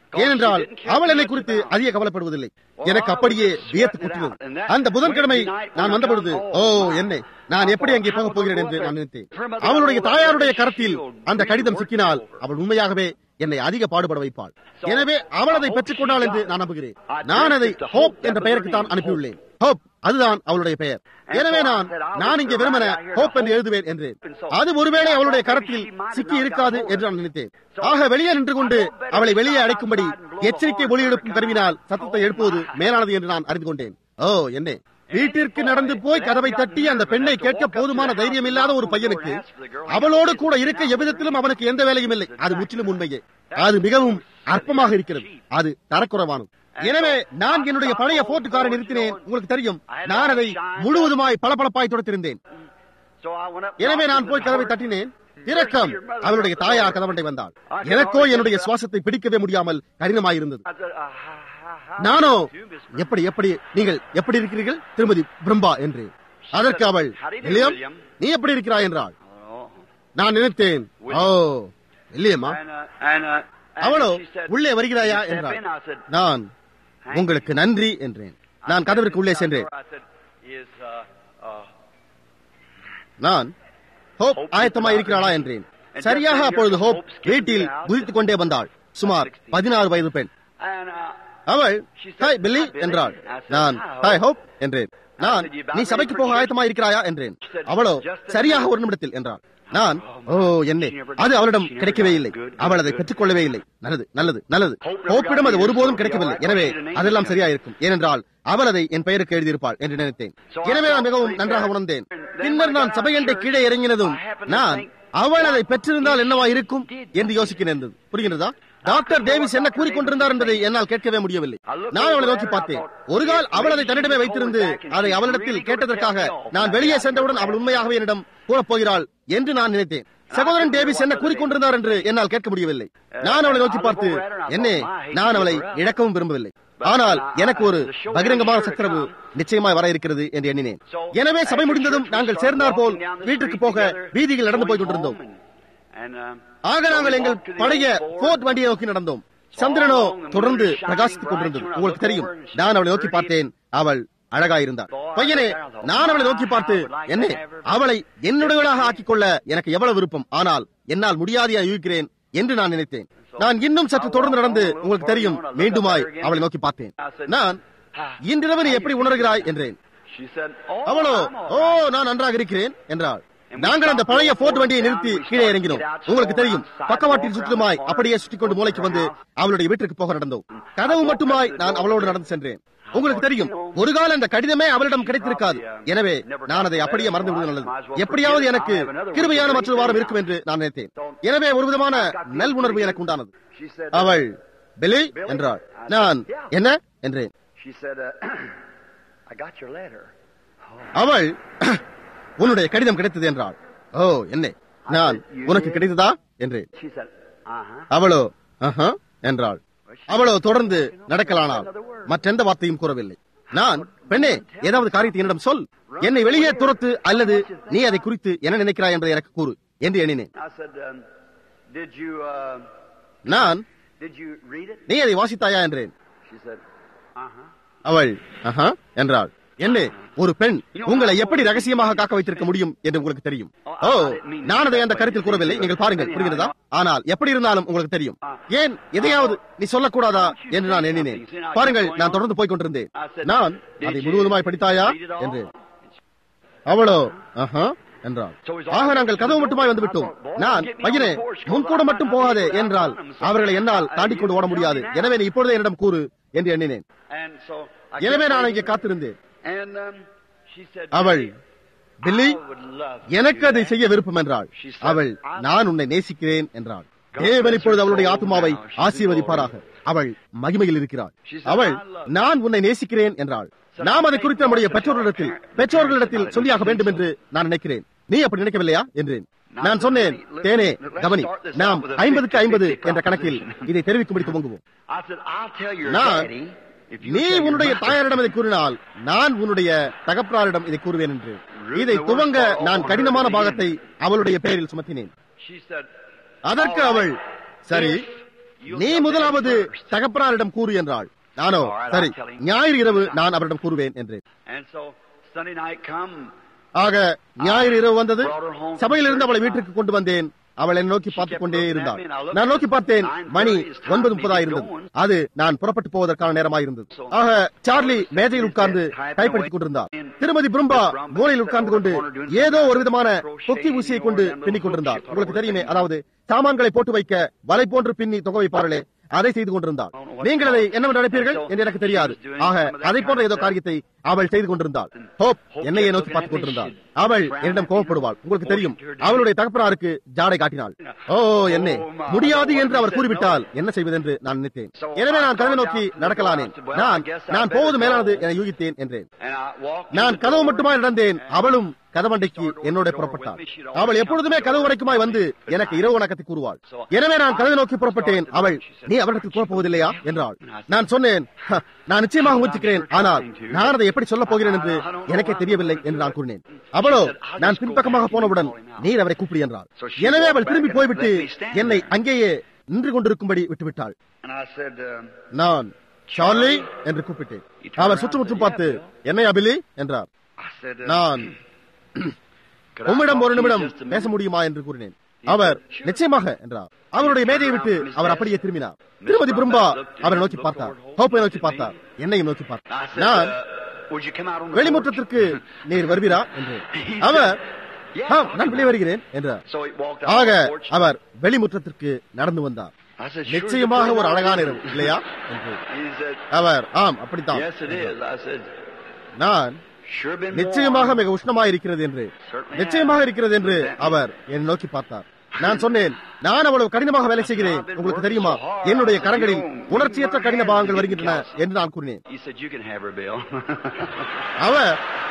ஏனென்றால் அவள் என்னை குறித்து அதிக கவலைப்படுவதில்லை எனக்கு அப்படியே வியத்து குட்டினது அந்த புதன்கிழமை நான் வந்தபொழுது ஓ என்னை நான் எப்படி அங்கே போக போகிறேன் என்று நான் நினைத்தேன் அவளுடைய தாயாருடைய கரத்தில் அந்த கடிதம் சிக்கினால் அவள் உண்மையாகவே என்னை அதிக பாடுபட வைப்பாள் எனவே அவள் அதை பெற்றுக் கொண்டாள் என்று நான் நம்புகிறேன் நான் அதை ஹோப் என்ற பெயருக்கு தான் அனுப்பியுள்ளேன் ஹோப் அதுதான் அவளுடைய பெயர் எனவே நான் நான் இங்கே வெறுமன ஹோப் என்று எழுதுவேன் என்றேன் அது ஒருவேளை அவளுடைய கரத்தில் சிக்கி இருக்காது என்று நான் நினைத்தேன் ஆக வெளியே நின்று கொண்டு அவளை வெளியே அடைக்கும்படி எச்சரிக்கை ஒளி எழுப்பும் கருவினால் சத்தத்தை எழுப்புவது மேலானது என்று நான் அறிந்து கொண்டேன் ஓ என்ன வீட்டிற்கு நடந்து போய் கதவை தட்டி அந்த பெண்ணை கேட்க போதுமான தைரியம் இல்லாத ஒரு பையனுக்கு அவளோடு கூட இருக்க எவ்விதத்திலும் அவனுக்கு எந்த வேலையும் இல்லை அது முற்றிலும் உண்மையே அது மிகவும் அற்பமாக இருக்கிறது அது தரக்குறைவானது எனவே நான் என்னுடைய பழைய போர்ட் காரை நிறுத்தினேன் உங்களுக்கு தெரியும் நான் அதை முழுவதுமாய் பளபளப்பாய் துடைத்திருந்தேன் எனவே நான் போய் கதவை தட்டினேன் இரக்கம் அவளுடைய தாயார் கதவண்டை வந்தாள் எனக்கோ என்னுடைய சுவாசத்தை பிடிக்கவே முடியாமல் கடினமாயிருந்தது நானோ எப்படி எப்படி நீங்கள் எப்படி இருக்கிறீர்கள் திருமதி பிரம்மா என்று அதற்கு அவள் வில்லியம் நீ எப்படி இருக்கிறாய் என்றாள் நான் நினைத்தேன் ஓ வில்லியம்மா அவளோ உள்ளே வருகிறாயா என்றாள் நான் உங்களுக்கு நன்றி என்றேன் நான் கதவிற்கு உள்ளே சென்றேன் நான் ஹோப் ஆயத்தமா இருக்கிறாளா என்றேன் சரியாக அப்பொழுது ஹோப் வீட்டில் குதித்துக் கொண்டே வந்தாள் சுமார் பதினாறு வயது பெண் அவள் ஹாய் பில்லி என்றாள் நான் ஹாய் ஹோப் என்றேன் நான் நீ சபைக்கு போக ஆயத்தமா இருக்கிறாயா என்றேன் அவளோ சரியாக ஒரு நிமிடத்தில் என்றாள் நான் ஓ என்ன அது அவளிடம் கிடைக்கவே இல்லை அவள் அதை பெற்றுக்கொள்ளவே இல்லை நல்லது நல்லது நல்லது ஹோப்பிடம் அது ஒருபோதும் கிடைக்கவில்லை எனவே அதெல்லாம் சரியா இருக்கும் ஏனென்றால் அவள் அதை என் பெயருக்கு எழுதியிருப்பாள் என்று நினைத்தேன் எனவே நான் மிகவும் நன்றாக உணர்ந்தேன் பின்னர் நான் சபையண்டை கீழே இறங்கினதும் நான் அவள் அதை பெற்றிருந்தால் என்னவா இருக்கும் என்று யோசிக்க நேர்ந்தது புரிகிறதா டாக்டர் டேவிஸ் என்ன கூறிக்கொண்டிருந்தார் என்பதை என்னால் கேட்கவே முடியவில்லை நான் அவளை நோக்கி பார்த்தேன் ஒரு கால் அவள் அதை தன்னிடமே வைத்திருந்து அதை அவளிடத்தில் கேட்டதற்காக நான் வெளியே சென்றவுடன் அவள் உண்மையாகவே என்னிடம் கூறப் போகிறாள் என்று நான் நினைத்தேன் சகோதரன் டேவிஸ் என்ன கூறிக்கொண்டிருந்தார் என்று என்னால் கேட்க முடியவில்லை நான் அவளை நோக்கி பார்த்து என்னே நான் அவளை இழக்கவும் விரும்பவில்லை ஆனால் எனக்கு ஒரு பகிரங்கமான சக்கரவு நிச்சயமாய் வர இருக்கிறது என்று எண்ணினேன் எனவே சபை முடிந்ததும் நாங்கள் சேர்ந்தார் போல் வீட்டுக்கு போக வீதியில் நடந்து போய் கொண்டிருந்தோம் ஆக நாங்கள் எங்கள் பழைய போர்ட் வண்டியை நோக்கி நடந்தோம் சந்திரனோ தொடர்ந்து பிரகாசித்துக் கொண்டிருந்தது உங்களுக்கு தெரியும் நான் அவளை நோக்கி பார்த்தேன் அவள் அழகா இருந்தாள் பையனே நான் அவளை நோக்கி பார்த்து என்ன அவளை என்னுடையவளாக ஆக்கிக் கொள்ள எனக்கு எவ்வளவு விருப்பம் ஆனால் என்னால் முடியாதையா இருக்கிறேன் என்று நான் நினைத்தேன் நான் இன்னும் சற்று தொடர்ந்து நடந்து உங்களுக்கு தெரியும் மீண்டுமாய் அவளை நோக்கி பார்த்தேன் நான் இன்றிரவு நீ எப்படி உணர்கிறாய் என்றேன் அவளோ ஓ நான் நன்றாக இருக்கிறேன் என்றாள் நாங்கள் அந்த பழைய போர்ட் வண்டியை நிறுத்தி கீழே இறங்கினோம் உங்களுக்கு தெரியும் பக்கவாட்டில் சுற்றுமாய் அப்படியே சுற்றி கொண்டு மூளைக்கு வந்து அவளுடைய வீட்டிற்கு போக நடந்தோம் கதவு மட்டுமாய் நான் அவளோடு நடந்து சென்றேன் உங்களுக்கு தெரியும் ஒரு கால அந்த கடிதமே அவளிடம் கிடைத்திருக்காது எனவே நான் அதை அப்படியே மறந்து விடுவது நல்லது எப்படியாவது எனக்கு கிருமையான மற்றொரு வாரம் இருக்கும் என்று நான் நினைத்தேன் எனவே ஒரு விதமான நல் உணர்வு எனக்கு உண்டானது அவள் பிலி என்றாள் நான் என்ன என்றேன் அவள் உன்னுடைய கடிதம் கிடைத்தது என்றாள் ஓ என்ன நான் உனக்கு கிடைத்ததா என்றேன் அவளோ என்றாள் அவளோ தொடர்ந்து நடக்கலானாள் மற்றெந்த வார்த்தையும் கூறவில்லை நான் பெண்ணே ஏதாவது காரியத்தை என்னிடம் சொல் என்னை வெளியே துரத்து அல்லது நீ அதை குறித்து என்ன நினைக்கிறாய் என்பதை எனக்கு கூறு என்று எண்ணினேன் நான் நீ அதை வாசித்தாயா என்றேன் அவள் என்றாள் என்ன ஒரு பெண் உங்களை எப்படி ரகசியமாக காக்க வைத்திருக்க முடியும் என்று உங்களுக்கு தெரியும் ஓ நான் அதை அந்த கருத்தில் கூறவில்லை நீங்கள் பாருங்கள் புரிகிறதா ஆனால் எப்படி இருந்தாலும் உங்களுக்கு தெரியும் ஏன் எதையாவது நீ சொல்லக்கூடாதா என்று நான் எண்ணினேன் பாருங்கள் நான் தொடர்ந்து போய் கொண்டிருந்தேன் நான் அதை முழுவதுமாய் படித்தாயா என்று அவளோ ஆஹா என்றாள் ஆக நாங்கள் கதவு மட்டுமாய் வந்து விட்டோம் நான் பையனே முன்கூட மட்டும் போகாதே என்றால் அவர்களை என்னால் தாண்டிக் கொண்டு ஓட முடியாது எனவே நீ இப்பொழுதே என்னிடம் கூறு என்று எண்ணினேன் எனவே நான் இங்கே காத்திருந்தேன் அவள் பில்லி எனக்கு அதை செய்ய விருப்பம் என்றாள் அவள் நான் உன்னை நேசிக்கிறேன் என்றாள் தேவன் இப்பொழுது அவளுடைய ஆத்மாவை ஆசீர்வதிப்பாராக அவள் மகிமையில் இருக்கிறாள் அவள் நான் உன்னை நேசிக்கிறேன் என்றாள் நாம் அதை குறித்து நம்முடைய பெற்றோர்களிடத்தில் பெற்றோர்களிடத்தில் சொல்லியாக வேண்டும் என்று நான் நினைக்கிறேன் நீ அப்படி நினைக்கவில்லையா என்றேன் நான் சொன்னேன் தேனே கவனி நாம் ஐம்பதுக்கு ஐம்பது என்ற கணக்கில் இதை தெரிவிக்கும்படி துவங்குவோம் நான் நீ உன்னுடைய தாயாரிடம் இதை கூறினால் நான் உன்னுடைய தகப்பனாரிடம் இதை கூறுவேன் என்று இதை துவங்க நான் கடினமான பாகத்தை அவளுடைய பெயரில் சுமத்தினேன் அதற்கு அவள் சரி நீ முதலாவது தகப்பனாரிடம் கூறு என்றாள் நானோ சரி ஞாயிறு இரவு நான் அவரிடம் கூறுவேன் என்றேன் And so Sunday night come, ஆக ஞாயிறு இரவு வந்தது சபையிலிருந்து அவளை வீட்டிற்கு கொண்டு வந்தேன் அவள் என்னை நோக்கி பார்த்துக் கொண்டே இருந்தாள் நான் நோக்கி பார்த்தேன் மணி ஒன்பது முப்பதா இருந்தது அது நான் புறப்பட்டு போவதற்கான நேரமாக இருந்தது ஆக சார்லி மேஜையில் உட்கார்ந்து டைப்படுத்திக் கொண்டிருந்தார் திருமதி புரும்பா மூலையில் உட்கார்ந்து கொண்டு ஏதோ ஒரு விதமான கொக்கி ஊசியை கொண்டு பின்னிக் கொண்டிருந்தார் உங்களுக்கு தெரியுமே அதாவது சாமான்களை போட்டு வைக்க வலை போன்று பின்னி தொகை வைப்பார்களே அதை செய்து கொண்டிருந்தாள் நீங்கள் அதை என்னவென்று நினைப்பீர்கள் என்று எனக்கு தெரியாது ஆக அதை போன்ற ஏதோ காரியத்தை அவள் செய்து கொண்டிருந்தாள் ஹோப் என்னையே நோக்கி பார்த்துக் கொண்டிருந்தாள் அவள் என்னிடம் கோபப்படுவாள் உங்களுக்கு தெரியும் அவளுடைய தகப்பனாருக்கு ஜாடை காட்டினாள் ஓ என்னே முடியாது என்று அவர் கூறிவிட்டால் என்ன செய்வது என்று நான் நினைத்தேன் எனவே நான் கதவை நோக்கி நடக்கலானேன் நான் நான் போவது மேலானது என யூகித்தேன் என்றேன் and I walked. நான் கதவு மட்டுமா நடந்தேன் அவளும் கதவண்டைக்கு என்னோட புறப்பட்டாள் அவள் எப்பொழுதுமே கதவு வரைக்குமாய் வந்து எனக்கு இரவு வணக்கத்தை கூறுவாள் எனவே நான் கதவை நோக்கி புறப்பட்டேன் அவள் நீ அவரிடத்தில் கூறப்போவதில்லையா என்றாள் நான் சொன்னேன் "ஹ, நான் நிச்சயமாக முயற்சிக்கிறேன் ஆனால் நான் அதை எப்படி சொல்லப் போகிறேன் என்று எனக்கே தெரியவில்லை என்று நான் கூறினேன் அவளோ நான் பின்பக்கமாக போனவுடன் நீர் அவரை கூப்பிடு என்றாள் எனவே அவள் திரும்பி போய்விட்டு என்னை அங்கேயே நின்று கொண்டிருக்கும்படி விட்டுவிட்டாள் And I said, um, நான் சார்லி என்று கூப்பிட்டேன் அவர் சுற்றுமுற்றும் பார்த்து என்னை அபிலி என்றார் I said, uh, நான் could I உம்மிடம் talk ஒரு to you நிமிடம் just a minute? பேச முடியுமா என்று கூறினேன் அவர் நிச்சயமாக என்றார் அவருடைய மேதையை விட்டு அவர் அப்படியே திரும்பினார் திருமதி புரும்பா அவரை நோக்கி பார்த்தார் ஹோப்பை நோக்கி பார்த்தார் என்னையும் நோக்கி I பார்த்தார் said, நான் uh, would you come out on the வெளிமுற்றத்திற்கு porch? நீர் வருவீரா என்று அவர் Yeah, ஆம் நான் வெளியே வருகிறேன் என்றார் So he walked out ஆக on the porch. அவர் வெளிமுற்றத்திற்கு நடந்து வந்தார் I said, sure, நிச்சயமாக it's ஒரு a அழகான nice இரவு இல்லையா என்று He said, அவர் ஆம் அப்படித்தான் yes, it is. I said, நான் sure been நிச்சயமாக warm. மிக உஷ்ணமாக இருக்கிறது என்று நிச்சயமாக இருக்கிறது என்று அவர் என்னை நோக்கி பார்த்தார் நான் சொன்னேன் நான் அவ்வளவு கடினமாக வேலை செய்கிறேன் உங்களுக்கு தெரியுமா என்னுடைய கரங்களில் உணர்ச்சியற்ற கடின பாகங்கள் வருகின்றன என்று நான் கூறினேன் He said, you can have her, Bill. அவர்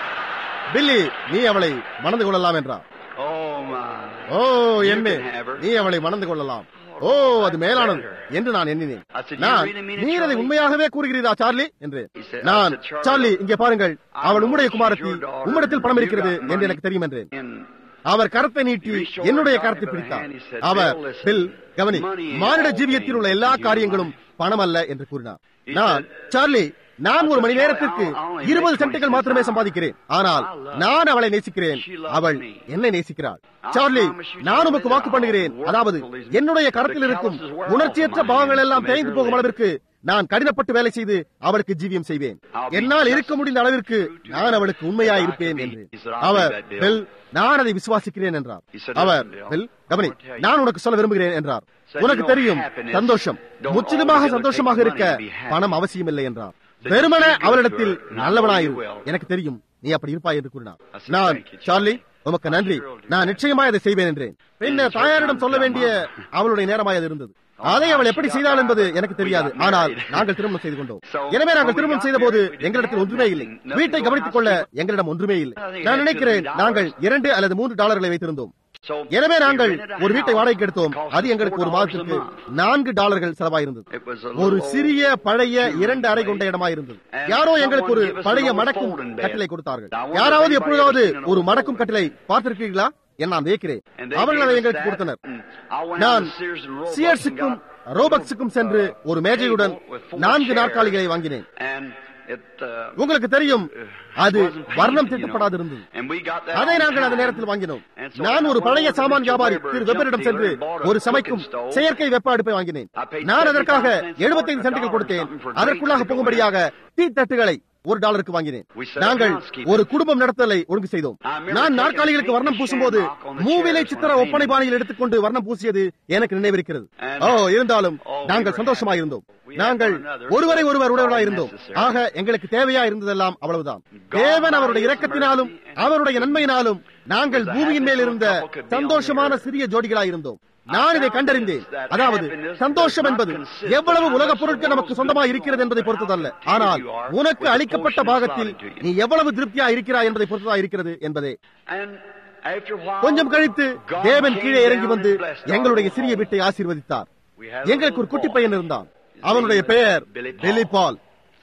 பில்லி நீ அவளை மணந்து கொள்ளலாம் என்றார் oh, my. ஓ என்ன நீ அவளை மணந்து கொள்ளலாம் ஓ அது மேலானது என்று நான் எண்ணினேன் நான் நீர் அதை உண்மையாகவே கூறுகிறீரா சார்லி என்று நான் சார்லி இங்கே பாருங்கள் அவள் உம்முடைய குமாரத்தி உம்மிடத்தில் பணம் இருக்கிறது என்று எனக்கு தெரியும் என்றேன் And அவர் கரத்தை நீட்டி என்னுடைய கரத்தை பிடித்தார் அவர் பில் கவனி மானிட ஜீவியத்தில் உள்ள எல்லா காரியங்களும் பணம் அல்ல என்று கூறினார் நான் சார்லி நான் ஒரு மணி நேரத்திற்கு இருபது சென்ட்டுகள் மாத்திரமே சம்பாதிக்கிறேன் ஆனால் நான் அவளை நேசிக்கிறேன் அவள் என்னை நேசிக்கிறாள் சார்லி நான் உமக்கு வாக்கு பண்ணுகிறேன் அதாவது என்னுடைய கரத்தில் இருக்கும் உணர்ச்சியற்ற பாகங்கள் எல்லாம் தேய்ந்து போகும் அளவிற்கு நான் கடினப்பட்டு வேலை செய்து அவளுக்கு ஜீவியம் செய்வேன் என்னால் இருக்க முடிந்த அளவிற்கு நான் அவளுக்கு உண்மையாய் இருப்பேன் என்று அவர் "பில், நான் அதை விசுவாசிக்கிறேன் என்றார் அவர் "பில், கவனி நான் உனக்கு சொல்ல விரும்புகிறேன் என்றார் உனக்கு தெரியும் சந்தோஷம் முற்றிலுமாக சந்தோஷமாக இருக்க பணம் அவசியம் இல்லை என்றார் வெறுமன அவளிடத்தில் நல்லவனாயிரு எனக்கு தெரியும் நீ அப்படி இருப்பாய் என்று கூறினார் நான் சார்லி உமக்கு நன்றி நான் நிச்சயமாய் அதை செய்வேன் என்றேன் பின்னர் தாயாரிடம் சொல்ல வேண்டிய அவளுடைய நேரமாய் அது இருந்தது அதை அவள் எப்படி செய்தாள் என்பது எனக்கு தெரியாது ஆனால் நாங்கள் திருமணம் செய்து கொண்டோம் எனவே நாங்கள் திருமணம் செய்த போது எங்களிடத்தில் ஒன்றுமே இல்லை வீட்டை கவனித்துக் கொள்ள எங்களிடம் ஒன்றுமே இல்லை நான் நினைக்கிறேன் நாங்கள் இரண்டு அல்லது மூன்று டாலர்களை வைத்திருந்தோம் so எனவே நாங்கள் we rented a ஒரு வீட்டை house. வாடகைக்கு எடுத்தோம் It cost அது எங்களுக்கு ஒரு $4 a மாதத்திற்கு month. நான்கு டாலர்கள் செலவாயிருந்தது It was a ஒரு little சிறிய old பழைய two-room இரண்டு அறை place. கொண்ட இடமா இருந்தது And யாரோ எங்களுக்கு ஒரு someone gave us பழைய an old மடக்கும் folding bed. கட்டிலை கொடுத்தார்கள் Now, I wonder if யாராவது anybody எப்பொழுதாவது ever seen an ஒரு old மடக்கும் folding கட்டிலை பார்த்திருக்கீர்களா என நான் வியக்கிறேன் And they அவர்கள் gave அதை us எங்களுக்கு that, கொடுத்தனர் and I went நான் out to Sears and Roebuck and சியர்ஸுக்கும் got ரோபக்ஸுக்கும் சென்று ஒரு மேஜையுடன் table with four நான்கு chairs. நாற்காலிகளை வாங்கினேன் And it, uh, உங்களுக்கு தெரியும் அது wasn't painted, வர்ணம் you know. தீட்டப்படாதிருந்தது And we got that அதை on நாங்கள் அந்த time. நேரத்தில் வாங்கினோம் And so நான் I ஒரு went பழைய over to சாமான் Mr. வியாபாரி Weber, திரு junk வெப்பரிடம் dealer, சென்று and bought a ஒரு cooking சமைக்கும் stove. செயற்கை வெப்ப அடுப்பை வாங்கினேன் I paid நான் அதற்காக 75 cents for எழுபத்தைந்து it, சென்ட்டுகள் a dollar கொடுத்தேன் something for drinks அதற்குள்ளாக to go போகும்படியாக டீ தட்டுகளை ஒரு டாலருக்கு வாங்கினேன் We set up நாங்கள் housekeeping. ஒரு குடும்பம் நடத்தலை ஒழுங்கு செய்தோம் I remember நான் taking நாற்காலிகளுக்கு paint வர்ணம் and பூசும்போது shamrock on the மூவிலை chairs சித்திர when I ஒப்பனை painted. பாணியில் எடுத்துக்கொண்டு வர்ணம் பூசியது எனக்கு நினைவிருக்கிறது And- ஓ இருந்தாலும் Oh, we நாங்கள் were சந்தோஷமாக இருந்தோம் We had நாங்கள் one another, ஒருவரை so ஒருவர் it's உடையவர்களாக all இருந்தோம் necessary. ஆக எங்களுக்கு தேவையா இருந்ததெல்லாம் அவ்வளவுதான் God தேவன் by அவருடைய His இரக்கத்தினாலும் mercy and அவருடைய நன்மையினாலும் நாங்கள் was the பூமியின் மேல் happiest இருந்த little couple could be on the சந்தோஷமான earth. சிறிய ஜோடிகளாய் இருந்தோம் நான் இதை found கண்டறிந்தேன் this, that அதாவது happiness சந்தோஷம் does not என்பது consist of எவ்வளவு how உலக much பொருட்கள் the நமக்கு world's சொந்தமாக good இருக்கிறது என்பதை but பொறுத்ததல்ல how contented ஆனால் you are உனக்கு with the அளிக்கப்பட்ட portion பாகத்தில் allotted to you. நீ எவ்வளவு திருப்தியா இருக்கிறாய் என்பதை பொறுத்ததா இருக்கிறது என்பதே And after a while, கொஞ்சம் கழித்து God தேவன் came கீழே இறங்கி down வந்து and blessed our எங்களுடைய home. சிறிய வீட்டை ஆசீர்வதித்தார் We had a எங்களுக்கு ஒரு little குட்டி boy. பையன் இருந்தான் His அவனுடைய name was பெயர் Billy Paul. பில்லி பால்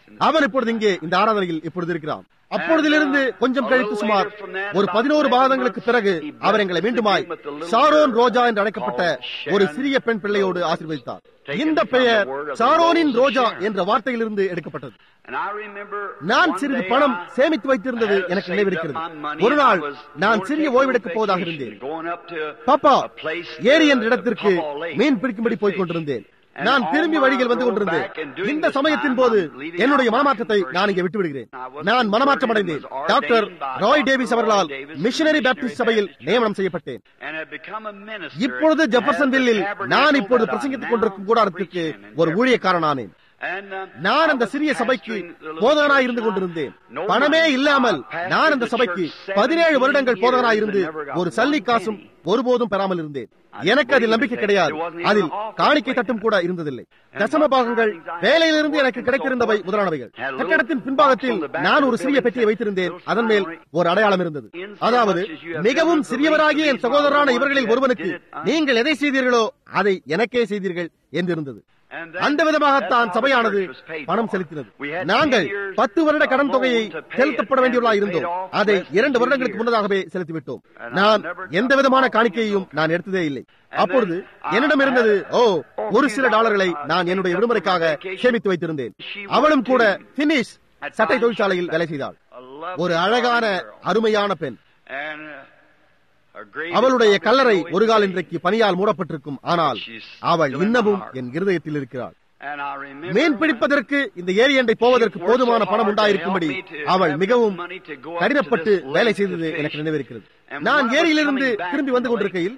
அவன் இப்பொழுது இங்கே இந்த ஆராதனையில் இப்பொழுது இருக்கிறான் அப்பொழுதிலிருந்து கொஞ்சம் கழித்து சுமார் ஒரு பதினோரு மாதங்களுக்கு பிறகு அவர் எங்களை மீண்டுமாய் சாரோன் ரோஜா என்று அழைக்கப்பட்ட ஒரு சிறிய பெண் பிள்ளையோடு ஆசீர்வதித்தார் இந்த பெயர் சாரோனின் ரோஜா என்ற வார்த்தையிலிருந்து எடுக்கப்பட்டது நான் சிறிது பணம் சேமித்து வைத்திருந்தது எனக்கு நினைவிருக்கிறது ஒரு நாள் நான் சிறிய ஓய்வெடுக்கப் போவதாக இருந்தேன் பாப்பா ஏரி என்ற இடத்திற்கு மீன் பிடிக்கும்படி போய்க் கொண்டிருந்தேன் நான் திரும்பி வழியில் வந்து கொண்டிருந்தேன் இந்த சமயத்தின் போது என்னுடைய மனமாற்றத்தை நான் இங்கே விட்டு விடுகிறேன் நான் மனமாற்றம் அடைந்தேன் டாக்டர் ராய் டேவிஸ் அவர்களால் மிஷனரி பேப்டிஸ்ட் சபையில் நியமனம் செய்யப்பட்டேன் இப்பொழுது ஜெபர்சன்வில்லில் நான் இப்பொழுது பிரசங்கித்துக் கொண்டிருக்கும் கூடாரத்திற்கு ஒரு ஊழியக்காரனானேன் நான் அந்த சிறிய சபைக்கு போதகனாய் இருந்து கொண்டிருந்தேன் பணமே இல்லாமல் நான் அந்த சபைக்கு பதினேழு வருடங்கள் போதகனாய் இருந்து ஒரு சல்லி காசும் ஒருபோதும் பெறாமல் இருந்தேன் எனக்கு அதில் நம்பிக்கை கிடையாது அதில் காணிக்கை தட்டும் கூட இருந்ததில்லை தசம பாகங்கள் வேலையிலிருந்து எனக்கு கிடைத்திருந்தவை முதலானவைகள் கட்டடத்தின் பின்பாகத்தில் நான் ஒரு சிறிய பெட்டியை வைத்திருந்தேன் அதன் மேல் ஒரு அடையாளம் இருந்தது அதாவது மிகவும் சிறியவராகிய என் சகோதரரான இவர்களில் ஒருவனுக்கு நீங்கள் எதை செய்தீர்களோ அதை எனக்கே செய்தீர்கள் என்றிருந்தது அந்த விதமாகத்தான் சபையானது பணம் செலுத்தினது நாங்கள் பத்து வருட கடன் தொகையை செலுத்தப்பட வேண்டியவர்களாக இருந்தோம் அதை இரண்டு வருடங்களுக்கு முன்னதாகவே செலுத்திவிட்டோம் நான் எந்த விதமான காணிக்கையையும் நான் எடுத்ததே இல்லை அப்பொழுது என்னிடம் இருந்தது ஓ ஒரு சில டாலர்களை நான் என்னுடைய விடுமுறைக்காக சேமித்து வைத்திருந்தேன் அவளும் கூட பினிஷ் சட்டை தொழிற்சாலையில் வேலை செய்தாள் ஒரு அழகான அருமையான பெண் அவளுடைய கல்லறை ஒரு கால் இன்றைக்கு பனியால் மூடப்பட்டிருக்கும் ஆனால் அவள் இன்னமும் என் இருதயத்தில் இருக்கிறாள் மீன் பிடிப்பதற்கு இந்த ஏரியண்டை போவதற்கு போதுமான பணம் உண்டாயிருக்கும்படி அவள் மிகவும் கடினப்பட்டு வேலை செய்தது எனக்கு நினைவிருக்கிறது நான் ஏரியிலிருந்து திரும்பி வந்து கொண்டிருக்கையில்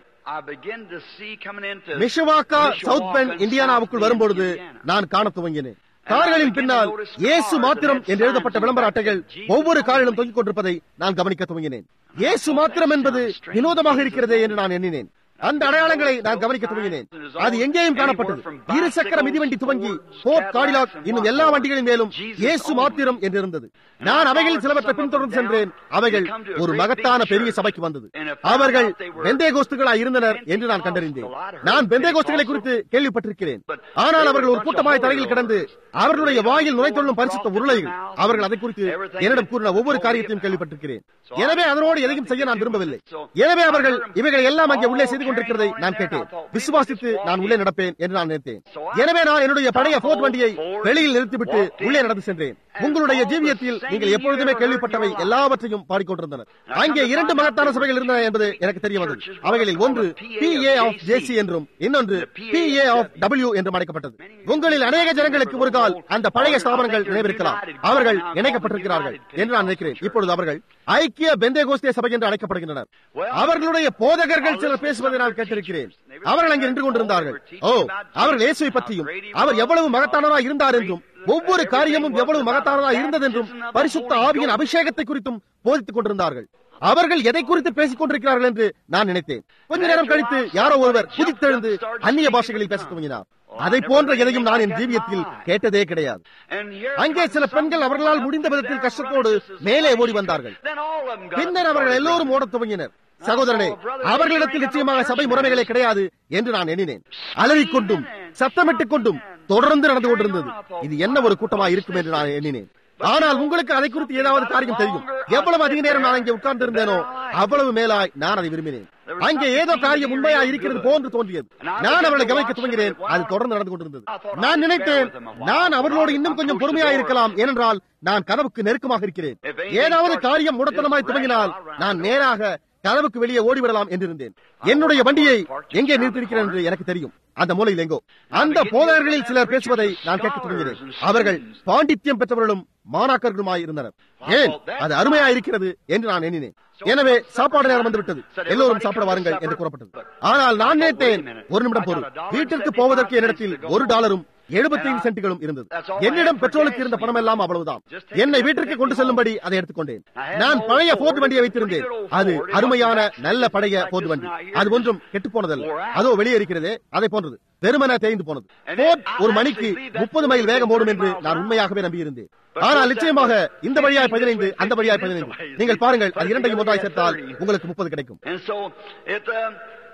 மிஷவாக்கா சவுத் பென் இந்தியானாவுக்குள் வரும்பொழுது நான் காண துவங்கினேன் கார்களின் பின்னால் இயேசு மாத்திரம் என்று எழுதப்பட்ட விளம்பர அட்டைகள் ஒவ்வொரு காரிலும் தொங்கிக் கொண்டிருப்பதை நான் கவனிக்க துவங்கினேன் இயேசு மாத்திரம் என்பது வினோதமாக இருக்கிறதே என்று நான் எண்ணினேன் அந்த அடையாளங்களை நான் கவனிக்க துவங்கினேன் அது எங்கேயும் காணப்பட்டது இரு சக்கர மிதிவண்டி துவங்கி போர்ட் காடிலாக் இன்னும் எல்லா வண்டிகளின் மேலும் இயேசு மாத்திரம் என்று இருந்தது நான் அவைகளில் சிலவற்றை பின்தொடர்ந்து சென்றேன் அவைகள் ஒரு மகத்தான பெரிய சபைக்கு வந்தது அவர்கள் பெந்தே கோஸ்துகளாய் இருந்தனர் என்று நான் கண்டறிந்தேன் நான் பெந்தே கோஸ்துகளை குறித்து கேள்விப்பட்டிருக்கிறேன் ஆனால் அவர்கள் ஒரு கூட்டமாய் தலையில் கிடந்து அவர்களுடைய வாயில் நுழைத்தொள்ளும் பரிசுத்த உருளைகள் அவர்கள் அதை குறித்து என்னிடம் கூறின ஒவ்வொரு காரியத்தையும் கேள்விப்பட்டிருக்கிறேன் எனவே அதனோடு எதையும் செய்ய நான் விரும்பவில்லை எனவே அவர்கள் இவைகளை எல்லாம் அங்கே உள்ளே செய்து கொண்டிருக்கிறதை நான் கேட்டேன் விசுவாசித்து நான் உள்ளே நடப்பேன் என்று நான் நினைத்தேன் எனவே நான் என்னுடைய பழைய போர்ட் வண்டியை வெளியில் நிறுத்திவிட்டு உள்ளே நடந்து சென்றேன் உங்களுடைய ஜீவியத்தில் நீங்கள் எப்பொழுதுமே கேள்விப்பட்டவை எல்லாவற்றையும் பாடிக்கொண்டிருந்தனர் அங்கே இரண்டு மகத்தான சபைகள் இருந்தன என்பது எனக்கு தெரிய வந்தது அவைகளில் ஒன்று பி ஏ ஆஃப் ஜேசி என்றும் இன்னொன்று பி ஏ ஆஃப் டபிள்யூ என்றும் அழைக்கப்பட்டது உங்களில் அநேக ஜனங்களுக்கு ஒரு கால் அந்த பழைய ஸ்தாபனங்கள் நினைவிருக்கலாம் அவர்கள் இணைக்கப்பட்டிருக்கிறார்கள் என்று நான் நினைக்கிறேன் இப்பொழுது அவர்கள் ஐக்கிய பெந்தேகோஸ்தே சபை என்று அழைக்கப்படுகின்றனர் அவர்களுடைய போதகர்கள் சிலர் பேசுவதை நான் கேட்டிருக்கிறேன் அவர்கள் அங்கே நின்று கொண்டிருந்தார்கள் ஓ அவர்கள் இயேசுவை பற்றியும் அவர் எவ்வளவு மகத்தானவராக இருந்தார் என்றும் ஒவ்வொரு காரியமும் எவ்வளவு மகத்தானதாக இருந்தது என்றும் பரிசுத்த ஆவியின் அபிஷேகத்தை குறித்தும் போதித்துக் கொண்டிருந்தார்கள் அவர்கள் எதை குறித்து பேசிக் கொண்டிருக்கிறார்கள் என்று நான் நினைத்தேன் கொஞ்ச நேரம் கழித்து யாரோ ஒருவர் குதித்தெழுந்து அந்நிய பாஷைகளில் பேசத் துவங்கினார் அதை போன்ற எதையும் நான் என் ஜீவியத்தில் கேட்டதே கிடையாது அங்கே சில பெண்கள் அவர்களால் முடிந்த விதத்தில் கஷ்டத்தோடு மேலே ஓடி வந்தார்கள் பின்னர் அவர்கள் எல்லோரும் ஓடத் துவங்கினர் சகோதரனே அவர்களிடத்தில் நிச்சயமாக சபை முறைமைகளே கிடையாது என்று நான் எண்ணினேன் அலறிக்கொண்டும் சத்தமிட்டுக் கொண்டும் தொடர்ந்து நடந்து கொண்டிருந்தது இது என்ன ஒரு கூட்டமாக இருக்கும் என்று நான் எண்ணினேன் ஆனால் உங்களுக்கு அதை குறித்து ஏதாவது காரியம் தெரியும் எவ்வளவு அதிக நேரம் நான் இங்கே உட்கார்ந்து இருந்தேனோ அவ்வளவு மேலாய் நான் அதை விரும்பினேன் அங்கே ஏதோ காரியம் உண்மையா இருக்கிறது போன்று தோன்றியது நான் அவளை கவனிக்க துவங்கினேன் அது தொடர்ந்து நடந்து கொண்டிருந்தது நான் நினைத்தேன் நான் அவர்களோடு இன்னும் கொஞ்சம் பொறுமையா இருக்கலாம் ஏனென்றால் நான் கதவுக்கு நெருக்கமாக இருக்கிறேன் ஏதாவது காரியம் முடத்தனமாய் துவங்கினால் நான் நேராக கதவுக்கு வெளியே ஓடிவிடலாம் என்றிருந்தேன் என்னுடைய வண்டியை எங்கே நிறுத்திருக்கிறேன் என்று எனக்கு தெரியும் அந்த மூலையில் எங்கோ அந்த போதகர்களில் சிலர் பேசுவதை நான் கேட்க துவங்கினேன் அவர்கள் பாண்டித்யம் பெற்றவர்களும் மாணாக்கர்களுமாய் இருந்தனர் ஏன் அது அருமையா இருக்கிறது என்று நான் எண்ணினேன் எனவே சாப்பாடு நேரம் வந்துவிட்டது எல்லோரும் சாப்பிட வாருங்கள் என்று கூறப்பட்டது ஆனால் நான் நினைத்தேன் ஒரு நிமிடம் பொருள் வீட்டிற்கு போவதற்கு என்னிடத்தில் ஒரு டாலரும் எழுபத்தைந்து சென்ட்டுகளும் இருந்தது என்னிடம் பெட்ரோலுக்கு இருந்த பணம் எல்லாம் அவ்வளவுதான் என்னை வீட்டிற்கு கொண்டு செல்லும்படி அதை எடுத்துக்கொண்டேன் நான் பழைய போர்டு வண்டியை வைத்திருந்தேன் அது அருமையான நல்ல பழைய போர்டு வண்டி அது ஒன்றும் கெட்டு போனதல்ல அதோ வெளியே இருக்கிறதே அதை போன்றது வெறுமன தேய்ந்து போனது போர்ட் ஒரு மணிக்கு முப்பது மைல் வேகம் ஓடும் என்று நான் உண்மையாகவே நம்பியிருந்தேன் ஆனால் நிச்சயமாக இந்த வழியாய் பதினைந்து அந்த வழியாய் பதினைந்து நீங்கள் பாருங்கள் அது இரண்டையும் ஒன்றாய் சேர்த்தால் உங்களுக்கு முப்பது கிடைக்கும்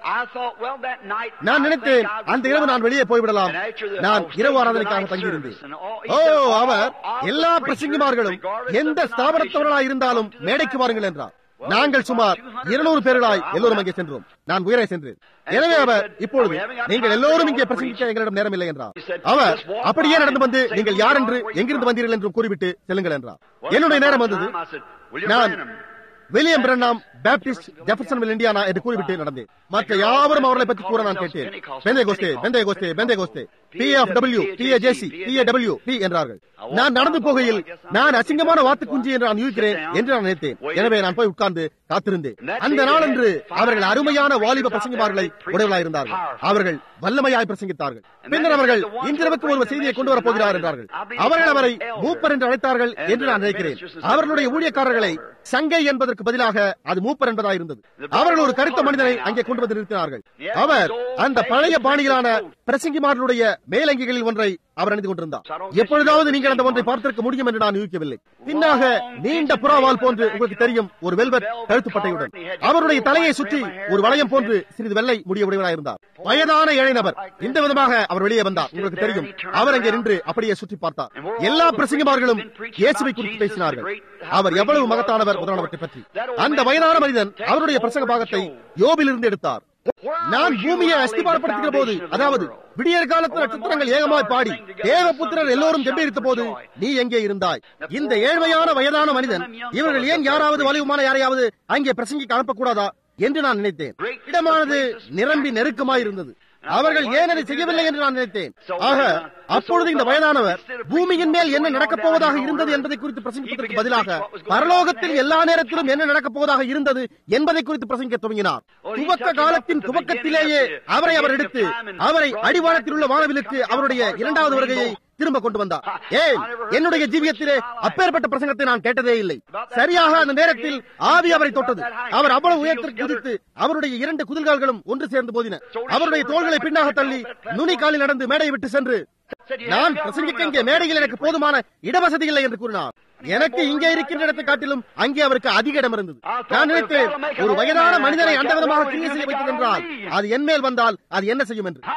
நான் நினைத்தேன் அந்த இரவு நான் வெளியே போய்விடலாம் நான் இரவு ஆராதனைக்காக தங்கியிருந்தேன் ஓ அவர் எல்லா பிரசங்கிமார்களும் எந்த ஸ்தாபனத்தவர்களாய் இருந்தாலும் மேடைக்கு வாருங்கள் என்றார் நாங்கள் சுமார் இருநூறு பேர்களாய் எல்லோரும் அங்கே சென்றோம் நான் உயரே சென்றேன் எனவே அவர் இப்பொழுது நீங்கள் எல்லோரும் இங்கே பிரசங்கிக்க எங்களிடம் நேரம் இல்லை என்றார் அவர் அப்படியே நடந்து வந்து நீங்கள் யார் என்று எங்கிருந்து வந்தீர்கள் என்று கூறிவிட்டு செல்லுங்கள் என்றார் என்னுடைய நேரம் வந்தது நான் William Branham Baptist Jeffersonville Indiana என்று கூறிவிட்டு நடந்தேன் மற்ற யாவரும் அவர்களை பற்றி கூற நான் கேட்டேன் Pentecost Pentecost Pentecost P F W T A JC T A W P என்றார்கள் நான் நடந்து போகையில் நான் அசிங்கமான வாத்து குஞ்சு என்று நான் யூகிக்கிறேன் என்று நான் நினைத்தேன் எனவே நான் போய் உட்கார்ந்து காத்திருந்தேன் அந்த நாளன்று அவர்கள் அருமையான வாலிப பிரசங்கிமார்களை உடையவர்களாயிருந்தார்கள் அவர்கள் வல்லமையாய் பிரசங்கித்தார்கள் பின்னர் அவர்கள் இன்றிரவுக்கு ஒரு செய்தியை கொண்டு வரப் போகிறார் என்றார்கள் அவர்கள் அவரை மூப்பர் என்று அழைத்தார்கள் என்று நான் நினைக்கிறேன் அவர்களுடைய ஊழியக்காரர்களை சங்கை என்பதற்கு பதிலாக அது மூப்பர் என்பதாயிருந்தது அவர்கள் ஒரு கருத்த மனிதனை அங்கே கொண்டு வந்து நிறுத்தினார்கள் அவர் அந்த பழைய பாணியிலான பிரசங்கிமார்களுடைய மேலங்கிகளில் ஒன்றை அவர் அணிந்து கொண்டிருந்தார் எப்பொழுதாவது நீங்கள் அந்த ஒன்றை பார்த்திருக்க முடியும் என்று நான் யூகிக்கவில்லை பின்னாக நீண்ட புறாவால் போன்று உங்களுக்கு தெரியும் ஒரு வெல்வெட் கழுத்துப்பட்டையுடன் அவருடைய தலையை சுற்றி ஒரு வளையம் போன்று சிறிது வெள்ளை முடிய உடையவராயிருந்தார் வயதான ஏழை நபர் இந்த விதமாக அவர் வெளியே வந்தார் உங்களுக்கு தெரியும் அவர் அங்கே நின்று அப்படியே சுற்றி பார்த்தார் எல்லா பிரசங்கமார்களும் இயேசுவை குறித்து பேசினார்கள் அவர் எவ்வளவு மகத்தானவர் முதலானவற்றை பற்றி அந்த வயதான மனிதன் அவருடைய பிரசங்க பாகத்தை யோபிலிருந்து எடுத்தார் நான் பூமியை அஸ்திபாரப்படுத்துகிற போது அதாவது விடியற் காலத்து நட்சத்திரங்கள் ஏகமாய் பாடி தேவபுத்திரர் எல்லோரும் ஜெபிரித்த போது நீ எங்கே இருந்தாய் இந்த ஏழ்மையான வயதான மனிதன் இவர்கள் ஏன் யாராவது வலிவுமான யாரையாவது அங்கே பிரசங்கிக்க அனுப்பக்கூடாதா என்று நான் நினைத்தேன் இடமானது நிரம்பி நெருக்கமாய் இருந்தது அவர்கள் ஏன் அதை செய்யவில்லை என்று நான் நினைத்தேன் ஆக அப்பொழுது இந்த வயதானவர் பூமியின் மேல் என்ன நடக்கப் போவதாக இருந்தது என்பதை குறித்து பிரசங்கிப்பதற்கு பதிலாக பரலோகத்தில் எல்லா நேரத்திலும் என்ன நடக்கப் போவதாக இருந்தது என்பதை குறித்து பிரசங்கிக்க துவங்கினார் துவக்க காலத்தின் துவக்கத்திலேயே அவரை அவர் எடுத்து அவரை அடிவானத்தில் உள்ள வானவிலுக்கு அவருடைய இரண்டாவது வருகையை திரும்ப கொண்டு வந்தார் ஏன் என்னுடைய ஜீவியத்திலே அப்பேற்பட்ட பிரசங்கத்தை நான் கேட்டதே இல்லை சரியாக அந்த நேரத்தில் ஆவி அவரை தொட்டது அவர் அவ்வளவு உயரத்திற்கு குதித்து அவருடைய இரண்டு குதில்கால்களும் ஒன்று சேர்ந்து போதின அவருடைய தோள்களை பின்னாக தள்ளி நுனி காலில் நடந்து மேடையை விட்டு சென்று நான் பிரசங்கிக்க இங்கே மேடையில் எனக்கு போதுமான இடவசதி இல்லை என்று கூறினார் எனக்கு இங்கே இருக்கின்ற இடத்தை காட்டிலும் அங்கே அவருக்கு அதிக இடம் இருந்தது நான் நினைத்தேன் ஒரு வயதான மனிதனை அந்த விதமாக கிரியை செய்ய வைத்தது என்றால் அது என் மேல் வந்தால் அது என்ன செய்யும் என்று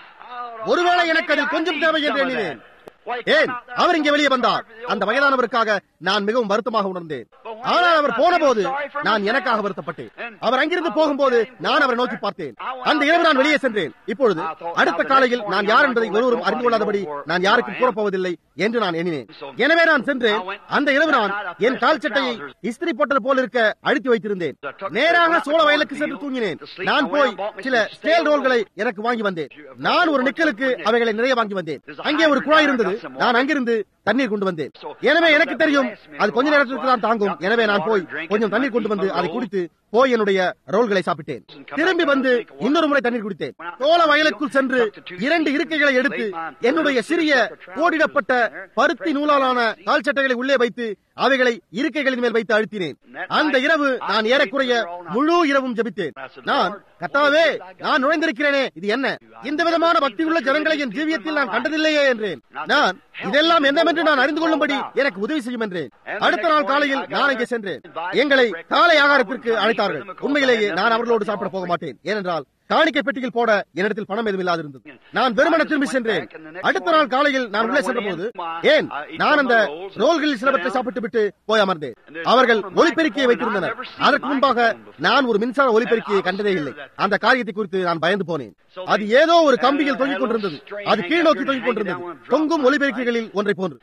ஒருவேளை எனக்கு அதில் கொஞ்சம் தேவை என்று எண்ணினேன் ஏன் அவர் இங்கே வெளியே வந்தார் அந்த வயதானவருக்காக நான் மிகவும் வருத்தமாக உணர்ந்தேன் ஆனால் அவர் போன போது நான் எனக்காக வருத்தப்பட்டேன் அவர் அங்கிருந்து போகும்போது நான் அவரை நோக்கி பார்த்தேன் அந்த இரவு நான் வெளியே சென்றேன் இப்பொழுது அடுத்த காலையில் நான் யார் என்பதை ஒருவரும் அறிந்து கொள்ளாதபடி நான் யாருக்கும் கூறப்போவதில்லை என்று நான் எண்ணினேன் எனவே நான் சென்றேன் அந்த இரவு நான் என் கால் சட்டையை இஸ்திரி போட்டது போல இருக்க அழுத்தி வைத்திருந்தேன் நேராக சோழ வயலுக்கு சென்று தூங்கினேன் நான் போய் சில ஸ்டேல் ரோல்களை எனக்கு வாங்கி வந்தேன் நான் ஒரு நிக்கலுக்கு அவைகளை நிறைய வாங்கி வந்தேன் அங்கே ஒரு குழாய் இருந்தது நான் அங்கிருந்து தண்ணீர் கொண்டு வந்தேன் எனவே எனக்கு தெரியும் அது கொஞ்ச நேரத்திற்கு தான் தாங்கும் எனவே நான் போய் கொஞ்சம் தண்ணீர் கொண்டு வந்து அதை குடித்து போய் என்னுடைய ரோல்களை சாப்பிட்டேன் திரும்பி வந்து இன்னொரு முறை தண்ணீர் குடித்தேன் சோழ வயலுக்குள் சென்று இரண்டு இருக்கைகளை எடுத்து என்னுடைய சிறிய கோடிடப்பட்ட பருத்தி நூலாலான கால் சட்டைகளை உள்ளே வைத்து அவைகளை இருக்கைகளின் மேல் வைத்து அழுத்தினேன் அந்த இரவு நான் ஏறக்குறைய முழு இரவும் ஜபித்தேன் நான் கத்தாவே நான் நுழைந்திருக்கிறேனே இது என்ன இந்த விதமான பக்தியுள்ள ஜனங்களை என் ஜீவியத்தில் நான் கண்டதில்லையே என்றேன் நான் இதெல்லாம் என்னவென்று நான் அறிந்து கொள்ளும்படி எனக்கு உதவி செய்யும் என்றேன் அடுத்த நாள் காலையில் நான் அங்கே சென்றேன் எங்களை காலை ஆகாரத்திற்கு அழைத்தார்கள் உண்மையிலேயே நான் அவர்களோடு சாப்பிட போக மாட்டேன் ஏனென்றால் காணிக்கை பெட்டியில் போட என்னிடத்தில் பணம் எதுவும் இல்லாதிருந்தது நான் வெறுமன திரும்பி சென்றேன் அடுத்த நாள் காலையில் நான் உள்ளே சென்ற போது ஏன் நான் அந்த ரோல்களில் சிலவற்றை சாப்பிட்டு விட்டு போய் அமர்ந்தேன் அவர்கள் ஒலிபெருக்கியை வைத்திருந்தனர் அதற்கு முன்பாக நான் ஒரு மின்சார ஒலிபெருக்கியை கண்டதே இல்லை அந்த காரியத்தை குறித்து நான் பயந்து போனேன் அது ஏதோ ஒரு கம்பியில் தொங்கிக் கொண்டிருந்தது அது கீழ் நோக்கி தொங்கிக் கொண்டிருந்தது தொங்கும் ஒலிபெருக்கிகளில் ஒன்றை போன்று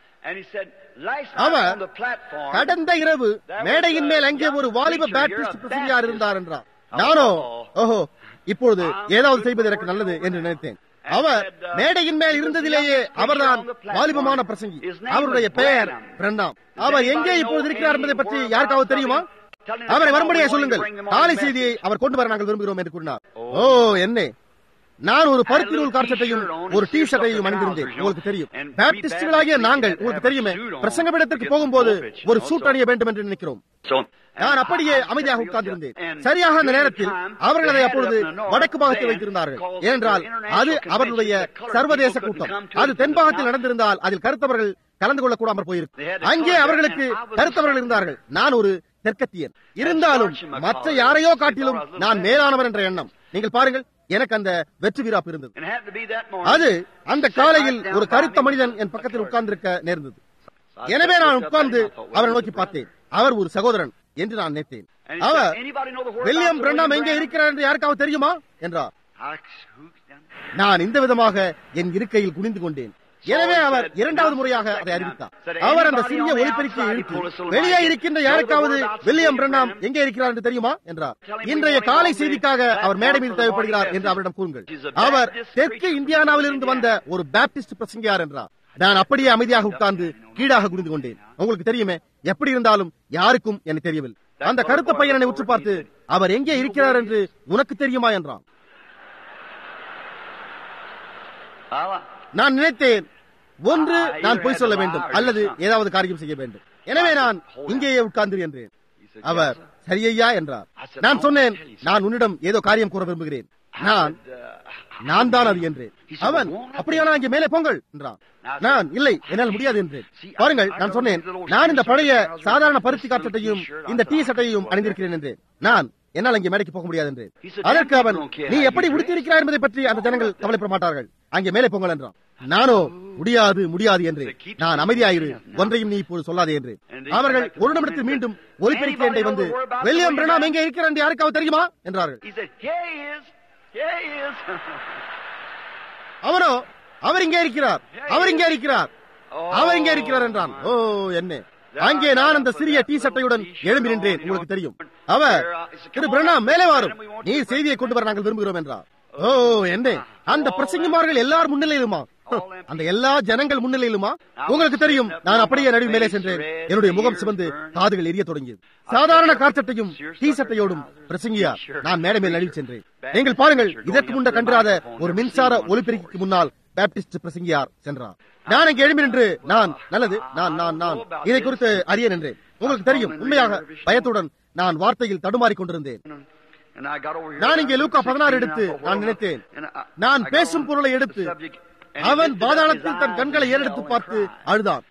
அவர் கடந்த இரவு மேடையின் மேல் அங்கே ஒரு வாலிப பேப்டிஸ்ட் பிரசங்கியார் இருந்தார் என்றார் நானோ ஓஹோ இப்பொழுது ஏதாவது செய்வது எனக்கு நல்லது என்று நினைத்தேன் அவர் மேடையின் மேல் இருந்ததிலேயே அவர்தான் வாலிபமான பிரசங்கி அவருடைய பெயர் பிரண்ணாம் அவர் எங்கே இப்பொழுது இருக்கிறார் என்பதை பற்றி யாருக்காவது தெரியுமா அவரை வரும்படியா சொல்லுங்கள் காலை செய்தியை அவர் கொண்டு வர நாங்கள் விரும்புகிறோம் என்று கூறினார் ஓ என்ன நான் ஒரு பருத்தி நூல் கார்ச்சட்டையும் ஒரு டி ஷர்ட்டையும் அணிந்திருந்தேன் உங்களுக்கு தெரியும் பேப்டிஸ்டுகளாகிய நாங்கள் உங்களுக்கு தெரியுமே பிரசங்க பீடத்திற்கு போகும்போது ஒரு சூட் அணிய வேண்டும் என்று நினைக்கிறோம் நான் அப்படியே அமைதியாக உட்கார்ந்திருந்தேன் சரியாக அந்த நேரத்தில் அவர்கள் அதை அப்பொழுது வடக்கு பாகத்தில் வைத்திருந்தார்கள் ஏனென்றால் அது அவர்களுடைய சர்வதேச கூட்டம் அது தென்பாகத்தில் நடந்திருந்தால் அதில் கருத்தவர்கள் கலந்து கொள்ள கூடாமல் போயிருக்கும் அங்கே அவர்களுக்கு கருத்தவர்கள் இருந்தார்கள் நான் ஒரு தெற்கத்தியன் இருந்தாலும் மற்ற யாரையோ காட்டிலும் நான் மேலானவர் என்ற எண்ணம் நீங்கள் பாருங்கள் எனக்கு அந்த வெற்றி வீராப்பு இருந்தது And it happened to be that morning. அது அந்த காலையில் ஒரு கருத்த மனிதன் என் பக்கத்தில் உட்கார்ந்திருக்க நேர்ந்தது எனவே நான் உட்கார்ந்து அவரை நோக்கி பார்த்தேன் அவர் ஒரு சகோதரன் என்று நான் நினைத்தேன் And he said, அவர் "Anybody know the whereabouts William of Branham William எங்கே Branham?" இருக்கிறார் என்று யாருக்காவது தெரியுமா என்றார் I- who's down there? நான் இந்த விதமாக என் இருக்கையில் குனிந்து கொண்டேன் எனவே அவர் இரண்டாவது முறையாக அதை அறிவித்தார் அவர் அந்த சிறிய ஒலிபெருக்கியை இழுத்து வெளியே இருக்கின்ற யாருக்காவது வில்லியம் பிரண்ணாம் எங்கே இருக்கிறார் என்று தெரியுமா என்றார் இன்றைய காலை செய்திக்காக அவர் மேடை மீது தேவைப்படுகிறார் என்று அவரிடம் கூறுங்கள் அவர் தெற்கு இந்தியானாவில் இருந்து வந்த ஒரு பேப்டிஸ்ட் பிரசங்கியார் என்றார் நான் அப்படியே அமைதியாக உட்கார்ந்து கீழாக குனிந்து கொண்டேன் உங்களுக்கு தெரியுமே எப்படி இருந்தாலும் யாருக்கும் எனக்கு தெரியவில்லை அந்த கருத்த பையனை உற்று பார்த்து அவர் எங்கே இருக்கிறார் என்று உனக்கு தெரியுமா என்றான் Well, நான் நினைத்தேன் ஒன்று நான் பொய் சொல்ல வேண்டும் அல்லது ஏதாவது காரியம் செய்ய வேண்டும் எனவே நான் இங்கேயே உட்கார்ந்து என்றேன் அவர் சரியையா என்றார் நான் சொன்னேன் நான் உன்னிடம் ஏதோ காரியம் கூற விரும்புகிறேன் நான் நான் தான் அது என்றேன் அவன் அப்படியானா அங்கே மேலே போங்கள் என்றான் நான் இல்லை என்னால் முடியாது என்றேன் பாருங்கள் நான் சொன்னேன் நான் இந்த பழைய சாதாரண பருத்தி காற்றட்டையும் இந்த டீ சட்டையும் அணிந்திருக்கிறேன் என்றேன் நான் என்னால் அங்கே மேடைக்கு போக முடியாது என்றேன் அதற்கு அவன் நீ எப்படி உடுத்திருக்கிறாய் என்பதை பற்றி அந்த ஜனங்கள் கவலைப்பட மாட்டார்கள் அங்கே மேலே போங்கள் என்றான் நானோ முடியாது முடியாது என்று நான் அமைதியாயிரு ஒன்றையும் நீ இப்போது சொல்லாதே என்று அவர்கள் ஒரு நிமிடத்தில் மீண்டும் ஒலிபெருக்கி எண்டை வந்து வில்லியம் பிரணாம் எங்கே இருக்கிறார் என்று யாருக்காவது தெரியுமா என்றார்கள் he said, Here he is. Here he is. அவனோ அவர் இங்கே இருக்கிறார் அவர் இங்கே இருக்கிறார் அவர் இங்கே இருக்கிறார் என்றான் ஓ என்ன அங்கே நான் அந்த சிறிய டீ சட்டையுடன் எழும்பி நின்றேன் உங்களுக்கு தெரியும் அவர் திரு பிரணாம் மேலே வாரும் நீ செய்தியை கொண்டு வர நாங்கள் விரும்புகிறோம் என்றார் ஓ என்ன அந்த பிரசங்கிமார்கள் எல்லார் முன்னிலையிலுமா அந்த எல்லா ஜனங்கள் முன்னிலையிலுமா உங்களுக்கு தெரியும் நான் அப்படியே நடுவில் மேலே சென்றேன் என்னுடைய முகம் சிவந்து காதுகள் எரிய தொடங்கியது சாதாரண கார்ச்சட்டையும் டீ சட்டையோடும் பிரசங்கியார் நான் மேடை மேல் நடுவில் சென்றேன் நீங்கள் பாருங்கள் இதற்கு முன்ன கண்டிராத ஒரு மின்சார ஒலிபெருக்கிக்கு முன்னால் பேப்டிஸ்ட் பிரசங்கியார் சென்றார் நான் இங்கே எழும்பி நின்று நான் நல்லது நான் நான் நான் இதை குறித்து அறிய நின்றேன் உங்களுக்கு தெரியும் உண்மையாக பயத்துடன் நான் வார்த்தையில் தடுமாறிக் கொண்டிருந்தேன் And I got over here. நான் இங்கே லூக்கா பதினாறு எடுத்து நான் நினைத்தேன் நான் பேசும் பொருளை எடுத்து அவன் பாதாளத்தில் தன் கண்களை ஏறெடுத்து பார்த்து அழுதான்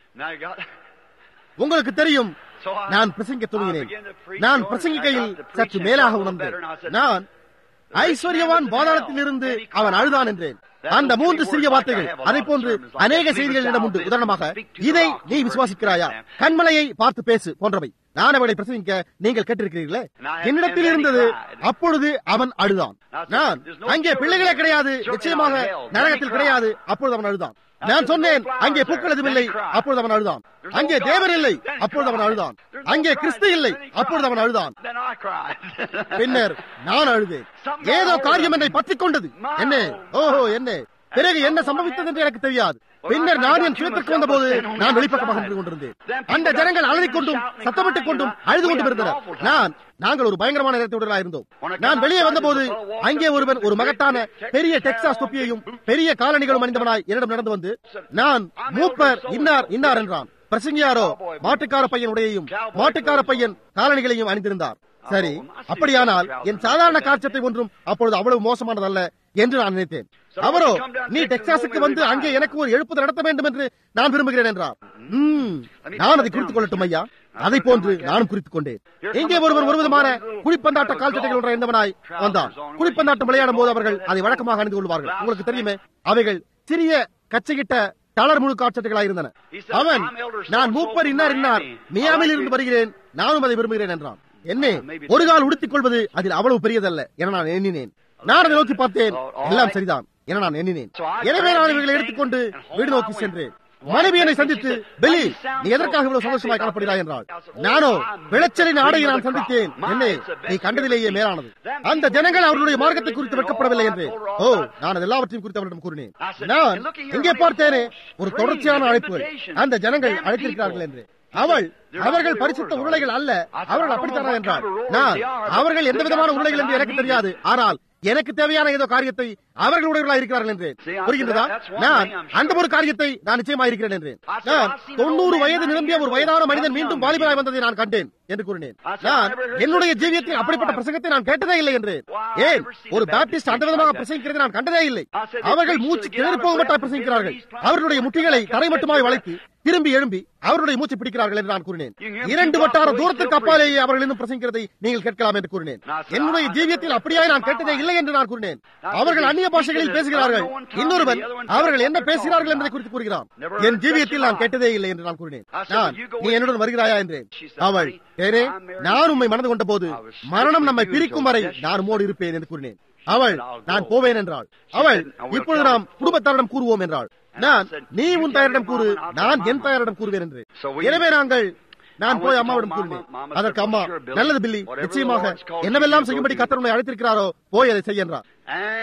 உங்களுக்கு தெரியும் நான் பிரசங்க துவங்கினேன் நான் பிரசங்கிக்கையில் சற்று மேலாக உணர்ந்தேன் நான் ஐஸ்வர்யவான் பாதாளத்தில் இருந்து அவன் அழுதான் என்றேன் அந்த மூன்று சிறிய வார்த்தைகள் அதை போன்று அநேக செய்திகளிடம் உண்டு உதாரணமாக இதை நீ விசுவாசிக்கிறாயா கண்மலையை பார்த்து பேசு போன்றவை நான் அவளை பிரசங்கிக்க நீங்கள் கேட்டிருக்கிறீர்களே என்னிடத்தில் இருந்தது அப்பொழுது அவன் அழுதான் நான் அங்கே பிள்ளைகளே கிடையாது நிச்சயமாக நரகத்தில் கிடையாது அப்பொழுது அவன் அழுதான் நான் சொன்னேன் அங்கே பூக்கள் எதுவும் இல்லை அப்பொழுது அவன் அழுதான் அங்கே தேவன் இல்லை அப்பொழுது அவன் அழுதான் அங்கே கிறிஸ்து இல்லை அப்பொழுது அவன் அழுதான் Then I cried. பின்னர் நான் அழுதேன் ஏதோ காரியம் என்னை பற்றிக் கொண்டது என்ன ஓஹோ என்ன பிறகு என்ன சம்பவித்தது என்று எனக்கு தெரியாது பின்னர் நான் என் சுயத்திற்கு வந்தபோது நான் வெளிப்பக்கமாக நின்று கொண்டிருந்தேன் அந்த ஜனங்கள் அலறிக் கொண்டும் சத்தமிட்டுக் கொண்டும் அழுது கொண்டும் இருந்தனர் நான் நாங்கள் ஒரு பயங்கரமான நேரத்துடனாக இருந்தோம் நான் வெளியே வந்தபோது அங்கே ஒருவன் ஒரு மகத்தான பெரிய டெக்சாஸ் தொப்பியையும் பெரிய காலணிகளும் அணிந்தவனாய் என்னிடம் நடந்து வந்து நான் மூப்பர் இன்னார் இன்னார் என்றான் பிரசங்கியாரோ மாட்டுக்கார பையன் உடையையும் மாட்டுக்கார பையன் காலணிகளையும் அணிந்திருந்தார் சரி அப்படியானால் என் சாதாரண காட்சத்தை ஒன்றும் அப்பொழுது அவ்வளவு மோசமானதல்ல என்று நான் நினைத்தேன் அவரோ நீ டெக்சாஸுக்கு வந்து அங்கே எனக்கு ஒரு எழுப்புதல் நடத்த வேண்டும் என்று நான் விரும்புகிறேன் என்றார் ம், நான் அதை குறித்துக் கொள்ளட்டும் ஐயா அதை போன்று நானும் குறித்துக் கொண்டேன் இங்கே ஒருவர் ஒரு விதமான குழிப்பந்தாட்ட கால்சட்டைகள் ஒன்றை இருந்தவனாய் வந்தான் குழிப்பந்தாட்டம் விளையாடும் போது அவர்கள் அதை வழக்கமாக அணிந்து கொள்வார்கள் உங்களுக்கு தெரியுமே அவைகள் சிறிய கச்சையிட்ட தளர் முழு காட்சட்டைகளாய் இருந்தன அவன் நான் மூப்பர் இன்னார் இன்னார் மியாமில் இருந்து வருகிறேன் நானும் அதை விரும்புகிறேன் என்றான் என்ன ஒரு கால் உடுத்திக் கொள்வது அதில் அவ்வளவு பெரியதல்ல என நான் எண்ணினேன் நான் அதை நோக்கி பார்த்தேன் எல்லாம் சரிதான் என நான் எண்ணினேன் எனவே நான் இவர்களை எடுத்துக்கொண்டு வீடு நோக்கி சென்றேன் மனைவி என்னை சந்தித்து பெலி நீ எதற்காக இவ்வளவு சந்தோஷமாய் காணப்படுகிறாய் என்றாள் நானோ விளைச்சலின் ஆடையை நான் சந்தித்தேன் என்ன நீ கண்டதிலேயே மேலானது அந்த ஜனங்கள் அவர்களுடைய மார்க்கத்தை குறித்து வெட்கப்படவில்லை என்று ஓ நான் அது எல்லாவற்றையும் குறித்து அவரிடம் கூறினேன் நான் எங்கே பார்த்தேனே ஒரு தொடர்ச்சியான அழைப்புகள் அந்த ஜனங்கள் அழைத்திருக்கிறார்கள் என்று அவள் அவர்கள் பரிசுத்த உருளைகள் அல்ல அவர்கள் அப்படித்தானா என்றார் நான் அவர்கள் எந்த விதமான உருளைகள் என்று எனக்கு தெரியாது ஆனால் எனக்கு தேவையான ஏதோ காரியத்தை அவர்கள் உடையவர்களாக இருக்கிறார்கள் என்றேன் புரிகின்றதா நான் அந்த ஒரு காரியத்தை நான் நிச்சயமாக இருக்கிறேன் என்றேன் நான் தொண்ணூறு வயது நிரம்பிய ஒரு வயதான மனிதன் மீண்டும் வாலிபராய் வந்ததை நான் கண்டேன் என்று கூறினேன் நான் என்னுடைய ஜீவியத்தில் அப்படிப்பட்ட பிரசங்கத்தை நான் கேட்டதே இல்லை என்றேன் ஏன் ஒரு பாப்டிஸ்ட் அந்த விதமாக பிரசங்கிக்கிறதை நான் கண்டதே இல்லை அவர்கள் மூச்சு கிளறி போக மாட்டாய் பிரசங்கிக்கிறார்கள் அவர்களுடைய முட்டிகளை தரை மட்டுமாய் வளைத்து திரும்பி எழும்பி அவருடைய மூச்சு பிடிக்கிறார்கள் என்று நான் கூறினேன் இரண்டு வட்டார தூரத்திற்கு அப்பாலேயே அவர்கள் இன்னும் பிரசங்கிக்கிறதை நீங்கள் கேட்கலாம் என்று கூறினேன் என்னுடைய ஜீவியத்தில் அப்படியே நான் கேட்டதே இல்லை என்று நான் கூறினேன் அவர்கள் அந்நிய பாஷைகளில் பேசுகிறார்கள் இன்னொருவன் அவர்கள் என்ன பேசுகிறார்கள் என்பதை குறித்து கூறுகிறான் என் ஜீவியத்தில் நான் கேட்டதே இல்லை என்று நான் கூறினேன் நான் நீ என்னுடன் வருகிறாயா என்றேன் அவள் ஏனே நான் உண்மை மனது கொண்ட போது மரணம் நம்மை பிரிக்கும் வரை நான் உம்மோடு இருப்பேன் என்று கூறினேன் அவள் நான் போவேன் என்றாள் அவள் இப்பொழுது நாம் குடும்பத்தாரிடம் கூறுவோம் என்றாள் நான் நீ உன் தாயாரிடம் கூறு நான் என் தாயாரிடம் கூறுவேன் என்று எனவே நாங்கள் நான் போய் அம்மாவிடம் கூறினேன் அதற்கு அம்மா நல்லது பில்லி நிச்சயமாக என்னவெல்லாம் செய்யும்படி கத்தர் அழைத்திருக்கிறாரோ போய் அதை செய்ய என்றார்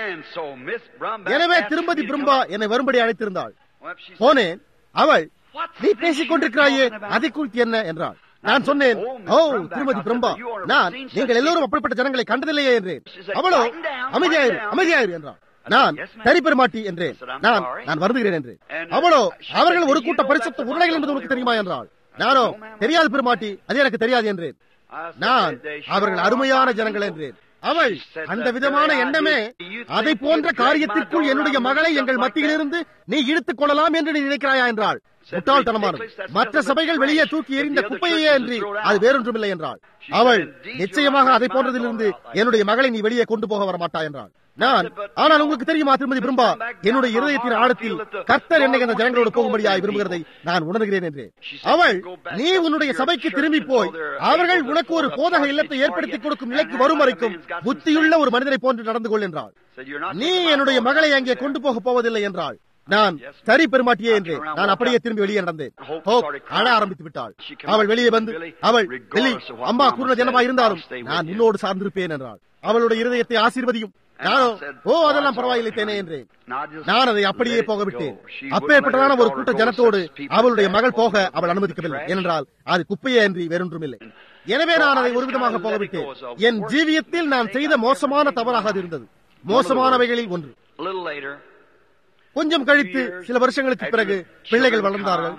எனவே திரும்பதி பிரம்பா என்னை வரும்படி அழைத்திருந்தாள் போனேன் அவள் நீ பேசிக் கொண்டிருக்கிறாயே அதை குறித்து என்ன என்றாள் நான் சொன்னேன் ஓ திருமதி பிரம்பா நான் நீங்கள் எல்லோரும் அப்படிப்பட்ட ஜனங்களை கண்டதில்லையே என்றேன் அவளோ அமைதியாயிரு அமைதியாயிரு என்றாள் நான் சரி பெருமாட்டி என்றேன் நான் நான் வருந்துகிறேன் என்றேன் அவளோ அவர்கள் ஒரு கூட்ட பரிசுத்த உருளைகள் என்பது உனக்கு தெரியுமா என்றாள் நானோ தெரியாது பெருமாட்டி அது எனக்கு தெரியாது என்றேன் நான் அவர்கள் அருமையான ஜனங்கள் என்றேன் அவள் அந்த விதமான எண்ணமே அதை போன்ற காரியத்திற்குள் என்னுடைய மகளை எங்கள் மத்தியிலிருந்து நீ இழுத்துக் கொள்ளலாம் என்று நீ நினைக்கிறாயா என்றாள் முட்டாள்தனமானது மற்ற சபைகள் வெளியே தூக்கி எறிந்த குப்பையே என்று அது வேறொன்றுமில்லை என்றாள் அவள் நிச்சயமாக அதை போன்றதிலிருந்து என்னுடைய மகளை நீ வெளியே கொண்டு போக வரமாட்டா என்றாள் நான் ஆனால் உங்களுக்கு தெரியுமா திருமதி பிரம்பா என்னுடைய இருதயத்தின் ஆழத்தில் கர்த்தர் என்னை அந்த ஜனங்களோடு போகும்படியாய் விரும்புகிறதை நான் உணர்கிறேன் என்றேன் அவள் நீ உன்னுடைய சபைக்கு திரும்பி போய் அவர்கள் உனக்கு ஒரு போதக இல்லத்தை ஏற்படுத்தி கொடுக்கும் நிலைக்கு வரும் வரைக்கும் புத்தியுள்ள ஒரு மனிதரை போன்று நடந்து கொள் என்றாள் நீ என்னுடைய மகளை அங்கே கொண்டு போக போவதில்லை என்றாள் நான் சரி பெருமாட்டியே என்றேன் நான் அப்படியே திரும்பி வெளியே நடந்தேன் அழ ஆரம்பித்து விட்டாள் அவள் வெளியே வந்து அவள் வெளி அம்மா கூறின ஜனமா இருந்தாலும் நான் உன்னோடு சார்ந்திருப்பேன் என்றாள் அவளுடைய இருதயத்தை ஆசீர்வதியும் நானும் ஓ அதெல்லாம் பரவாயில்லை தேனே என்றேன் நான் அதை அப்படியே போக விட்டேன் அப்பேற்பட்டதான ஒரு கூட்ட ஜனத்தோடு அவளுடைய மகள் போக அவள் அனுமதிக்கவில்லை ஏனென்றால் அது குப்பையே அன்றி வேறொன்றும் இல்லை எனவே நான் அதை ஒரு விதமாக போகவிட்டேன் என் ஜீவியத்தில் நான் செய்த மோசமான தவறாக அது இருந்தது மோசமானவைகளில் ஒன்று கொஞ்சம் கழித்து சில வருஷங்களுக்கு பிறகு பிள்ளைகள் வளர்ந்தார்கள்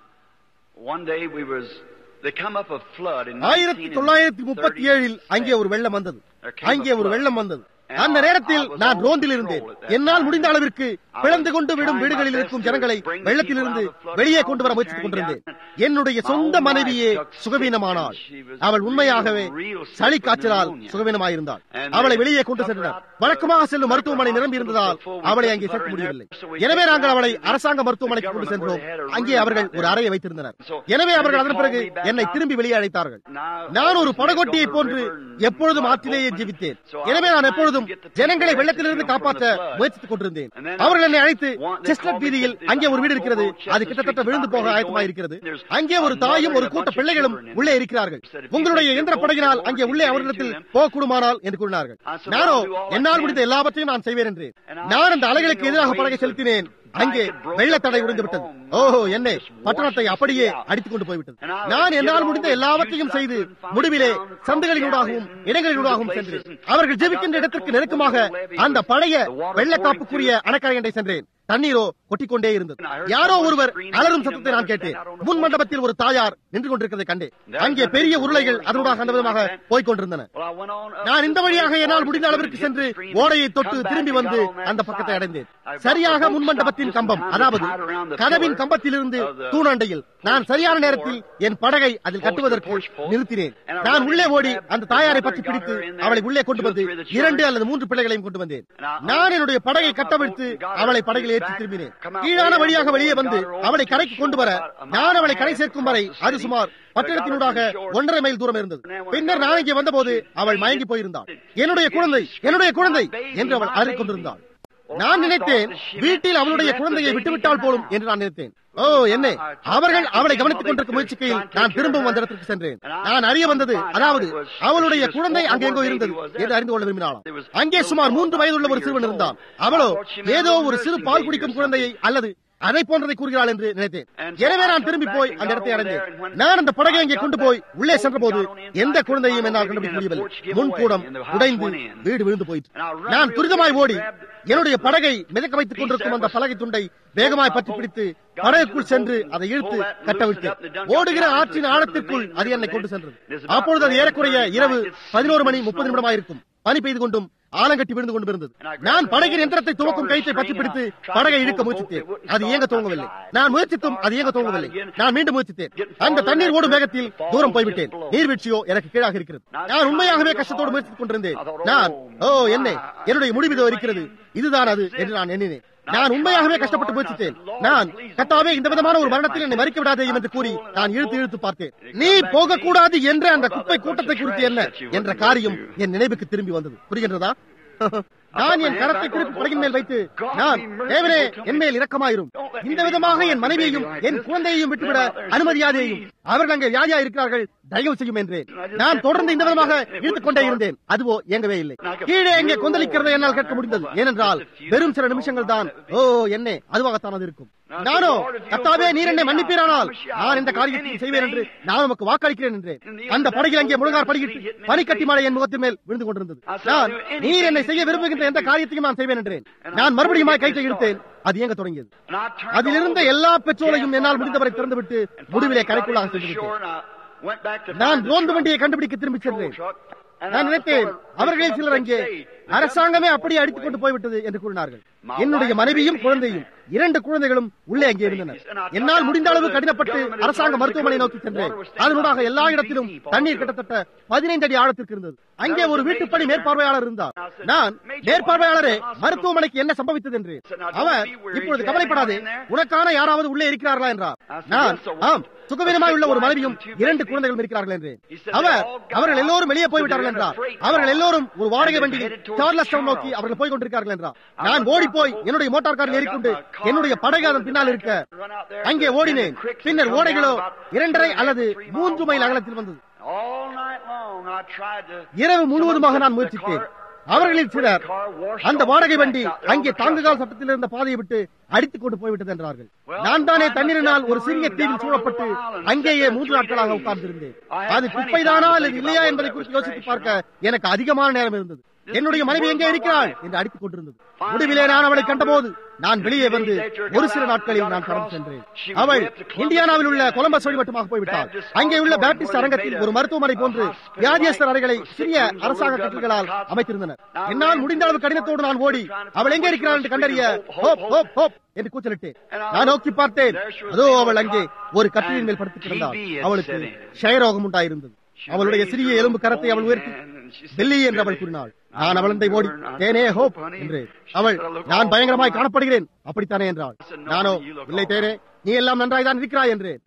ஆயிரத்தி தொள்ளாயிரத்தி முப்பத்தி ஏழில் அங்கே ஒரு வெள்ளம் வந்தது அங்கே ஒரு வெள்ளம் வந்தது அந்த நேரத்தில் நான் ரோந்தில் இருந்தேன் என்னால் முடிந்த அளவிற்கு பிளந்து கொண்டு விடும் வீடுகளில் இருக்கும் ஜனங்களை வெள்ளத்திலிருந்து வெளியே கொண்டு வர முயற்சித்துக் கொண்டிருந்தேன் என்னுடைய சொந்த மனைவியே சுகவீனமானாள் அவள் உண்மையாகவே சளி காய்ச்சலால் சுகவீனமாயிருந்தாள் அவளை வெளியே கொண்டு சென்றனர் வழக்கமாக செல்லும் மருத்துவமனை நிரம்பி இருந்ததால் அவளை அங்கே சேர்க்க முடியவில்லை எனவே நாங்கள் அவளை அரசாங்க மருத்துவமனைக்கு கொண்டு சென்றோம் அங்கே அவர்கள் ஒரு அறையை வைத்திருந்தனர் எனவே அவர்கள் அதன் பிறகு என்னை திரும்பி வெளியே அழைத்தார்கள் நான் ஒரு படகொட்டியை போன்று எப்பொழுதும் ஆற்றிலேயே ஜீவித்தேன் எனவே நான் எப்பொழுதும் ஜனங்களை வெள்ளத்திலிருந்து காப்பாற்ற முயற்சித்துக் கொண்டிருந்தேன் அவர்கள் என்னை அழைத்து செஸ்டர் வீதியில் அங்கே ஒரு வீடு இருக்கிறது அது கிட்டத்தட்ட விழுந்து போக ஆயத்தமாக இருக்கிறது அங்கே ஒரு தாயும் ஒரு கூட்ட பிள்ளைகளும் உள்ளே இருக்கிறார்கள் உங்களுடைய இயந்திர படகினால் அங்கே உள்ளே அவர்களிடத்தில் போகக்கூடுமானால் என்று கூறினார்கள் நானோ என்னால் முடிந்த எல்லாவற்றையும் நான் செய்வேன் என்றேன் நான் அந்த அலைகளுக்கு எதிராக படகை செலுத்தினேன் அங்கே வெள்ளத்தடை உடைந்து விட்டது ஓஹோ என்னை பட்டணத்தை அப்படியே அடித்துக் கொண்டு போய்விட்டது நான் என்னால் முடிந்த எல்லாவற்றையும் செய்து முடிவிலே சந்துகளினூடாகவும் இடங்களினூடாகவும் சென்று அவர்கள் ஜெபிக்கின்ற இடத்திற்கு நெருக்கமாக அந்த பழைய வெள்ளக்காப்புக்குரிய அணக்கரை சென்றேன் தண்ணீரோ கொட்டிக்கொண்டே இருந்தது யாரோ ஒருவர் அலரும் சத்தத்தை நான் கேட்டேன் முன் மண்டபத்தில் ஒரு தாயார் நின்று கொண்டிருக்கிறதை கண்டேன் அங்கே பெரிய உருளைகள் அதனூடாக அந்த விதமாக போய்க் கொண்டிருந்தன நான் இந்த வழியாக என்னால் முடிந்த அளவிற்கு சென்று ஓடையை தொட்டு திரும்பி வந்து அந்த பக்கத்தை அடைந்தேன் சரியாக முன்மண்டபத்தின் கம்பம் அதாவது கதவின் கம்பத்திலிருந்து தூணண்டையில் நான் சரியான நேரத்தில் என் படகை அதில் கட்டுவதற்கு நிறுத்தினேன் நான் உள்ளே ஓடி அந்த தாயாரை பற்றி பிடித்து அவளை உள்ளே கொண்டு வந்து இரண்டு அல்லது மூன்று பிள்ளைகளையும் கொண்டு வந்தேன் நான் என்னுடைய படகை கட்டவிழ்த்து அவளை படகில் ஏற்றி திரும்பினேன் கீழான வழியாக வெளியே வந்து அவளை கரைக்கு கொண்டு வர நான் அவளை கரை சேர்க்கும் வரை அது சுமார் பட்டணத்தினூடாக ஒன்றரை மைல் தூரம் இருந்தது பின்னர் நான் இங்கே வந்தபோது அவள் மயங்கி போயிருந்தாள் என்னுடைய குழந்தை என்னுடைய குழந்தை என்று அவள் அறிக்கொண்டிருந்தாள் நான் நினைத்தேன் வீட்டில் அவளுடைய குழந்தையை விட்டுவிட்டால் போலும் என்று நான் நினைத்தேன் ஓ என்ன அவர்கள் அவளை கவனித்துக் கொண்டிருக்க முயற்சிக்கையில் நான் திரும்பவும் அந்த இடத்திற்கு சென்றேன் நான் அறிய வந்தது அதாவது அவளுடைய குழந்தை அங்கெங்கோ இருந்தது என்று அறிந்து கொள்ள விரும்பினாலும் அங்கே சுமார் மூன்று வயதுள்ள ஒரு சிறுவன் இருந்தான் அவளோ ஏதோ ஒரு சிறு பால் குடிக்கும் குழந்தையை அல்லது அதை போன்றதை கூறுகிறாள் என்று நினைத்தேன் எனவே நான் திரும்பி போய் அந்த இடத்தை அடைந்தேன் நான் அந்த படகை அங்கே கொண்டு போய் உள்ளே சென்ற போது எந்த குழந்தையும் என்னால் கண்டுபிடிக்க முடியவில்லை முன்கூடம் உடைந்து வீடு விழுந்து போயிற்று நான் துரிதமாய் ஓடி என்னுடைய படகை மிதக்க வைத்துக் கொண்டிருக்கும் அந்த பலகை துண்டை வேகமாய் பற்றி பிடித்து படகுக்குள் சென்று அதை இழுத்து கட்டவிட்டு ஓடுகிற ஆற்றின் ஆழத்திற்குள் அது என்னை கொண்டு சென்றது அப்பொழுது அது ஏறக்குறைய இரவு பதினோரு மணி முப்பது நிமிடமாயிருக்கும் பனி பெய்து கொண்டும் ஆலங்கட்டி விழுந்து கொண்டிருந்தது நான் படகின் எந்திரத்தை துவக்கும் கயிற்றை பற்றி பிடித்து படகை இழுக்க முயற்சித்தேன் அது இயங்க துவங்கவில்லை நான் முயற்சித்தும் அது இயங்க துவங்கவில்லை நான் மீண்டும் முயற்சித்தேன் அந்த தண்ணீர் ஓடும் வேகத்தில் தூரம் போய்விட்டேன் நீர்வீழ்ச்சியோ எனக்கு கீழாக இருக்கிறது நான் உண்மையாகவே கஷ்டத்தோடு முயற்சித்துக் கொண்டிருந்தேன் நான் ஓ என்ன என்னுடைய முடிவு இருக்கிறது இதுதான் அது என்று நான் எண்ணினேன் நான் உண்மையாகவே கஷ்டப்பட்டு முயற்சித்தேன் நான் கத்தாவே இந்த விதமான ஒரு மரணத்தில் என்னை மறிக்க விடாதே என்று கூறி நான் இழுத்து இழுத்து பார்த்தேன் நீ போகக்கூடாது என்ற அந்த குப்பை கூட்டத்தை குறித்து என்ன என்ற காரியம் என் நினைவுக்கு திரும்பி வந்தது புரிகின்றதா நான் என் கரத்தை திருப்பி படகின் மேல் வைத்து நான் தேவனே என் மேல் இரக்கமாயிரும் இந்த விதமாக என் மனைவியையும் என் குழந்தையையும் விட்டுவிட அனுமதியாதேயும் அவர்கள் அங்கே வியாதியா இருக்கிறார்கள் தயவு செய்யும் என்றேன் நான் தொடர்ந்து இந்த விதமாக இழுத்துக் கொண்டே இருந்தேன் அதுவோ இயங்கவே இல்லை கீழே எங்கே கொந்தளிக்கிறதை என்னால் கேட்க முடிந்தது ஏனென்றால் வெறும் சில நிமிஷங்கள் தான் ஓ என்ன அதுவாகத்தான் அது இருக்கும் நானோ கத்தாவே நீர் என்னை மன்னிப்பீரானால் நான் இந்த காரியத்தை செய்வேன் என்று நான் உமக்கு வாக்களிக்கிறேன் என்றேன் அந்த படகில் அங்கே முழுகார் படகிட்டு பனிக்கட்டி மழை என் முகத்தின் மேல் விழுந்து கொண்டிருந்தது நான் நீர் என்னை செய்ய விரும்புகின்ற எந்த காரியத்தையும் நான் செய்வேன் என்றேன் நான் மறுபடியும் கைத்தை இழுத்தேன் அது இயங்க தொடங்கியது அதிலிருந்த எல்லா பெட்ரோலையும் என்னால் முடிந்தவரை திறந்துவிட்டு முடிவிலே கரைக்குள்ளாக சென்றுவிட்டேன் நான் ரோந்து வண்டியை கண்டுபிடிக்க திரும்பி சென்றேன் நான் நினைத்தேன் அவர்களில் சிலர் அங்கே அரசாங்கமே அப்படியே அடித்துக் கொண்டு போய்விட்டது என்று கூறினார்கள் என்னுடைய மனைவியும் குழந்தையும் இரண்டு குழந்தைகளும் உள்ளே அங்கே இருந்தனர் என்னால் முடிந்த அளவு கடினப்பட்டு அரசாங்க மருத்துவமனை நோக்கி சென்றேன் அதனூடாக எல்லா இடத்திலும் தண்ணீர் கிட்டத்தட்ட பதினைந்து அடி ஆழத்திற்கு இருந்தது அங்கே ஒரு வீட்டுப்பணி மேற்பார்வையாளர் இருந்தார் நான் மேற்பார்வையாளரே மருத்துவமனைக்கு என்ன சம்பவித்தது என்று அவர் இப்பொழுது கவலைப்படாதே உனக்கான யாராவது உள்ளே இருக்கிறார்களா என்றார் நான் ஆம் சுகவீனமாய் உள்ள ஒரு மனைவியும் இரண்டு குழந்தைகளும் இருக்கிறார்கள் என்றேன் அவர் அவர்கள் எல்லோரும் வெளியே போய்விட்டார்கள் என்றார் அவர்கள் எல்லோரும் ஒரு வாடகை வண்டியில் சார்லஸ் டவுன் நோக்கி அவர்கள் போய் கொண்டிருக்கிறார்கள் என்றார் நான் ஓடி போய் என்னுடைய மோட்டார் காரில் ஏறிக்கொண்டு என்னுடைய படகு அதன் பின்னால் இருக்க அங்கே ஓடினேன் பின்னர் ஓடைகளோ இரண்டரை அல்லது மூன்று மைல் அகலத்தில் வந்தது இரவு முழுவதுமாக நான் முயற்சித்தேன் அவர்களில் சிலர் அந்த வாடகை வண்டி அங்கே தாங்குகால் சட்டத்தில் இருந்த பாதையை விட்டு அடித்துக் கொண்டு போய்விட்டது என்றார்கள் நான் தானே தண்ணீரினால் ஒரு சிறிய தீவில் சூழப்பட்டு அங்கேயே மூன்று நாட்களாக உட்கார்ந்திருந்தேன் அது குப்பைதானா அல்லது இல்லையா என்பதை குறித்து யோசித்து பார்க்க எனக்கு அதிகமான நேரம் இருந்தது என்னுடைய மனைவி எங்கே இருக்கிறாள் என்று அடித்துக் கொண்டிருந்தது முடிவிலே நான் அவளை கண்டபோது நான் வெளியே வந்து ஒரு சில நாட்களில் நான் கடந்து சென்றேன் அவள் இந்தியானாவில் உள்ள கொலம்பஸ் வழிமட்டமாக போய்விட்டாள் அங்கே உள்ள பேப்டிஸ்ட் அரங்கத்தில் ஒரு மருத்துவமனை போன்று வியாதியஸ்தர் அறைகளை சிறிய அரசாங்க கட்டில்களால் அமைத்திருந்தனர் என்னால் முடிந்த அளவு கடினத்தோடு நான் ஓடி அவள் எங்கே இருக்கிறாள் என்று கண்டறிய ஹோப் ஹோப் ஹோப் என்று கூச்சலிட்டேன் நான் நோக்கி பார்த்தேன் அதோ அவள் அங்கே ஒரு கட்டிலின் மேல் படுத்துக் கிடந்தாள் அவளுக்கு க்ஷயரோகம் உண்டாயிருந்தது அவளுடைய சிறிய எலும்பு கரத்தை அவள் உயர்த்தி டெல்லி என்று அவள் கூறினாள் நான் அவளந்தை ஓடி தேனே ஹோப் என்று அவள் நான் பயங்கரமாய் காணப்படுகிறேன் அப்படித்தானே என்றாள் நானோ இல்லை தேனே நீ எல்லாம் நன்றாய் தான் இருக்கிறாய் என்றேன்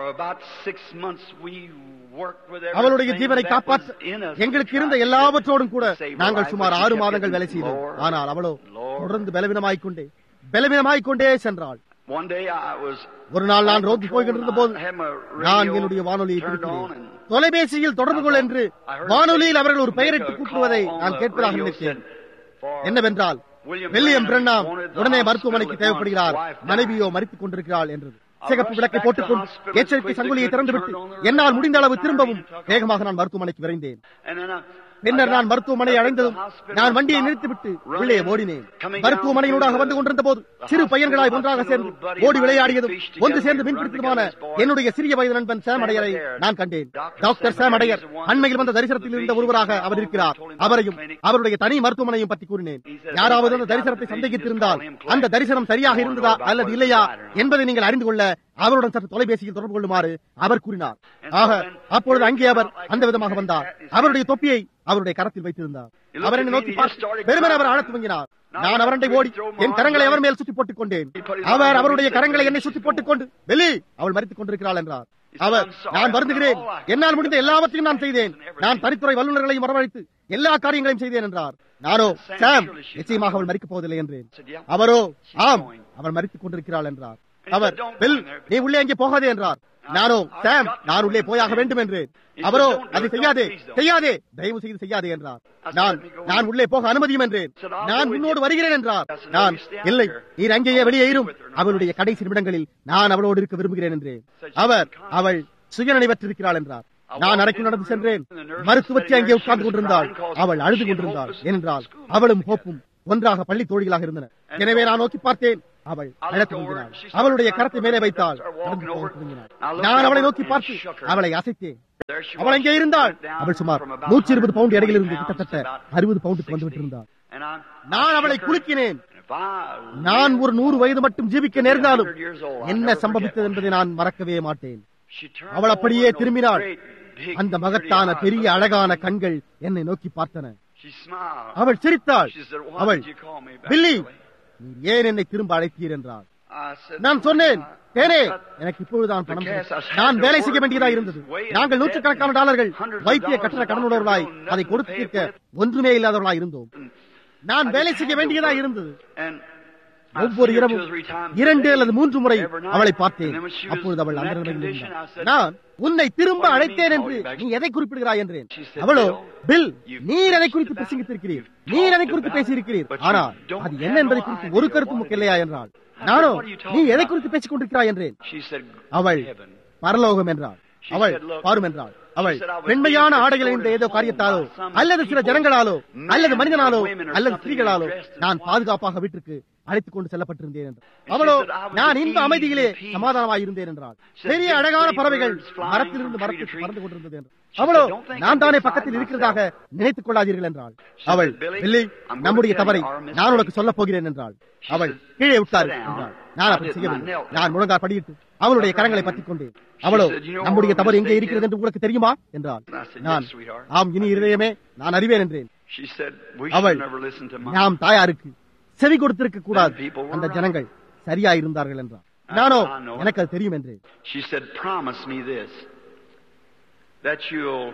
அவளுடைய ஜீவனை காப்பாற்ற எங்களுக்கு இருந்த எல்லாவற்றோடும் கூட நாங்கள் சுமார் ஆறு மாதங்கள் வேலை செய்தோம் ஆனால் அவளோ தொடர்ந்து பலவீனமாய்க்கொண்டே பலவீனமாய்க்கொண்டே சென்றாள் ஒரு நாள் நான் ரோந்து போய்கின்றிருந்த போது நான் என்னுடைய வானொலியை பிடிக்கிறேன் தொலைபேசியில் தொடர்பு கொள் என்று வானொலியில் அவர்கள் ஒரு பெயரிட்டு கூப்பிடுவதை நான் கேட்பதாக நினைத்தேன் என்னவென்றால் வில்லியம் பிரண்ணாம் உடனே மருத்துவமனைக்கு தேவைப்படுகிறார் மனைவியோ மறித்துக் கொண்டிருக்கிறாள் என்றது சிகப்பு விளக்கை போட்டுக்கொண்டு எச்சரிக்கை சங்குலியை திறந்துவிட்டு என்னால் முடிந்த அளவு திரும்பவும் வேகமாக நான் மருத்துவமனைக்கு விரைந்தேன் பின்னர் நான் மருத்துவமனை அடைந்ததும் நான் வண்டியை நிறுத்திவிட்டு உள்ளே ஓடினேன் மருத்துவமனையினூடாக வந்து கொண்டிருந்த போது சிறு பையன்களாய் ஒன்றாக சேர்ந்து ஓடி விளையாடியதும் ஒன்று சேர்ந்து மீன்பிடித்ததுமான என்னுடைய சிறிய வயது நண்பன் சாம் அடையரை நான் கண்டேன் டாக்டர் சாம் அடையர் அண்மையில் வந்த தரிசனத்தில் இருந்த ஒருவராக அவர் இருக்கிறார் அவரையும் அவருடைய தனி மருத்துவமனையும் பற்றி கூறினேன் யாராவது அந்த தரிசனத்தை சந்தேகித்திருந்தால் அந்த தரிசனம் சரியாக இருந்ததா அல்லது இல்லையா என்பதை நீங்கள் அறிந்து கொள்ள அவருடன் சற்று தொலைபேசியில் தொடர்பு கொள்ளுமாறு அவர் கூறினார் ஆக அப்பொழுது அங்கே அவர் அந்த விதமாக வந்தார் அவருடைய தொப்பியை அவருடைய கரத்தில் வைத்திருந்தார் அவர் என்னை நோக்கி பார்த்து பெருமன் அவர் ஆழத் துவங்கினார் நான் அவரண்டை ஓடி என் கரங்களை அவர் மேல் சுற்றி போட்டுக் கொண்டேன் அவர் அவருடைய கரங்களை என்னை சுற்றி போட்டுக் கொண்டு வெளி அவள் மறித்துக் கொண்டிருக்கிறாள் என்றார் அவர் நான் வருந்துகிறேன் என்னால் முடிந்த எல்லாவற்றையும் நான் செய்தேன் நான் தனித்துறை வல்லுநர்களையும் வரவழைத்து எல்லா காரியங்களையும் செய்தேன் என்றார் நானோ சாம் நிச்சயமாக அவள் மறிக்கப் போவதில்லை என்றேன் அவரோ ஆம் அவள் மறித்துக் கொண்டிருக்கிறாள் என்றார் அவர் பில் நீ உள்ளே அங்கே போகாதே என்றார் நானோ சாம் நான் உள்ளே போயாக வேண்டும் என்றேன் அவரோ அதை செய்யாதே செய்யாதே தயவு செய்து செய்யாதே என்றார் நான் நான் உள்ளே போக அனுமதியும் என்றேன் நான் உன்னோடு வருகிறேன் என்றார் நான் இல்லை நீர் அங்கேயே வெளியேறும் அவளுடைய கடைசி நிமிடங்களில் நான் அவளோடு இருக்க விரும்புகிறேன் என்றேன் அவர் அவள் சுயநினைவற்றிருக்கிறாள் என்றார் நான் அறைக்கு நடந்து சென்றேன் மருத்துவத்தை அங்கே உட்கார்ந்து கொண்டிருந்தாள் அவள் அழுது கொண்டிருந்தாள் ஏனென்றால் அவளும் ஹோப்பும் ஒன்றாக பள்ளி தோழிகளாக இருந்தனர் எனவே நான் நோக்கி பார்த்தேன் அவள் அழத் துவங்கினாள் அவளுடைய கரத்தை மேலே வைத்தாள் நடந்து போக துவங்கினாள் நான் அவளை நோக்கி பார்த்து அவளை அசைத்தேன் அவள் அங்கே இருந்தாள் அவள் சுமார் நூற்றி இருபது பவுண்ட் இடையில் இருந்து கிட்டத்தட்ட அறுபது பவுண்டுக்கு வந்து விட்டிருந்தாள் நான் அவளை குலுக்கினேன் If I நான் ஒரு நூறு வயது மட்டும் ஜீவிக்க நேர்ந்தாலும் 100 years old, I'll என்ன never சம்பவித்தது forget. என்பதை நான் மறக்கவே மாட்டேன் She turned அவள் அப்படியே over, those திரும்பினாள் great, big, அந்த pretty மகத்தான eyes பெரிய looked அழகான at me. கண்கள் என்னை நோக்கி பார்த்தன She smiled. அவள் சிரித்தாள் She said, Why அவள் did you call me back, Billy Billy?" நீர் ஏன் என்னை திரும்ப அழைத்தீர் என்றார் I said, நான் சொன்னேன் "I- தேனே I- எனக்கு இப்பொழுதுதான் பணம் Because தேவை. I had நான் to வேலை work செய்ய வேண்டியதாக for இருந்தது his way of நாங்கள் debt நூற்றுக்கணக்கான and டாலர்கள் hundreds of வைத்திய dollars கட்டண of கடனுள்ளவர்களாய் doctor bill, அதை nothing கொடுத்து to pay தீர்க்க for it. ஒன்றுமே இல்லாதவர்களாய் இருந்தோம் நான் I வேலை just செய்ய had to வேண்டியதாக work. இருந்தது And I ஒவ்வொரு see her இரவும் two or three times a இரண்டு day, அல்லது மூன்று முறை every night. அவளை பார்த்தேன் And then when she was அப்பொழுது அவள் in அந்த that நிலையில் condition, இருந்தாள் I said, நான் உன்னை திரும்ப "What do you அழைத்தேன் mean, என்று call you back?" நீ எதை குறிப்பிடுகிறாய் என்றேன் She said, அவளோ "Bill, பில் you've நீர் அதை குறித்து preached about பிரசங்கித்திருக்கிறீர் it, you've நீர் அதை talked குறித்து about it, பேசியிருக்கிறீர் but you ஆனால் don't அது have என்ன என்பதை no குறித்து idea ஒரு கருத்து what it முக்கில்லையா is. என்றாள் I said, nano "What are you talking நீ எதை about?" குறித்து பேசிக் கொண்டிருக்கிறாய் என்றேன் She said, அவள் "Heaven." பரலோகம் என்றாள் She அவள் said, "Look," பாரும் என்றால் அவள் she said, "I was பெண்மையான being ஆடைகள் என்ற ஏதோ escorted காரியத்தாலோ home by some அல்லது சில people, ஜனங்களாலோ men அல்லது or மனிதனாலோ women or அல்லது something ஸ்திரீகளாலோ dressed in நான் white. பாதுகாப்பாக வீட்டிற்கு அழைத்துக் கொண்டு செல்லப்பட்டிருந்தேன் என்றாள் she அவளோ said, "I was நான் at இந்த ease அமைதியிலே and peace." சமாதானமாக இருந்தேன் என்றாள் She said, பெரிய "Big அழகான pretty பறவைகள் birds flying மரத்திலிருந்து from tree to மரத்துக்கு tree." பறந்து கொண்டிருந்தது என்றாள் She அவளோ said, "Don't think நான் I'm தானே beside பக்கத்தில் myself." இருக்கிறதாக நினைத்துக் கொள்ளாதீர்கள் என்றாள் said, அவள் "Billy, Billy I'm going to நம்முடைய tell you தவறை our mistake." நான் உனக்கு சொல்லப் போகிறேன் என்றாள் She அவள் said, கீழே உட்காரு "Sit down." என்றாள் நான் I அப்படி did. I செய்யவில்லை knelt down. நான் முழங்கால் படியிட்டு அவளுடைய கரங்களை பற்றிக் கொண்டேன் அவளோ said, "You know நம்முடைய where our தவறு எங்கே mistake இருக்கிறது is?" என்று உங்களுக்கு தெரியுமா என்றாள் I said, நான் "Yes, sweetheart." ஆம் இனி இருதயமே நான் அறிவேன் என்றேன் She said, "We அவள் should never listen to mom." நாம் தாயாருக்கு செவி கொடுத்திருக்க கூடாது And people were அந்த right. ஜனங்கள் சரியா இருந்தார்கள் என்றார் நானோ I know it. எனக்கு அது தெரியும் என்றேன் She said, "Promise me this, that you'll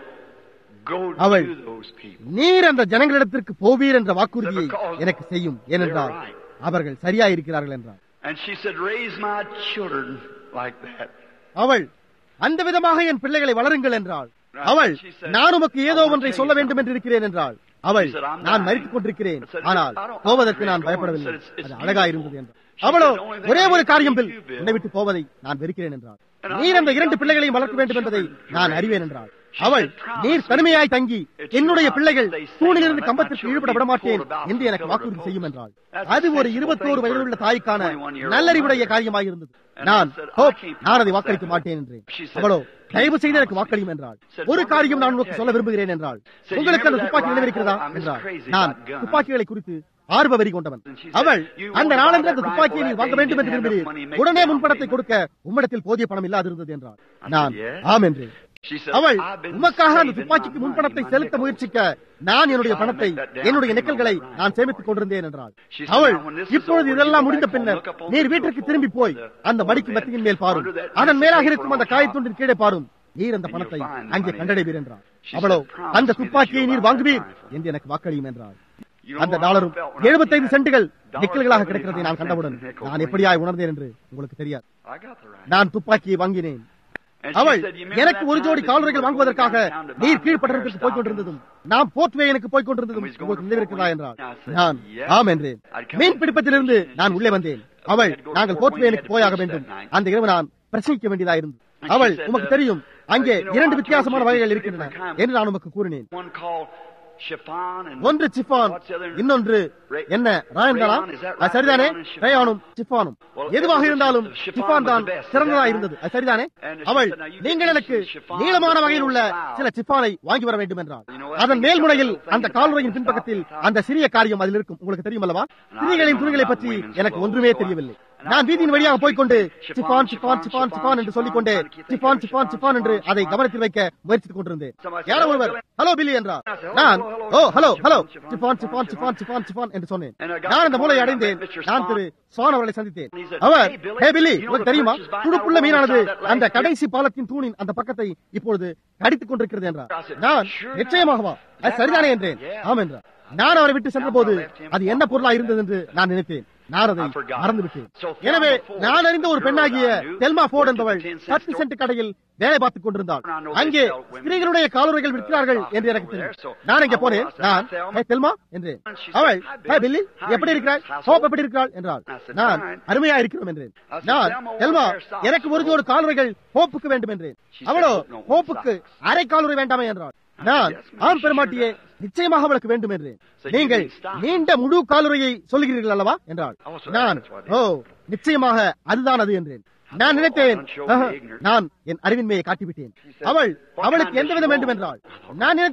go அவள், to those people." நீர் அந்த ஜனங்களிடத்திற்கு போவீர் என்ற வாக்குறுதியை Because எனக்கு செய்யும் ஏனென்றால் they're right. அவர்கள் சரியா இருக்கிறார்கள் என்றார் And she said, "Raise my children like that." அவள் அந்த விதமாக என் பிள்ளைகளை வளருங்கள் என்றாள் அவள் நான் உமக்கு ஏதோ ஒன்றை சொல்ல வேண்டும் என்று இருக்கிறேன் என்றாள் அவள் நான் மறித்துக் கொண்டிருக்கிறேன் ஆனால் போவதற்கு நான் பயப்படவில்லை அது அழகா இருந்தது என்றாள் அவளோ ஒரே ஒரு காரியம் பில் உன்னை விட்டு போவதை நான் வெறுக்கிறேன் என்றாள் நீர் அந்த இரண்டு பிள்ளைகளையும் வளர்க்க வேண்டும் என்பதை நான் அறிவேன் என்றாள் அவள் நீர் தனிமையாய் தங்கி என்னுடைய பிள்ளைகள் தூணிலிருந்து கம்பத்திற்கு ஈடுபட விட மாட்டேன் என்று எனக்கு வாக்குறுதி செய்யும் என்றாள் அது ஒரு இருபத்தோரு வயதுள்ள தாய்க்கான நல்லறிவுடைய காரியமாக இருந்தது நான் "ஹோப், நான் அதை வாக்களிக்க மாட்டேன் என்றேன் அவளோ தயவு செய்து எனக்கு வாக்களியும் என்றாள் ஒரு காரியம் நான் உங்களுக்கு சொல்ல விரும்புகிறேன் என்றாள் உங்களுக்கு அந்த துப்பாக்கி நினைவிருக்கிறதா என்றாள் நான் துப்பாக்கிகளை குறித்து ஆர்வ வெறி கொண்டவன் அவள் அந்த நாளன்று அந்த துப்பாக்கியை நீ வாங்க வேண்டும் என்று விரும்பினீர் உடனே முன்பணத்தை கொடுக்க உம்மிடத்தில் போதிய பணம் இல்லாதிருந்தது என்றாள் நான் ஆம் என்றேன் She said, அவள் "I've been உமக்காக அந்த saving துப்பாக்கிக்கு my முன்பணத்தை money, my செலுத்த nickel. முயற்சிக்க நான் என்னுடைய பணத்தை என்னுடைய நிக்கல்களை நான் சேமித்துக் கொண்டிருந்தேன் என்றாள் அவள் இப்பொழுது இதெல்லாம் முடிந்த பின்னர் நீர் வீட்டிற்கு திரும்பி போய் அந்த மடிக்கு மத்தியின் மேல் பாரும் அதன் மேலாக இருக்கும் அந்த காயத்துண்டின் கீழே பாரும் நீர் அந்த பணத்தை அங்கே கண்டடைவீர் என்றார் அவளோ அந்த துப்பாக்கியை நீர் வாங்குவீர் என்று எனக்கு வாக்களியும் என்றார் அந்த டாலரும் எழுபத்தைந்து சென்ட்டுகள் நிக்கல்களாக கிடைக்கிறதை நான் கண்டவுடன் நான் எப்படியாய் உணர்ந்தேன் என்று உங்களுக்கு தெரியாது I got the right. நான் துப்பாக்கியை வாங்கினேன் And she அவள் said, "You remember எனக்கு that ஒரு time ஜோடி that கால்நடைகள் you were வாங்குவதற்காக going down to நீர் buy கீழ்பட்டணத்துக்கு the போய் pair கொண்டிருந்ததும் நாம் போர்ட்வேயனுக்கு போய் கொண்டிருந்ததும் And we was going உங்களுக்கு to நினைவிருக்கிறதா Fort என்றார் Wayne. I said, நான் "Yes." ஆம் என்றேன் I'd come மீன் in. பிடிப்பதிலிருந்து நான் உள்ளே வந்தேன் அவள் had to go to நாங்கள் Fort Wayne, போர்ட்வேனுக்கு had to போயாக preach வேண்டும் that night. அந்த இரவு நான் பிரசங்கிக்க வேண்டியதா இருந்தது And she அவள் said, உமக்கு uh, தெரியும் அங்கே you know, இரண்டு I told வித்தியாசமான you வகைகள் two இருக்கின்றன different kinds. என்று நான் உமக்கு கூறினேன் One called chiffon and ஒன்று சிஃபான் what's the other? இன்னொன்று Ray- என்ன ராயன்தானா Rayon, is that right? அது சரிதானே Rayon and chiffon. ரயானும் சிஃபானும் Well, எதுவாக it was இருந்தாலும் the chiffon சிஃபான் was தான் the best. Is சிறந்ததா that இருந்தது right? அது சரிதானே And she அவள் said, "Now you get நீங்கள் me எனக்கு some chiffon நீளமான with வகையில் உள்ள full style." சில சிஃபானை வாங்கி வர வேண்டும் என்றார் You know what? அதன் I think மேல் it's முனையில் got a little அந்த thing கால்வரையின் in the பின்பக்கத்தில் top, top. அந்த சிறிய காரியம் அதில் இருக்கும் உங்களுக்கு தெரியும் அல்லவா I ஸ்திரீகளின் don't துணிகளை know பற்றி about women's எனக்கு clothes, ஒன்றுமே so I- தெரியவில்லை and I நான் வீதியின் go வழியாக down போய்க்கொண்டு street, chiffon chiffon, chiffon chiffon chiffon என்று chiffon, சொல்லிக்கொண்டே chiffon, chiffon chiffon chiffon, chiffon என்று chiffon, அதை chiffon. கவனத்தில் வைக்க முயற்சித்துக் கொண்டிருந்தேன் Somebody said, யாரோ "Hello, ஒருவர் Billy." ஹலோ பில்லி என்றார் I said, "Hello, நான் hello, oh hello, hello hello chiffon, chiffon chiffon, chiffon chiffon chiffon chiffon என்று சொன்னேன் And I got நான் the அந்த மூலையை corner and I அடைந்தேன் met Mr. நான் Swan. திரு சுவான் அவர்களை சந்தித்தேன் And he said, our "Hey, Billy, hey Billy you know உங்களுக்கு the தெரியுமா fish is biting துடுப்புள்ள over மீனானது the side of that அந்த last கடைசி பாலத்தின் தூணின் அந்த பக்கத்தை இப்பொழுது கடித்துக் கொண்டிருக்கிறது என்றார் I said, நான் "Sure நிச்சயமாகவா அது That சரிதானே right? என்றேன் Yeah. ஆம் என்றார் நான் அவரை விட்டு சென்றபோது Now I left him அது என்ன பொருளா இருந்தது என்று நான் நினைத்தேன் நான் அதை I forgot. மறந்துவிட்டேன் So Thelma எனவே Ford, நான் அறிந்த ஒரு girl பெண்ணாகிய I knew, Thelma Ford worked at என்பவள் the 10 cent பத்து store. சென்ட் கடையில் வேலை பார்த்துக் கொண்டிருந்தாள் I know they அங்கே sell women, ஸ்திரீகளுடைய காலுறைகள் uh, விற்கிறார்கள் stuff என்று எனக்கு over தெரியும் there, so நான் இங்கே I போனேன் went, I said, நான் "Hi, Thelma." "Hey, தெல்மா என்றேன் And she said, அவள் "Hi, hey Billy. Billy How are எப்படி you? இருக்கிறாள் How's ஹோப் home?" எப்படி இருக்கிறாள் என்றாள் I said, நான் "Fine." அருமையா இருக்கிறோம் என்றேன் I said, நான் "Thelma, one Thelma pair of socks எனக்கு ஒரு for ஜோடி காலுறைகள் ஹோப்புக்கு வேண்டும் என்றேன் She said, அவளோ "No, one ஹோப்புக்கு socks." அரை காலுறை வேண்டாமே என்றாள் நான் "Yes, ma'am, ஆம் she பெருமாட்டியே sure நிச்சயமாக அவளுக்கு வேண்டும் என்றேன் So you நீங்கள் mean stocks? நீண்ட முழு காலுறையை சொல்லுகிறீர்கள் அல்லவா என்றாள் Oh, so நான் that's what it is. ஓ நிச்சயமாக அதுதான் அது என்றேன் நான் நினைத்தேன் don't show Aha, me ignorance. நான் என் அறிவின்மையை காட்டிவிட்டேன் said, அவள் "What அவளுக்கு kind எந்த does விதம் she வேண்டும் want?" என்றாள் நான் நினைத்தேன்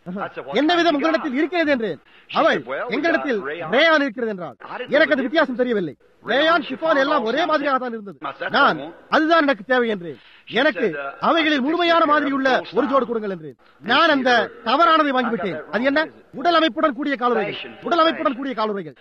என்ன விதம் உங்களிடத்தில் இருக்கிறது என்றேன் அவள் எங்களிடத்தில் ரேயான் இருக்கிறது என்றால் எனக்கு அது வித்தியாசம் தெரியவில்லை ரேயான் ஷிஃபான் எல்லாம் ஒரே மாதிரியாக தான் இருந்தது நான் அதுதான் எனக்கு தேவை என்றேன் எனக்கு அவைகளில் முழுமையான மாதிரி உள்ள ஒரு ஜோடு கொடுங்கள் என்றேன் நான் அந்த தவறானதை வாங்கிவிட்டேன் அது என்ன உடல் அமைப்புடன் கூடிய காலுறைகள் உடல் அமைப்புடன் கூடிய காலுறைகள்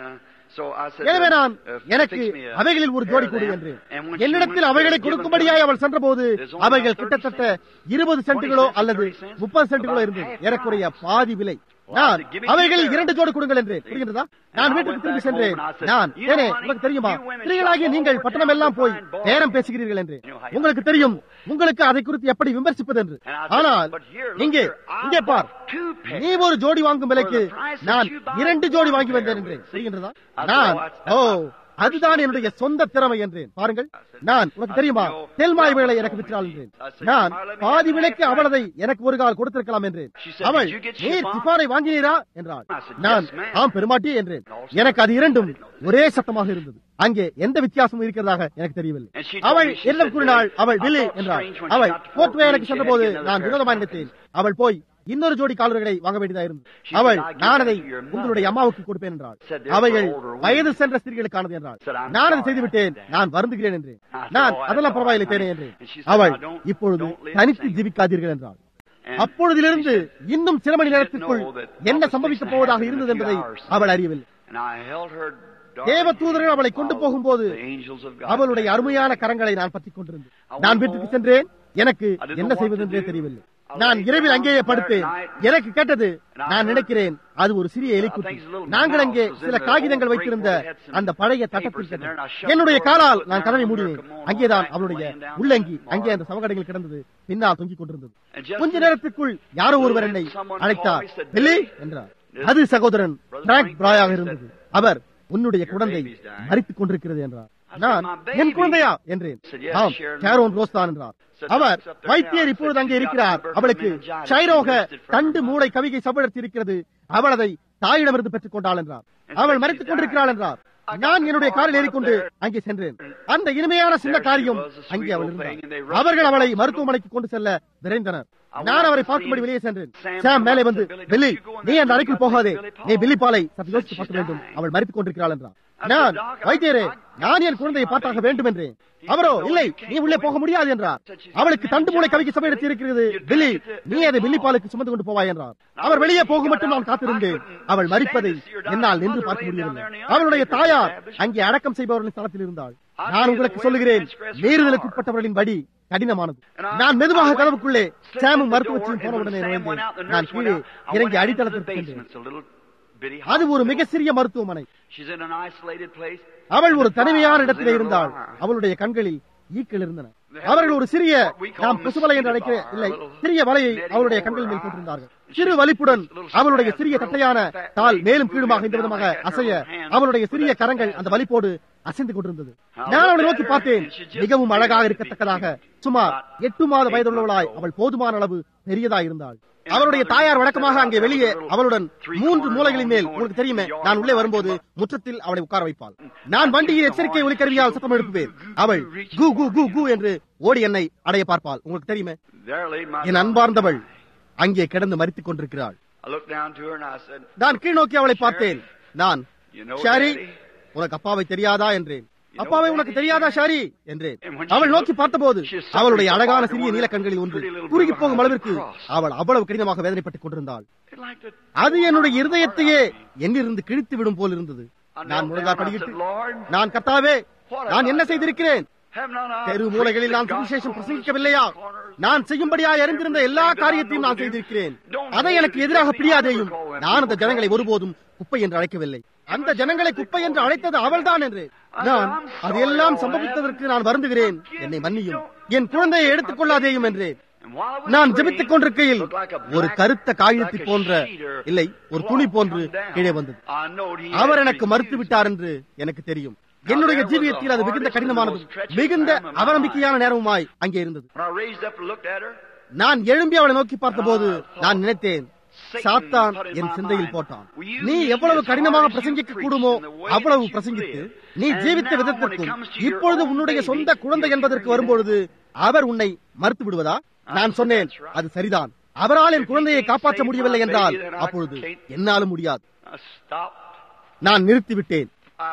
எனவே நான் எனக்கு அவைகளில் ஒரு ஜோடி கொடு என்றேன் என்னிடத்தில் அவைகளை கொடுக்கும்படியாய் அவள் சென்றபோது அவைகள் கிட்டத்தட்ட இருபது சென்ட்டுகளோ அல்லது முப்பது சென்ட்டுகளோ இருந்தது ஏறக்குறைய பாதி விலை நான் அவைகளில் இரண்டு ஜோடு கொடுங்கள் என்றேன் புரிகிறதா நான் வீட்டுக்கு திரும்பி சென்றேன் நான் ஏனே உங்களுக்கு தெரியுமா ஸ்திரீகளாகிய நீங்கள் பட்டணம் எல்லாம் போய் பேரம் பேசுகிறீர்கள் என்று உங்களுக்கு தெரியும் உங்களுக்கு அதை குறித்து எப்படி விமர்சிப்பது என்று ஆனால் இங்கே இங்கே பார் நீ ஒரு ஜோடி வாங்கும் விலைக்கு நான் இரண்டு ஜோடி வாங்கி வந்தேன் என்றேன் புரிகின்றதா நான் ஓ அதுதான் என்னுடைய சொந்த திறமை என்றேன் பாருங்கள் நான் உனக்கு தெரியுமா தெல்மாய் வேலை எனக்கு விற்றாள் என்றேன் நான் பாதி விலைக்கு அவளதை எனக்கு ஒரு கால் கொடுத்திருக்கலாம் என்றேன் அவள் நீர் சிபானை வாங்கினீரா என்றாள் நான் ஆம் பெருமாட்டி என்றேன் எனக்கு அது இரண்டும் ஒரே சத்தமாக இருந்தது அங்கே எந்த வித்தியாசமும் இருக்கிறதாக எனக்கு தெரியவில்லை அவள் என்ன கூறினாள் அவள் வில்லி என்றாள் அவள் போர்ட்வே எனக்கு சென்றபோது நான் விரோதமாக நினைத்தேன் அவள் போய் இன்னொரு ஜோடி காலர்களை வாங்க வேண்டியதா இருந்தது அவள் நான் அதை உங்களுடைய அம்மாவுக்கு கொடுப்பேன் என்றாள் அவைகள் வயது சென்ற ஸ்திரீகளுக்கானது என்றாள் நான் அதை செய்துவிட்டேன் நான் வருந்துகிறேன் என்றேன் நான் அதெல்லாம் பரவாயில்லை தேனே என்றேன் அவள் இப்பொழுது தனித்து ஜீவிக்காதீர்கள் என்றாள் அப்பொழுதிலிருந்து இன்னும் சில மணி நேரத்திற்குள் என்ன சம்பவிக்கப் போவதாக இருந்தது என்பதை அவள் அறியவில்லை தேவ தூதர்கள் அவளை கொண்டு போகும்போது அவளுடைய அருமையான கரங்களை நான் பற்றிக் கொண்டிருந்தேன் நான் வீட்டுக்கு சென்றேன் எனக்கு என்ன செய்வதென்றே தெரியவில்லை நான் இரவில் அங்கேயே படுத்தேன் எனக்கு கேட்டது நான் நினைக்கிறேன் அது ஒரு சிறிய எலிக்குட்டி நாங்கள் அங்கே சில காகிதங்கள் வைத்திருந்த அந்த பழைய தட்டத்தில் கேட்டேன் என்னுடைய காலால் நான் கதவை மூடினேன் அங்கேதான் அவளுடைய உள்ளங்கி அங்கே அந்த சவகடைகள் கிடந்தது பின்னால் தொங்கிக் கொண்டிருந்தது கொஞ்ச நேரத்திற்குள் யாரோ ஒருவர் என்னை அழைத்தார் பில்லி என்றார் அது சகோதரன் பிராங்க் பிராயாக இருந்தது அவர் உன்னுடைய குழந்தை மறித்துக் கொண்டிருக்கிறது என்றார் நான் என் குழந்தையா என்றேன் ஆம் கேரோன் ரோஸ் தான் என்றார் அவர் வைத்தியர் இப்பொழுது அங்கே இருக்கிறார் அவளுக்கு ஷைரோக தண்டு மூளை கவிகை சபழத்தி இருக்கிறது அவள் அதை தாயிடமிருந்து பெற்றுக் கொண்டாள் என்றார் அவள் மறைத்துக் கொண்டிருக்கிறாள் என்றார் நான் என்னுடைய காரில் ஏறிக்கொண்டு அங்கே சென்றேன் அந்த இனிமையான சின்ன காரியம் அங்கே அவள் இருந்தார் அவர்கள் அவளை மருத்துவமனைக்கு கொண்டு செல்ல விரைந்தனர் நான் அவரை பார்க்கும்படி வெளியே சென்றேன் சாம் மேலே வந்து பில்லி நீ அந்த அறைக்குள் போகாதே நீ பில்லி பாலை சற்று யோசித்து பார்க்க வேண்டும் அவள் மறித்துக் கொண்டிருக்கிறாள் என்றார் நான் வைத்தியரே நான் என் குழந்தையை பார்த்தாக வேண்டும் என்றேன் அவரோ இல்லை நீ உள்ளே போக முடியாது என்றார் அவளுக்கு தண்டு மூளை கவிக்கு சபை எடுத்து இருக்கிறது பில்லி நீ அதை பில்லி பாலுக்கு சுமந்து கொண்டு போவாய் என்றார் அவர் வெளியே போக மட்டும் நான் காத்திருந்தேன் அவள் மறிப்பதை என்னால் நின்று பார்க்க முடியவில்லை அவளுடைய தாயார் அங்கே அடக்கம் செய்பவர்களின் ஸ்தலத்தில் இருந்தாள் நான் உங்களுக்கு சொல்லுகிறேன் மீறுதலுக்கு உட்பட்டவர்களின் படி கடினமானது நான் மெதுவாக கதவுக்குள்ளே சாமும் மருத்துவச்சியும் போனவுடனே நுழைந்தேன் நான் கீழே இறங்கி அடித்தளத்திற்கு சென்றேன் அது ஒரு மிக சிறிய மருத்துவமனை அவள் ஒரு தனிமையான இடத்திலே இருந்தாள் அவளுடைய கண்களில் ஈக்கள் இருந்தன அவர்கள் ஒரு சிறிய நாம் புசுவலை என்று அழைக்க இல்லை சிறிய வலையை அவளுடைய கண்கள் மேல் போட்டிருந்தார்கள் சிறு வலிப்புடன் அவளுடைய சிறிய தட்டையான கால் மேலும் கீழுமாக இந்த விதமாக அசைய அவளுடைய சிறிய கரங்கள் அந்த வலிப்போடு அசைந்து கொண்டிருந்தது நான் அவளை நோக்கி பார்த்தேன் மிகவும் அழகாக இருக்கத்தக்கதாக சுமார் எட்டு மாத வயதுள்ளவளாய் அவள் போதுமான அளவு பெரியதாய் இருந்தாள் அவருடைய தாயார் வழக்கமாக அங்கே வெளியே அவளுடன் மூன்று மூலைகளின் மேல் உங்களுக்கு தெரியுமே நான் உள்ளே வரும்போது முற்றத்தில் அவளை உட்கார வைப்பாள் நான் வண்டியின் எச்சரிக்கை ஒலிக்கருவியால் சத்தம் எழுப்புவேன் அவள் கு கு கு கு என்று ஓடி என்னை அடைய பார்ப்பாள் உங்களுக்கு தெரியுமே என் அன்பார்ந்தவள் அங்கே கிடந்து மறித்துக் கொண்டிருக்கிறாள் நான் கீழ் நோக்கி அவளை பார்த்தேன் நான் ஷாரி உனக்கு அப்பாவை தெரியாதா என்றேன் அப்பாவை உனக்கு தெரியாதா ஷாரி என்றேன் அவள் நோக்கி பார்த்தபோது அவளுடைய அழகான சிறிய நீல கண்களில் ஒன்று குறுகி போகும் அளவிற்கு அவள் அவ்வளவு கடினமாக வேதனைப்பட்டுக் கொண்டிருந்தாள் அது என்னுடைய இருதயத்தையே என்னிருந்து கிழித்து விடும் போல் இருந்தது நான் முழங்கால் படிக்கிட்டு நான் கத்தாவே நான் என்ன செய்திருக்கிறேன் தெரு மூலைகளில் நான் சுவிசேஷம் பிரசங்கிக்கவில்லையா நான் செய்யும்படியா அறிந்திருந்த எல்லா காரியத்தையும் நான் செய்திருக்கிறேன் அதை எனக்கு எதிராக பிரியாதேயும் நான் அந்த ஜனங்களை ஒருபோதும் குப்பை என்று அழைக்கவில்லை அந்த ஜனங்களை குப்பை என்று அழைத்தது அவள்தான் என்று நான் அதையெல்லாம் சம்பவித்ததற்கு நான் வருந்துகிறேன் என்னை மன்னியும் என் குழந்தையை எடுத்துக் கொள்ளாதேயும் என்றேன் நான் ஜெபித்துக் கொண்டிருக்கையில் ஒரு கருத்த காகிதத்தை போன்ற இல்லை ஒரு துணி போன்று கீழே வந்தது அவர் எனக்கு மறுத்து விட்டார் என்று எனக்கு தெரியும் என்னுடைய ஜீவியத்தில் அது மிகுந்த கடினமானதும் மிகுந்த அவநம்பிக்கையான நேரமுமாய் அங்கே இருந்தது நான் எழும்பி அவளை நோக்கி பார்த்தபோது நான் நினைத்தேன் சாத்தான் என் சிந்தையில் போட்டான் நீ எவ்வளவு கடினமாக பிரசங்கிக்க கூடுமோ அவ்வளவு பிரசங்கித்து நீ ஜீவித்த விதத்திற்கும் இப்பொழுது உன்னுடைய சொந்த குழந்தை என்பதற்கு வரும்பொழுது அவர் உன்னை மறுத்து விடுவதா நான் சொன்னேன் அது சரிதான் அவரால் என் குழந்தையை காப்பாற்ற முடியவில்லை என்றால் அப்பொழுது என்னாலும் முடியாது I stopped. நான் நிறுத்திவிட்டேன் I,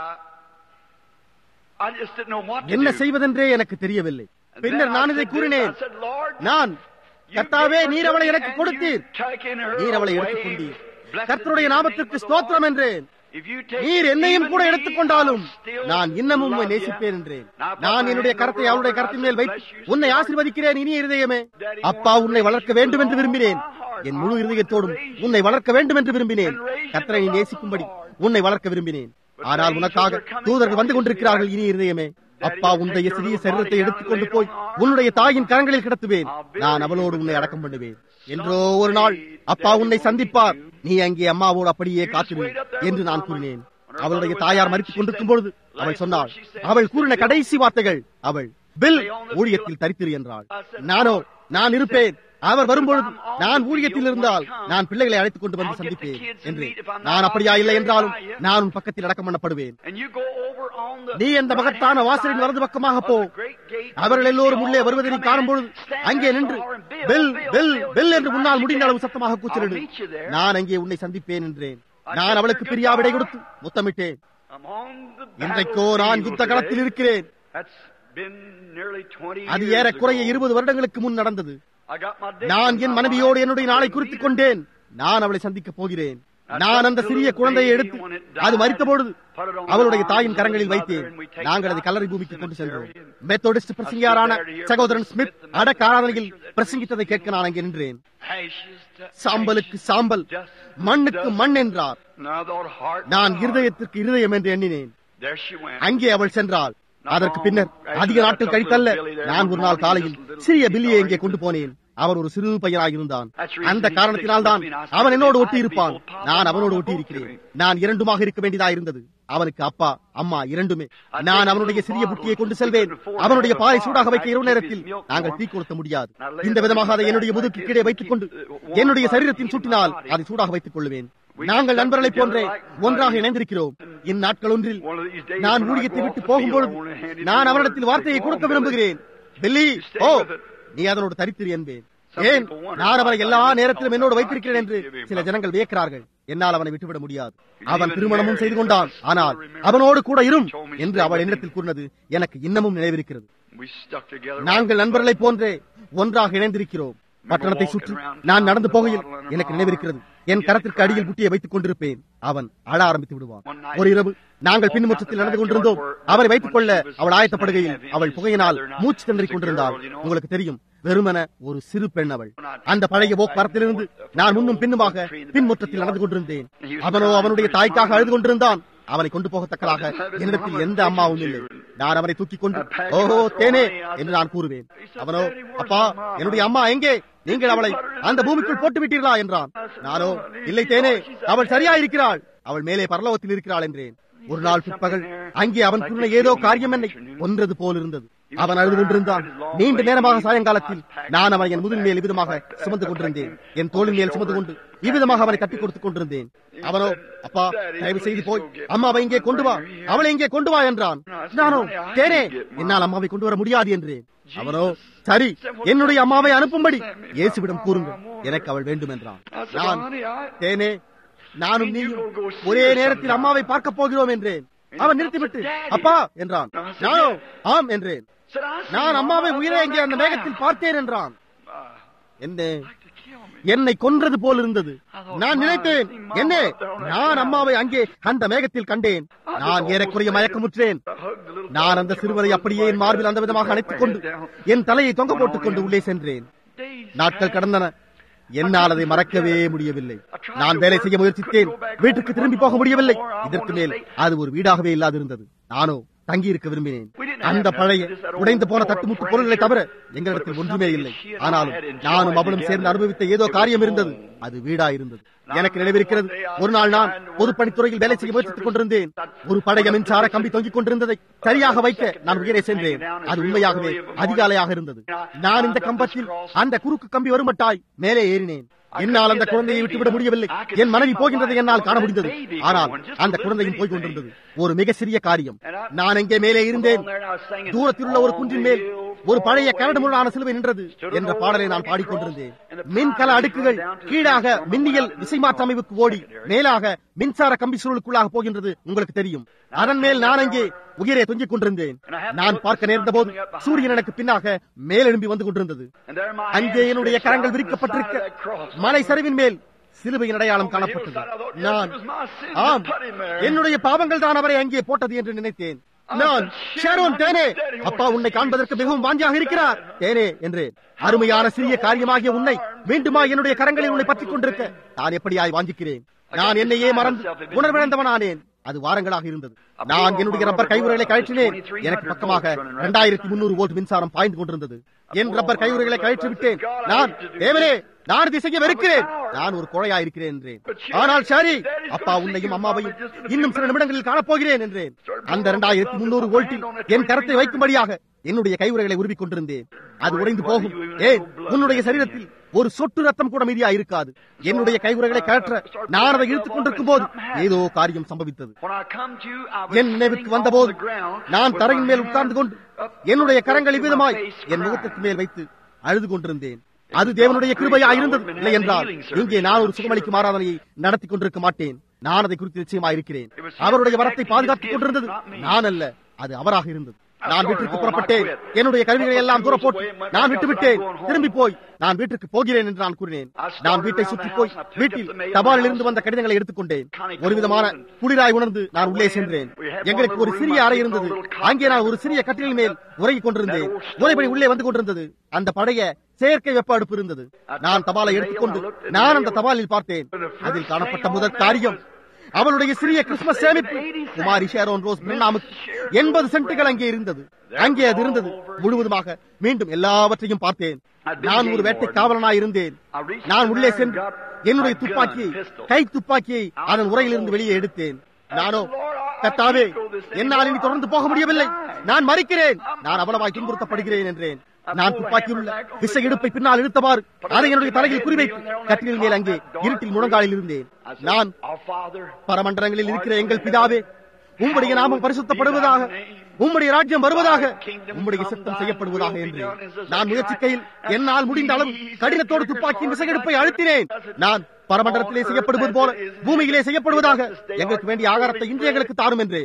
I just didn't know what to என்ன do. செய்வதென்றே எனக்கு தெரியவில்லை And பின்னர் then I நான் இதை said this, கூறினேன் I said, Lord, நான் you கர்த்தாவே gave her நீர் அவளை to me எனக்கு and கொடுத்தீர் you've taken her நீர் அவளை away. எடுத்துக்கொண்டீர் Blessed கர்த்தருடைய be the நாமத்திற்கு name of the ஸ்தோத்திரம் Lord. என்றேன் If you take நீர் என்னையும் கூட even me, எடுத்துக்கொண்டாலும் I'll still நான் இன்னமும் உம்மை love you. நேசிப்பேன் என்றேன் Now I put நான் my என்னுடைய hand கரத்தை over அவருடைய her, கரத்தின் I மேல் said, வைத்து "Bless you, உன்னை sweetheart." ஆசீர்வதிக்கிறேன் இனிய இருதயமே Daddy அப்பா wanted உன்னை to வளர்க்க raise you வேண்டும் என்று with all விரும்பினேன் my heart. என் I முழு wanted to இருதயத்தோடும் raise you உன்னை வளர்க்க வேண்டும் என்று விரும்பினேன் and raise you கர்த்தரை நீ to love the நேசிக்கும்படி Lord. உன்னை வளர்க்க விரும்பினேன் But ஆனால் the உனக்காக angels are coming தூதர்கள் வந்து down to கொண்டிருக்கிறார்கள் see இனி இருதயமே அப்பா Daddy, உன்னுடைய take your சிறிய little சரீரத்தை body எடுத்துக்கொண்டு down, போய் lay it on our உன்னுடைய arms. தாயின் கரங்களில் கிடத்துவேன் I'll bury நான் you அவளோடு with உன்னை her. அடக்கம் பண்ணுவேன் என்றோ ஒரு நாள் அப்பா உன்னை சந்திப்பார் நீ அங்கே அம்மாவோடு அப்படியே காத்திரு என்று நான் கூறினேன் அவளுடைய தாயார் மறித்துக் கொண்டிருக்கும் பொழுது அவள் சொன்னாள் அவள் கூறின கடைசி வார்த்தைகள் அவள் பில் ஊழியத்தில் தரித்திரு என்றாள் நானோ நான் இருப்பேன் அவர் வரும்பொழுது நான் ஊழியத்தில் இருந்தால் நான் பிள்ளைகளை அழைத்துக் கொண்டு வந்து சந்திப்பேன் என்று நான் அப்படியா இல்லை என்றாலும் நான் உன் பக்கத்தில் அடக்கம் பண்ணப்படுவேன் And you go over on the நீ அந்த மகத்தான வாசலின் வலது பக்கமாக போ அவர்கள் எல்லோரும் உள்ளே வருவதை நீ காணும்பொழுது அங்கே நின்று பெல் பெல் பெல் என்று முன்னால் முடிந்த அளவு சத்தமாக கூச்சலிடு நான் அங்கே உன்னை சந்திப்பேன் என்றேன் நான் அவளுக்கு பிரியா விடை கொடுத்து முத்தமிட்டேன் I'm on the இன்றைக்கோ நான் யுத்த களத்தில் இருக்கிறேன் That's been nearly 20 அது years ஏறக்குறைய ago. இருபது வருடங்களுக்கு முன் நடந்தது I got my date நான் with என் my மனைவியோடு wife. என்னுடைய நாளை குறித்துக் கொண்டேன் நான் அவளை சந்திக்கப் போகிறேன் நான் அந்த சிறிய குழந்தையை எடுத்து அது மறித்த பொழுது அவளுடைய தாயின் கரங்களில் வைத்தேன் நாங்கள் அதை கல்லறை பூமிக்கு கொண்டு சென்றோம் மெத்தோடிஸ்ட் பிரசங்கியாரான சகோதரன் ஸ்மித் அடக்க ஆராதனையில் பிரசங்கித்ததை கேட்க நான் அங்கே நின்றேன் Ashes to சாம்பலுக்கு ashes, சாம்பல் dust to மண்ணுக்கு dust. மண் என்றார் Now thou heart நான் to heart. இருதயத்திற்கு இருதயம் என்று எண்ணினேன் There she went. அங்கே அவள் சென்றாள் அதற்கு பின்னர் அதிக நாட்கள் கழித்தல்ல நான் ஒரு நாள் காலையில் சிறிய பில்லியை இங்கே கொண்டு போனேன் அவர் ஒரு சிறு பையனாயிருந்தான் அந்த காரணத்தினால் தான் அவன் என்னோடு ஒட்டி இருப்பான் நான் அவனோடு ஒட்டி இருக்கிறேன் நான் இரண்டுமாக இருக்க வேண்டியதா இருந்தது அவனுக்கு அப்பா அம்மா இரண்டுமே நான் அவனுடைய சிறிய புட்டியை கொண்டு செல்வேன் அவனுடைய பாலை சூடாக வைக்க இரவு நேரத்தில் நாங்கள் தீ கொளுத்த முடியாது இந்த விதமாக அதை என்னுடைய முதுக்கு கீழே வைத்துக் கொண்டு என்னுடைய சரீரத்தின் சுட்டினால் அதை சூடாக வைத்துக் கொள்வேன் நாங்கள் நண்பர்களைப் போன்றே ஒன்றாக இணைந்திருக்கிறோம் இந்நாட்கள் ஒன்றில் நான் ஊழியத்தை விட்டு போகும்பொழுது நான் அவனிடத்தில் வார்த்தையை கொடுக்க விரும்புகிறேன் பில்லி ஓ நீ அதனோடு தரித்திரு என்பேன் ஏன் நான் அவனை எல்லா நேரத்திலும் என்னோடு வைத்திருக்கிறேன் என்று சில ஜனங்கள் வியக்கிறார்கள் என்னால் அவனை விட்டுவிட முடியாது அவன் திருமணமும் செய்து கொண்டான் ஆனால் அவனோடு கூட இரும் என்று அவள் என்னிடத்தில் கூறினது எனக்கு இன்னமும் நினைவிருக்கிறது We stuck together. நாங்கள் நண்பர்களைப் போன்றே ஒன்றாக இணைந்திருக்கிறோம் பட்டணத்தை சுற்றி நான் நடந்து போகையில் எனக்கு நினைவிருக்கிறது என் கரத்திற்கு அடியில் புட்டியை வைத்துக் கொண்டிருப்பேன் அவன் அழ ஆரம்பித்து விடுவான் ஒரு இரவு நாங்கள் பின்முற்றத்தில் நடந்து கொண்டிருந்தோம் அவரை வைத்துக் கொள்ள அவள் ஆயத்தப்படுகையில் அவள் புகையினால் மூச்சு திணறிக் கொண்டிருந்தாள் உங்களுக்கு தெரியும் வெறுமன ஒரு சிறு பெண் அவள் அந்த பழைய போக் மரத்திலிருந்து நான் முன்னும் பின்னுமாக பின்முற்றத்தில் நடந்து கொண்டிருந்தேன் அவனோ அவனுடைய தாய்க்காக அழுது கொண்டிருந்தான் அவனை கொண்டு போகத்தக்கதாக என்னிடத்தில் எந்த அம்மாவும் இல்லை நான் அவனை தூக்கிக் கொண்டு ஓஹோ தேனே என்று நான் கூறுவேன் அவனோ அப்பா என்னுடைய அம்மா எங்கே நீங்கள் அவளை அந்த பூமிக்குள் போட்டு விட்டீர்களா என்றான் நானோ இல்லை தேனே அவள் சரியா இருக்கிறாள் அவள் மேலே பரலோகத்தில் இருக்கிறாள் என்றேன் ஒரு நாள் பிற்பகல் அங்கே அவன் கூறின ஏதோ காரியம் என்னை ஒன்றது போல் இருந்தது அவன் அழுது கொண்டிருந்தான் நீண்ட நேரமாக சாயங்காலத்தில் நான் அவனை என் முதுகின் மேல் இவ்விதமாக சுமந்து கொண்டிருந்தேன் என் தோளின் மேல் சுமந்து கொண்டு இவ்விதமாக அவனை கட்டிக் கொடுத்துக் கொண்டிருந்தேன் அவனோ அப்பா தயவு செய்து போய் அம்மாவை இங்கே கொண்டு வா அவளை இங்கே கொண்டு வா என்றான் நானோ தேனே என்னால் அம்மாவை கொண்டு வர முடியாது என்றேன் அவனோ சரி என்னுடைய அம்மாவை அனுப்பும்படி இயேசுவிடம் கூறுங்கள் எனக்கு அவள் வேண்டும் என்றான் நான் தேனே நானும் நீயும் ஒரே நேரத்தில் அம்மாவை பார்க்க போகிறோம் என்றேன் அவன் நிறுத்திவிட்டு அப்பா என்றான் நானோ ஆம் என்றேன் Said, I see நான் அம்மாவை Mama உயிரை come அங்கே down அந்த that மேகத்தில் cloud. பார்த்தேன் என்றான் Ah, என்ன like to kill me. என்னை கொன்றது போல் இருந்தது நான் நினைத்தேன் என்ன நான் அம்மாவை அங்கே அந்த மேகத்தில் கண்டேன் நான் ஏறக்குறைய மயக்கமுற்றேன் I hugged the little நான் dog, அந்த come சிறுவரை over அப்படியே to என் my மார்பில் அந்த bed, விதமாக put அணைத்துக் my கொண்டு head down. என் தலையை தொங்க போட்டுக் கொண்டு உள்ளே சென்றேன் Days நாட்கள் கடந்தன என்னால் அதை மறக்கவே முடியவில்லை நான் வேலை செய்ய முயற்சித்தேன் வீட்டுக்கு திரும்பி போக முடியவில்லை இதற்கு மேல் அது ஒரு வீடாகவே இல்லாதிருந்தது நானோ தங்கி இருக்க விரும்பினேன் அந்த பழைய உடைந்து போன தட்டுமுட்டு பொருள்களை தவிர எங்களிடத்தில் ஒன்றுமே இல்லை ஆனாலும் நானும் அவளும் சேர்ந்து அனுபவித்த ஏதோ காரியம் இருந்தது அது வீடா இருந்தது எனக்கு நினைவிருக்கிறது ஒரு நாள் நான் பொதுப்பணித்துறையில் வேலை செய்ய முயற்சித்துக் கொண்டிருந்தேன் ஒரு பழைய மின்சார கம்பி தொங்கிக் கொண்டிருந்ததை சரியாக வைக்க நான் உயரே சென்றேன் அது உண்மையாகவே அதிகாலையாக இருந்தது நான் இந்த கம்பத்தில் அந்த குறுக்கு கம்பி வரும்பட்டாய் மேலே ஏறினேன் என்னால் அந்த குழந்தையை விட்டுவிட முடியவில்லை என் மனைவி போகின்றதை என்னால் காண முடிந்தது ஆனால் அந்த குழந்தையும் போய் கொண்டிருந்தது ஒரு மிக சிறிய காரியம் நான் எங்கே மேலே இருந்தேன் தூரத்தில் உள்ள ஒரு குன்றின் மேல் ஒரு பழைய கரடு முரடான சிலுவை நின்றது என்ற பாடலை நான் பாடிக்கொண்டிருந்தேன் மின்கல அடுக்குகள் கீழாக மின்னியல் விசைமாற்ற அமைவுக்கு ஓடி மேலாக மின்சார கம்பி சுருளுக்குள்ளாக போகின்றது உங்களுக்கு தெரியும் அதன் மேல் நான் அங்கே உயிரை தொங்கிக் கொண்டிருந்தேன் நான் பார்க்க நேர்ந்த போது சூரியன் எனக்கு பின்னாக மேலெழும்பி வந்து கொண்டிருந்தது அங்கே என்னுடைய கரங்கள் விரிக்கப்பட்டிருக்க மலை சரிவின் மேல் சிலுவையின் அடையாளம் காணப்பட்டது நான் ஆம் என்னுடைய பாவங்கள் தான் அவரை அங்கே போட்டது என்று நினைத்தேன் நான் ஷேரோன் தேனே அப்பா உன்னை காண்பதற்கு மிகவும் வாஞ்சியாக இருக்கிறார் தேனே என்றேன் அருமையான சிறிய காரியமாகிய உன்னை மீண்டுமா என்னுடைய கரங்களில் உன்னை பற்றிக் கொண்டிருக்க நான் எப்படியாய் வாஞ்சிக்கிறேன் நான் என்னையே மறந்து உணர்விழந்தவனானேன் அது வாரங்களாக இருந்தது நான் என்னுடைய ரப்பர் கைவுறைகளை கழற்றினேன் எனக்கு பக்கமாக இரண்டாயிரத்தி முன்னூறு வோல்ட் மின்சாரம் பாய்ந்து கொண்டிருந்தது என் ரப்பர் கைவுறைகளை கழற்றி விட்டேன் நான் தேவரே நான் இதை செய்ய வெறுக்கிறேன் நான் ஒரு குழையா இருக்கிறேன் என்றேன் ஆனால் சரி அப்பா உன்னையும் அம்மாவையும் இன்னும் சில நிமிடங்களில் காணப்போகிறேன் என்றேன் அந்த இரண்டாயிரத்தி முன்னூறு வோல்ட்டில் என் கரத்தை வைக்கும்படியாக என்னுடைய கைவுறைகளை உருவிக் கொண்டிருந்தேன் அது உடைந்து போகும் ஏன் உன்னுடைய சரீரத்தில் ஒரு சொட்டு ரத்தம் கூட மீதியா இருக்காது என்னுடைய கைவுறைகளை கழற்ற நான் அதை இழுத்துக் கொண்டிருக்கும் போது ஏதோ காரியம் சம்பவித்தது என் நினைவுக்கு வந்தபோது நான் தரையின் மேல் உட்கார்ந்து கொண்டு என்னுடைய கரங்கள் இவ்விதமாய் என் முகத்திற்கு மேல் வைத்து அழுது கொண்டிருந்தேன் அது தேவனுடைய கிருபையா இருந்தது இல்லை என்றால் இங்கே நான் ஒரு சுகமளிக்கும் ஆராதனையை நடத்தி கொண்டிருக்க மாட்டேன் நான் அதை குறித்து நிச்சயமா இருக்கிறேன் அவருடைய வரத்தை பாதுகாத்துக் கொண்டிருந்தது நான் அல்ல அது அவராக இருந்தது நான் வீட்டிற்கு புறப்பட்டேன் என்னுடைய கருவிகளை எல்லாம் தூர போட்டு நான் விட்டு விட்டேன் திரும்பி போய் நான் வீட்டுக்கு போகிறேன் என்று நான் கூறினேன் நான் வீட்டை சுற்றி போய் வீட்டில் தபாலில் இருந்து வந்த கடிதங்களை எடுத்துக்கொண்டேன் ஒரு விதமான குளிராய் உணர்ந்து நான் உள்ளே சென்றேன் எங்களுக்கு ஒரு சிறிய அறை இருந்தது அங்கே நான் ஒரு சிறிய கட்டிலின் மேல் உறங்கிக் கொண்டிருந்தேன் உரைபடி உள்ளே வந்து கொண்டிருந்தது அந்த பழைய செயற்கை வெப்ப அடுப்பு இருந்தது நான் தபாலை எடுத்துக்கொண்டு நான் அந்த தபாலில் பார்த்தேன் அதில் காணப்பட்ட முதல் காரியம் அவளுடைய சிறிய கிறிஸ்துமஸ் சேமிப்பு குமாரி ஷேரோன் ரோஸ் பிரணாமுக்கு எண்பது சென்ட்டுகள் அங்கே இருந்தது அங்கே அது இருந்தது முழுவதுமாக மீண்டும் எல்லாவற்றையும் பார்த்தேன் நான் ஒரு வேட்டை காவலனாய் இருந்தேன் நான் உள்ளே சென்று என்னுடைய துப்பாக்கியை கை துப்பாக்கியை அதன் உரையிலிருந்து வெளியே எடுத்தேன் நானோ கத்தாவே என்னால் இனி தொடர்ந்து போக முடியவில்லை நான் மறிக்கிறேன் நான் அவ்வளவாய் துன்புறுத்தப்படுகிறேன் என்றேன் நான் துப்பாக்கி உள்ள விசை இடுப்பை பின்னால் இழுத்தவாறு அதை என்னுடைய தலையில் குறிவைத்து கட்டிலின் மேல் அங்கே இருட்டில் முழங்காலில் இருந்தேன் நான் பரமண்டலங்களில் இருக்கிற எங்கள் பிதாவே உம்முடைய நாமம் பரிசுத்தப்படுவதாக உம்முடைய ராஜ்யம் வருவதாக உம்முடைய சித்தம் செய்யப்படுவதாக என்று நான் முயற்சிக்கையில் என்னால் முடிந்த அளவு கடினத்தோடு துப்பாக்கியின் விசையெடுப்பை அழுத்தினேன் நான் பரமண்டலத்திலே செய்யப்படுவது போல பூமியிலே செய்யப்படுவதாக எங்களுக்கு வேண்டிய ஆகாரத்தை இன்று எங்களுக்கு தாரும் என்றேன்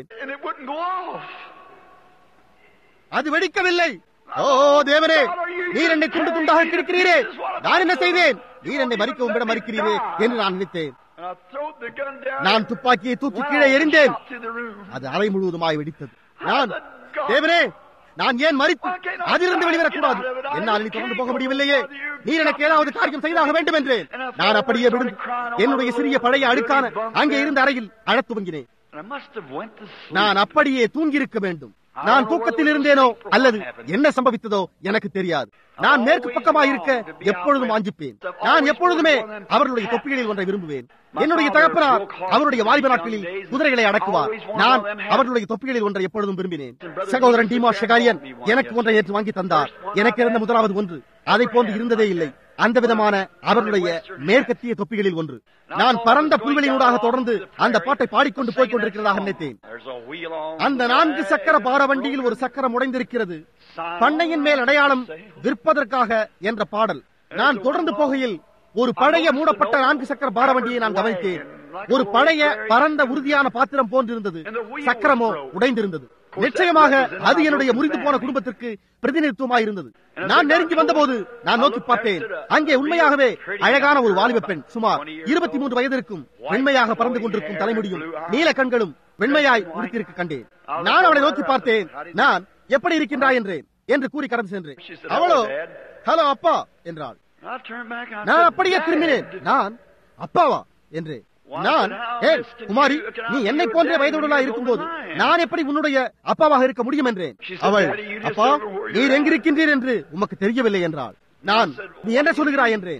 அது வெடிக்கவில்லை ஓ தேவரே நீர் என்னை துண்டு துண்டாக கிடைக்கிறீரே நான் என்ன செய்தேன் நீர் என்னை மறிக்க உம்மிடம் மறிக்கிறீரே என்று நான் நினைத்தேன் நான் துப்பாக்கியை தூக்கி கீழே எறிந்தேன் அது அறை முழுவதுமாய் வெடித்தது நான் தேவரே நான் ஏன் மறித்து அதிலிருந்து வெளிவரக்கூடாது என்னால் இனி தொடர்ந்து போக முடியவில்லையே நீர் எனக்கு ஏதாவது காரியம் செய்தாக வேண்டும் என்றேன் நான் அப்படியே விழுந்து என்னுடைய சிறிய பழைய அடுக்கான அங்கே இருந்த அறையில் அழத் துவங்கினேன் நான் அப்படியே தூங்கியிருக்க வேண்டும் நான் தூக்கத்தில் இருந்தேனோ அல்லது என்ன சம்பவித்ததோ எனக்கு தெரியாது நான் மேற்கு பக்கமாக இருக்க எப்பொழுதும் வாஞ்சிப்பேன் நான் எப்பொழுதுமே அவர்களுடைய தொப்பிகளில் ஒன்றை விரும்புவேன் என்னுடைய தகப்பனார் அவருடைய வாலிப நாட்களில் குதிரைகளை அடக்குவார் நான் அவர்களுடைய தொப்பிகளில் ஒன்றை எப்பொழுதும் விரும்பினேன் சகோதரன் டீமா ஷெகாரியன் எனக்கு ஒன்றை நேற்று வாங்கி தந்தார் எனக்கு இருந்த முதலாவது ஒன்று அதை போன்று இருந்ததே இல்லை அந்த விதமான அவர்களுடைய மேற்கத்திய தொப்பிகளில் ஒன்று நான் பரந்த புல்வெளியூடாக தொடர்ந்து அந்த பாட்டை பாடிக்கொண்டு போய் கொண்டிருக்கிறதாக நினைத்தேன் அந்த நான்கு சக்கர பார வண்டியில் ஒரு சக்கரம் உடைந்திருக்கிறது பண்ணையின் மேல் அடையாளம் விற்பதற்காக என்ற பாடல் நான் தொடர்ந்து போகையில் ஒரு பழைய மூடப்பட்ட நான்கு சக்கர பார வண்டியை நான் கவனித்தேன் ஒரு பழைய பரந்த உறுதியான பாத்திரம் போன்றிருந்தது சக்கரமோ உடைந்திருந்தது நிச்சயமாக அது என்னுடைய முறிந்து போன குடும்பத்திற்கு பிரதிநிதித்துவமாக இருந்தது நான் நெருங்கி வந்தபோது நான் நோக்கி பார்த்தேன் அங்கே உண்மையாகவே அழகான ஒரு வாலிப பெண் சுமார் இருபத்தி மூன்று வயதிற்கும் வெண்மையாக பறந்து கொண்டிருக்கும் தலைமுடியும் நீல கண்களும் வெண்மையாய் முடித்திருக்க கண்டேன் நான் அவளை நோக்கி பார்த்தேன் நான் எப்படி இருக்கின்றாய் என்றேன் என்று கூறி கடந்து சென்றேன் அவளோ ஹலோ அப்பா என்றாள் நான் அப்படியே திரும்பினேன் நான் அப்பாவா என்றேன் நான் ஏன் குமாரி நீ என்னை போன்ற வயதுடலா இருக்கும்போது நான் எப்படி உன்னுடைய அப்பாவாக இருக்க முடியும் என்றேன் அவள் அப்பா நீர் எங்கிருக்கின்றீர் என்று உமக்கு தெரியவில்லை என்றாள் நான் நீ என்ன சொல்லுகிறாய் என்றேன்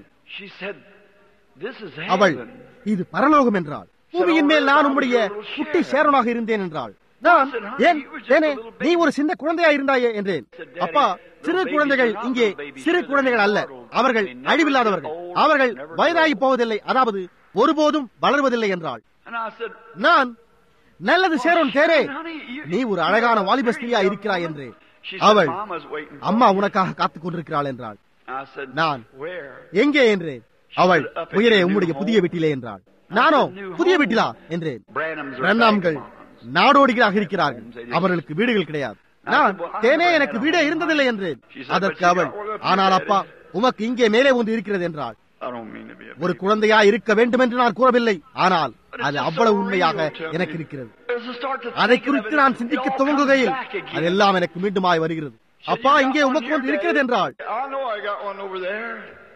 அவள் இது பரலோகம் என்றாள் பூமியின் மேல் நான் உம்முடைய குட்டி சேரனாக இருந்தேன் என்றாள் நான் ஏன் ஏனே நீ ஒரு சின்ன குழந்தையா இருந்தாயே என்றேன் அப்பா சிறு குழந்தைகள் இங்கே சிறு குழந்தைகள் அல்ல அவர்கள் அழிவில்லாதவர்கள் அவர்கள் வயதாகி போவதில்லை அதாவது ஒருபோதும் வளர்வதில்லை என்றாள் நான் நல்லது சேரோன் தேரே நீ ஒரு அழகான வாலிபஸ்திரியா இருக்கிறாய் என்று She said, அவள் Mama's waiting. for அம்மா me." உனக்காக காத்துக் கொண்டிருக்கிறாள் என்றாள் I said, நான், Where? எங்கே என்றேன் அவள் உயரே உம்முடைய புதிய வீட்டிலே என்றாள் நானோ புதிய வீட்டிலா என்றேன் Branham's are பிரண்ணாம்கள் vagabonds. நாடோடிகளாக இருக்கிறார்கள் அவர்களுக்கு வீடுகள் கிடையாது நான் தேனே எனக்கு வீடே இருந்ததில்லை என்றேன் அதற்கு அவள் ஆனால் அப்பா உமக்கு இங்கே மேலே ஒன்று இருக்கிறது என்றாள் I don't mean to be a ஒரு குழந்தையா இருக்க வேண்டும் என்று நான் கூறவில்லை ஆனால் அது அவ்வளவு உண்மையாக எனக்கு இருக்கிறது There's a start to அதை thinking of குறித்து it, நான் it சிந்திக்க all comes துவங்குகையில் back again. அதெல்லாம் எனக்கு மீண்டுமாய் வருகிறது அப்பா இங்கே உமக்கு ஒன்று இருக்கிறது என்றாள் I know I got one over there.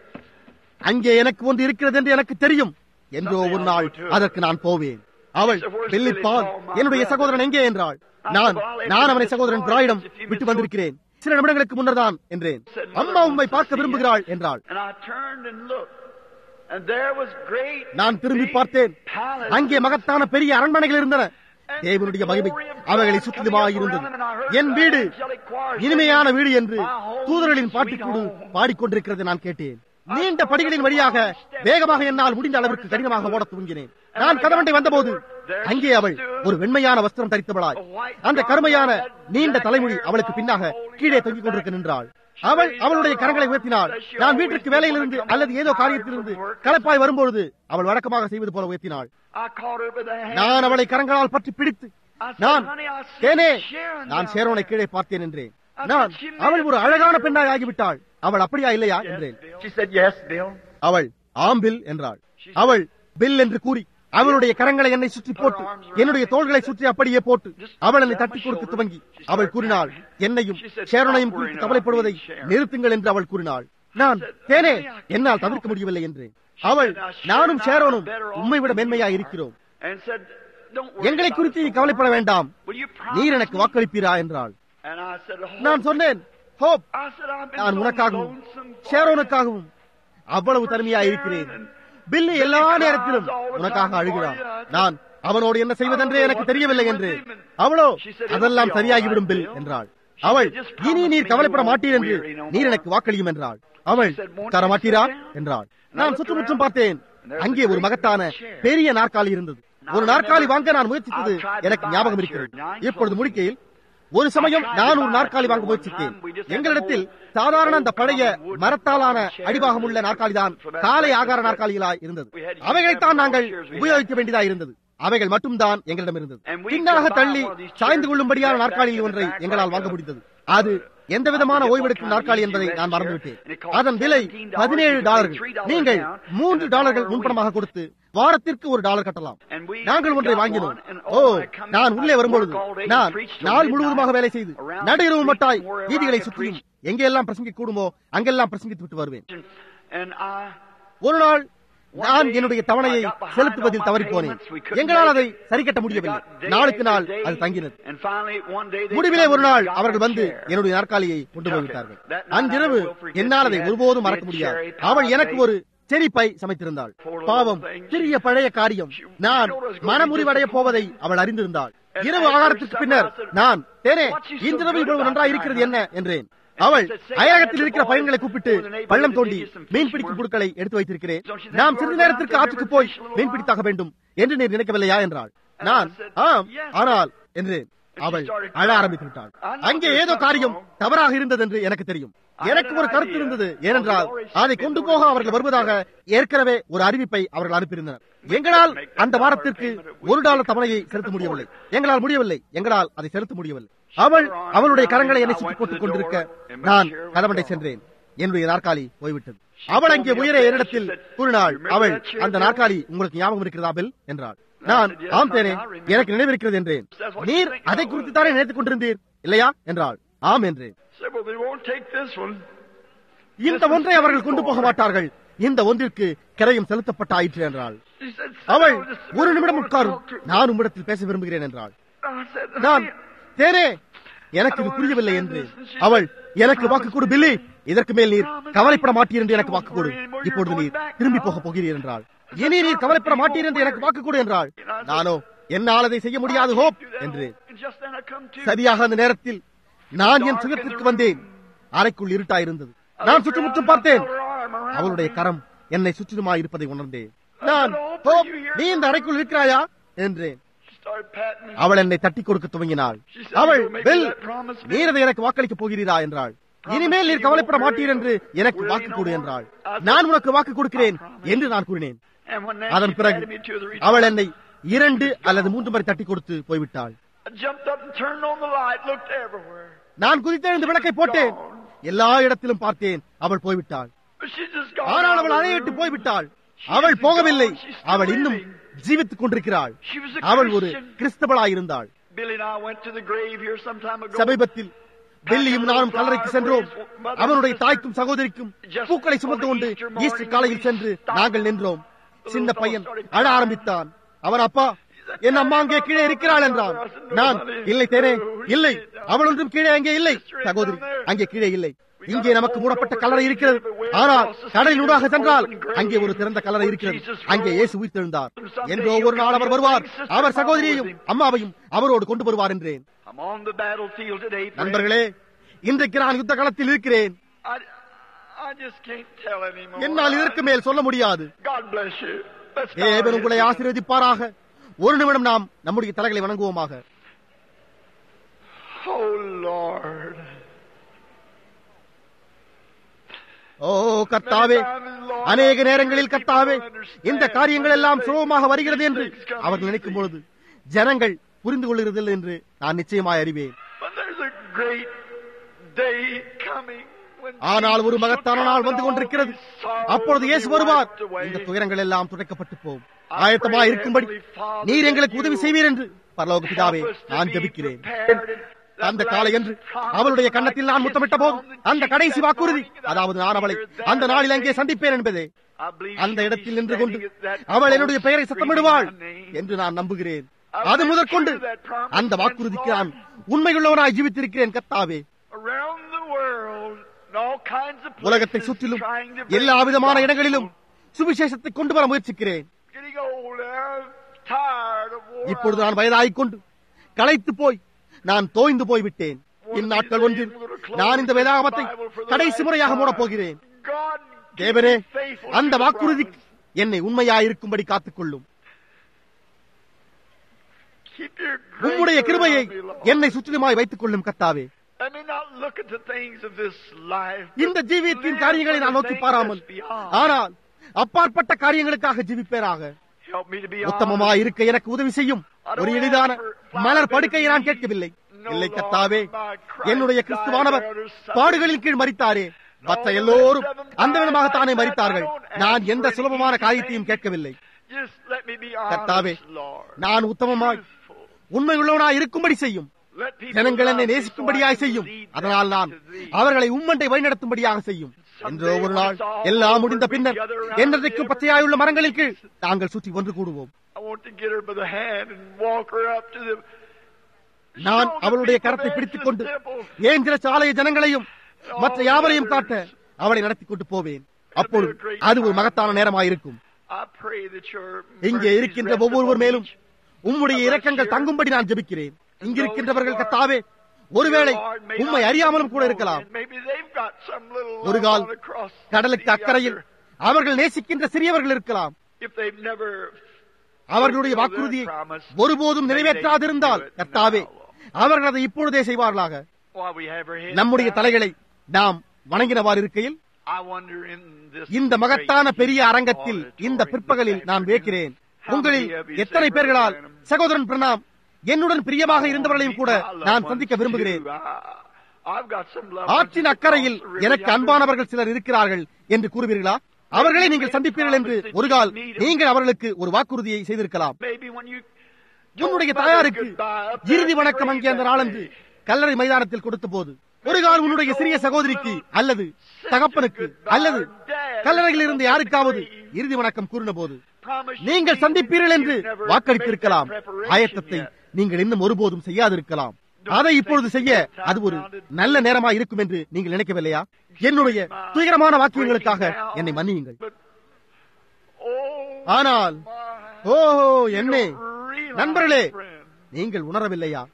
அங்கே எனக்கு ஒன்று இருக்கிறது என்று எனக்கு தெரியும் என்றோ ஒரு நாள் அதற்கு நான் போவேன் அவள் வெள்ளிப்பால் என்னுடைய சகோதரன் எங்கே என்றாள் நான் நான் அவனை சகோதரன் பிராயிடம் விட்டு வந்திருக்கிறேன் சில நிமிடங்களுக்கு முன்னர் தான் என்றேன் அம்மா உம்மை பார்க்க விரும்புகிறாள் என்றாள் And I turned and looked. And there was great நான் திரும்பி big பார்த்தேன் palaces. அங்கே மகத்தான பெரிய அரண்மனைகள் இருந்தன தேவனுடைய மகிமை அவைகளை சுற்றிலுமாய் இருந்தது என் வீடு இனிமையான வீடு என்று தூதர்களின் பாட்டுக்கூடு பாடிக்கொண்டிருக்கிறது நான் கேட்டேன் நீண்ட படிகளின் வழியாக வேகமாக என்னால் முடிந்த அளவிற்கு கடினமாக ஓடத் துவங்கினேன் நான் கதவண்டை வந்தபோது அங்கே அவள் ஒரு வெண்மையான வஸ்திரம் தரித்தவளாய் அந்த கருமையான நீண்ட தலைமுடி அவளுக்கு பின்னாக கீழே தொங்கிக் கொண்டிருக்க நின்றாள் அவள் அவளுடைய கரங்களை உயர்த்தினாள் நான் வீட்டிற்கு வேலையிலிருந்து அல்லது ஏதோ காரியத்திலிருந்து கலப்பாய் வரும்பொழுது அவள் வழக்கமாக செய்வது போல உயர்த்தினாள் I caught her by the hand. நான் அவளை கரங்களால் பற்றி பிடித்து நான் தேனே நான் சேரோனை கீழே பார்த்தேன் என்றேன் நான் அவள் ஒரு அழகான பெண்ணாய் ஆகிவிட்டாள் அவள் அப்படியா இல்லையா என்றேன் She said, Yes, Bill. அவள் ஆம்பில் என்றாள் அவள் பில் என்று கூறி அவளுடைய கரங்களை என்னை சுற்றி போட்டு என்னுடைய தோள்களை சுற்றி அப்படியே போட்டு அவள் என்னை தட்டி கொடுத்து துவங்கி அவள் கூறினாள் என்னையும் சேரனையும் குறித்து கவலைப்படுவதை நிறுத்துங்கள் என்று அவள் கூறினாள் நான் தேனே என்னால் தவிர்க்க முடியவில்லை என்றேன் அவள் நானும் சேரோனும் உம்மை விட மேன்மையா இருக்கிறோம் And said, Don't worry எங்களை about குறித்து it. நீ கவலைப்பட வேண்டாம் Will you promise நீர் எனக்கு me?" வாக்களிப்பீரா என்றாள் And I said, "Oh." நான் சொன்னேன் Hope I said, I've been நான் so உனக்காகவும் lonesome for ஷேரோனுக்காகவும் அவ்வளவு தனிமையா இருக்கிறேன் பில்லி எல்லா நேரத்திலும் உனக்காக அழுகிறான் நான் அவனோடு என்ன செய்வதென்றே எனக்கு தெரியவில்லை என்று அவளோ அதெல்லாம் சரியாகிவிடும் பில் என்றாள் அவள் இனி நீர் கவலைப்பட மாட்டீர் என்று நீர் எனக்கு வாக்களியும் என்றாள் அவள் தர மாட்டீரா என்றாள் நான் சுற்றுமுற்றும் பார்த்தேன் அங்கே ஒரு மகத்தான பெரிய நாற்காலி இருந்தது ஒரு நாற்காலி வாங்க நான் முயற்சித்தது எனக்கு ஞாபகம் இருக்கிறது இப்பொழுது முடிக்கையில் ஒரு சமயம் நான் ஒரு நாற்காலி வாங்க முயற்சித்தேன் எங்களிடத்தில் சாதாரண அந்த பழைய மரத்தாலான அடிபாகம் உள்ள நாற்காலி தான் காலை ஆகார நாற்காலிகளாய் இருந்தது அவைகளைத்தான் நாங்கள் உபயோகிக்க வேண்டியதாக இருந்தது அவைகள் மட்டும்தான் எங்களிடம் இருந்தது பின்னாக தள்ளி சாய்ந்து கொள்ளும்படியான நாற்காலியில் ஒன்றை எங்களால் வாங்க முடிந்தது அது எந்த விதமான ஓய்வெடுக்கும் நாற்காலி என்பதை நான் மறந்துவிட்டேன் அதன் விலை பதினேழு டாலர்கள் நீங்கள் மூன்று டாலர்கள் முன்பணமாக கொடுத்து வாரத்திற்கு ஒரு டாலர் கட்டலாம் நாங்கள் ஒன்றை வாங்கினோம் ஓ நான் உள்ளே வரும்பொழுது நான் நாள் முழுவதுமாக வேலை செய்து நடுஇரவு மட்டாய் வீதிகளை சுற்றியும் எங்கெல்லாம் பிரசங்கிக்க கூடுமோ அங்கெல்லாம் பிரசங்கித்து விட்டு வருவேன் And I ஒரு நாள் நான் என்னுடைய தவணையை செலுத்துவதில் தவறி போனேன் எங்களால் அதை சரி கட்ட முடியவில்லை நாளுக்கு நாள் அது தங்கினது And finally, one day they முடிவிலே come ஒரு and நாள் got அவர்கள் my வந்து chair. என்னுடைய நாற்காலியை கொண்டு போய்விட்டார்கள் அன்றிரவு என்னால் அதை ஒருபோதும் மறக்க முடியாது அவள் எனக்கு ஒரு செரிப்பை சமைத்திருந்தாள் பாவம் சிறிய பழைய காரியம் நான் மனமுறிவடைய போவதை அவள் அறிந்திருந்தாள் இரவு ஆகாரத்திற்கு பின்னர் நான் தேனே இன்றிரவு இவ்வளவு நன்றாக இருக்கிறது என்ன என்றேன் அவள் அயலகத்தில் இருக்கிற பையன்களை கூப்பிட்டு பள்ளம் தோண்டி மீன் பிடிக்கும் பொருட்களை எடுத்து வைத்திருக்கிறேன் நாம் சிறிது நேரத்திற்கு ஆற்றுக்கு போய் மீன் பிடித்தாக வேண்டும் என்று நீர் நினைக்கவில்லையா என்றாள் நான் ஆம் ஆனால் என்றேன் அவள் அழ ஆரம்பித்து விட்டாள் அங்கே ஏதோ காரியம் தவறாக இருந்தது என்று எனக்கு தெரியும் எனக்கு ஒரு கருத்து இருந்தது ஏனென்றால் அதை கொண்டு போக அவர்கள் வருவதாக ஏற்கனவே ஒரு அறிவிப்பை அவர்கள் அனுப்பியிருந்தனர் எங்களால் அந்த வாரத்திற்கு ஒரு டாலர் தவணையை செலுத்த முடியவில்லை எங்களால் முடியவில்லை எங்களால் அதை செலுத்த முடியவில்லை அவள் அவளுடைய கரங்களை என்னை சுற்றி போட்டுக் கொண்டிருக்க நான் கதவண்டை சென்றேன் என்னுடைய நாற்காலி போய்விட்டது அவள் அங்கே உயர என்னிடத்தில் கூறினாள் அவள் அந்த நாற்காலி உங்களுக்கு ஞாபகம் இருக்கிறதா பில் என்றாள் நான் ஆம் தேனே எனக்கு நினைவிருக்கிறது என்றேன் நீர் அதை குறித்து தானே நினைத்துக் கொண்டிருந்தீர் இல்லையா என்றாள் ஆம் என்றேன் said, Well, they won't take this one. இந்த ஒன்றை அவர்கள் கொண்டு போக மாட்டார்கள் இந்த ஒன்றிற்கு கிரயம் செலுத்தப்பட்ட ஆயிற்று என்றாள் She said, அவள் "Sit down, just- ஒரு நிமிடம் I wanna உட்காரும் talk to her." நான் உம்மிடத்தில் பேச விரும்புகிறேன் என்றாள் I said, நான் "Honey, தேனே எனக்கு இது புரியவில்லை என்று அவள் எனக்கு வாக்கு கொடு பில்லி இதற்கு மேல் நீர் கவலைப்பட மாட்டீர் என்று எனக்கு வாக்கு கொடு இப்பொழுது நீர் திரும்பி போக போகிறீர் என்றாள் இனி நீர் கவலைப்பட மாட்டீர் என்று எனக்கு வாக்கு கொடு என்றாள் நானோ என்னால் அதை செய்ய முடியாது ஹோப் என்று And just then I come to. சரியாக அந்த நேரத்தில் நான் என் சுயத்திற்கு வந்தேன் அறைக்குள் இருட்டாயிருந்தது நான் சுற்றுமுற்றும் பார்த்தேன் அவளுடைய கரம் என்னை சுற்றிலுமாய் இருப்பதை உணர்ந்தேன் நான் "ஹோப், நீ இந்த அறைக்குள் இருக்கிறாயா என்றேன் அவள் என்னை தட்டி கொடுக்க துவங்கினாள் அவள் வெல் நீரதை எனக்கு வாக்களிக்கப் போகிறீரா என்றாள் இனிமேல் நீர் கவலைப்பட மாட்டீர் என்று எனக்கு வாக்கு கொடு என்றாள் நான் உனக்கு வாக்கு கொடுக்கிறேன் என்று நான் கூறினேன் அதன் பிறகு அவள் என்னை இரண்டு அல்லது மூன்று முறை தட்டி கொடுத்து போய்விட்டாள் நான் குதித்தெழுந்து விளக்கை போட்டேன் எல்லா இடத்திலும் பார்த்தேன் அவள் போய்விட்டாள் ஆனால் அவள் அணையிட்டு போய்விட்டாள் அவள் போகவில்லை அவள் இன்னும் ஜீவித்துக் கொண்டிருக்கிறாள் அவள் ஒரு கிறிஸ்தவளாயிருந்தாள் சமீபத்தில் டெல்லியும் நானும் கல்லறைக்கு சென்றோம் அவனுடைய தாய்க்கும் சகோதரிக்கும் பூக்களை சுமந்து கொண்டு ஈஸ்டர் காலையில் சென்று நாங்கள் நின்றோம் சின்ன பையன் அழ ஆரம்பித்தான் அவன் அப்பா என் அம்மா அங்கே கீழே இருக்கிறாள் என்றான் நான் இல்லை தேனே இல்லை அவள் ஒன்றும் கீழே அங்கே இல்லை சகோதரி அங்கே கீழே இல்லை இங்கே நமக்கு மூடப்பட்ட கல்லறை இருக்கிறது ஆனால் கடலில் ஊடாக சென்றால் அங்கே ஒரு திறந்த கல்லறை இருக்கிறது அங்கே இயேசு உயிர்த்தெழுந்தார் என்று ஒவ்வொரு நாள் அவர் வருவார் அவர் சகோதரியையும் அம்மாவையும் அவரோடு கொண்டு வருவார் என்றேன் நண்பர்களே இன்றைக்கு நான் யுத்த களத்தில் இருக்கிறேன் என்னால் இதற்கு மேல் சொல்ல முடியாது தேவன் உங்களை ஆசீர்வதிப்பாராக ஒரு நிமிடம் நாம் நம்முடைய தலைகளை வணங்குவோமாக ஓ கர்த்தாவே அநேக நேரங்களில் கர்த்தாவே இந்த காரியங்கள் எல்லாம் சுலபமாக வருகிறது என்று அவர்கள் நினைக்கும் பொழுது ஜனங்கள் புரிந்து கொள்கிறதில்லை என்று நான் நிச்சயமாய் அறிவேன் ஆனால் ஒரு மகத்தான நாள் வந்து கொண்டிருக்கிறது அப்பொழுது இயேசு வருவார் இந்த துயரங்கள் எல்லாம் துடைக்கப்பட்டு போகும் ஆயத்தமா இருக்கும்படி நீர் எங்களுக்கு உதவி செய்வீர் என்று பரலோக பிதாவே நான் ஜபிக்கிறேன் அந்த காலை என்று அவளுடைய கன்னத்தில் நான் முத்தமிட்ட போது அந்த கடைசி வாக்குறுதி அதாவது நான் அவளை அந்த நாளில் அங்கே சந்திப்பேன் என்பதே அந்த இடத்தில் நின்று கொண்டு அவள் என்னுடைய பெயரை சத்தமிடுவாள் என்று நான் நம்புகிறேன் அது முதற்கொண்டு அந்த வாக்குறுதிக்கு நான் உண்மையுள்ளவனாய் ஜீவித்திருக்கிறேன் கத்தாவே உலகத்தை சுற்றிலும் எல்லா விதமான இடங்களிலும் சுவிசேஷத்தை கொண்டு வர முயற்சிக்கிறேன் இப்பொழுது நான் வயதாகிக் கொண்டு களைத்து போய் நான் தோய்ந்து போய்விட்டேன் இந்நாட்கள் ஒன்றில் நான் இந்த வேதாகமத்தை கடைசி முறையாக மூடப் போகிறேன் தேவரே அந்த வாக்குறுதி என்னை உண்மையாயிருக்கும்படி காத்துக்கொள்ளும் உம்முடைய கிருபையை என்னை சுற்றிலுமாய் வைத்துக் கொள்ளும் கத்தாவே இந்த ஜீவியத்தின் காரியங்களை நான் நோக்கி பாராமல் ஆனால் அப்பாற்பட்ட காரியங்களுக்காக ஜீவிப்பேராக உத்தமமாய் இருக்க எனக்கு உதவி செய்யும் ஒரு எளிதான மலர் படுக்கையை நான் கேட்கவில்லை இல்லை கத்தாவே என்னுடைய கிறிஸ்துவானவர் பாடுகளின் கீழ் மறித்தாரே மற்ற எல்லோரும் அந்த விதமாகத்தானே மறித்தார்கள் நான் எந்த சுலபமான காரியத்தையும் கேட்கவில்லை கத்தாவே நான் உத்தமமாய் உண்மை உள்ளவனாய் இருக்கும்படி செய்யும் ஜனங்கள் என்னை நேசிக்கும்படியாய் செய்யும் அதனால் நான் அவர்களை உம்மண்டை வழிநடத்தும்படியாக செய்யும் என்று ஒரு நாள் எல்லாம் முடிந்த பின்னர் என்றைக்கும் பச்சையாயுள்ள மரங்களின் கீழ் நாங்கள் சுற்றி ஒன்று கூடுவோம் நான் அவளுடைய கரத்தை பிடித்துக் கொண்டு ஏந்திர சாலைய ஜனங்களையும் மற்ற யாவரையும் காட்ட அவளை நடத்தி கொண்டு போவேன் அப்பொழுது அது ஒரு மகத்தான நேரமாயிருக்கும் இங்கே இருக்கின்ற ஒவ்வொருவர் மேலும் உம்முடைய இரக்கங்கள் தங்கும்படி நான் ஜபிக்கிறேன் இங்கிருக்கின்றவர்கள் கத்தாவே ஒருவேளை உண்மை அறியாமலும் கூட இருக்கலாம் ஒரு கால் கடலுக்கு அக்கறையில் அவர்கள் நேசிக்கின்ற சிறியவர்கள் இருக்கலாம் அவர்களுடைய வாக்குறுதியை ஒருபோதும் நிறைவேற்றாதிருந்தால் கர்த்தாவே அவர்கள் அதை இப்பொழுதே செய்வார்களாக நம்முடைய தலைகளை நாம் வணங்கினவாறு இருக்கையில் இந்த மகத்தான பெரிய அரங்கத்தில் இந்த பிற்பகலில் நான் வேக்கிறேன் உங்களில் எத்தனை பேர்களால் சகோதரன் பிரணாம் என்னுடன் பிரியமாக இருந்தவர்களையும் கூட நான் சந்திக்க விரும்புகிறேன் ஆற்றின் அக்கறையில் எனக்கு அன்பானவர்கள் சிலர் இருக்கிறார்கள் என்று கூறுவீர்களா அவர்களை நீங்கள் சந்திப்பீர்கள் என்று ஒரு கால் நீங்கள் அவர்களுக்கு ஒரு வாக்குறுதியை செய்திருக்கலாம் உன்னுடைய தாயாருக்கு இறுதி வணக்கம் அங்கே அந்த நாளன்று கல்லறை மைதானத்தில் கொடுத்த போது ஒரு கால் உன்னுடைய சிறிய சகோதரிக்கு அல்லது தகப்பனுக்கு அல்லது கல்லறையில் இருந்து யாருக்காவது இறுதி வணக்கம் கூறின போது நீங்கள் சந்திப்பீர்கள் என்று வாக்களித்திருக்கலாம் ஆயத்தத்தை நீங்கள் இன்னும் ஒருபோதும் செய்யாதிருக்கலாம் அதை இப்பொழுது செய்ய அது ஒரு நல்ல நேரமா இருக்கும் என்று நீங்கள் நினைக்கவில்லையா என்னுடைய துயரமான வாக்கியங்களுக்காக என்னை மன்னியுங்கள் ஆனால் ஓ என்னே நண்பர்களே நீங்கள் உணரவில்லையா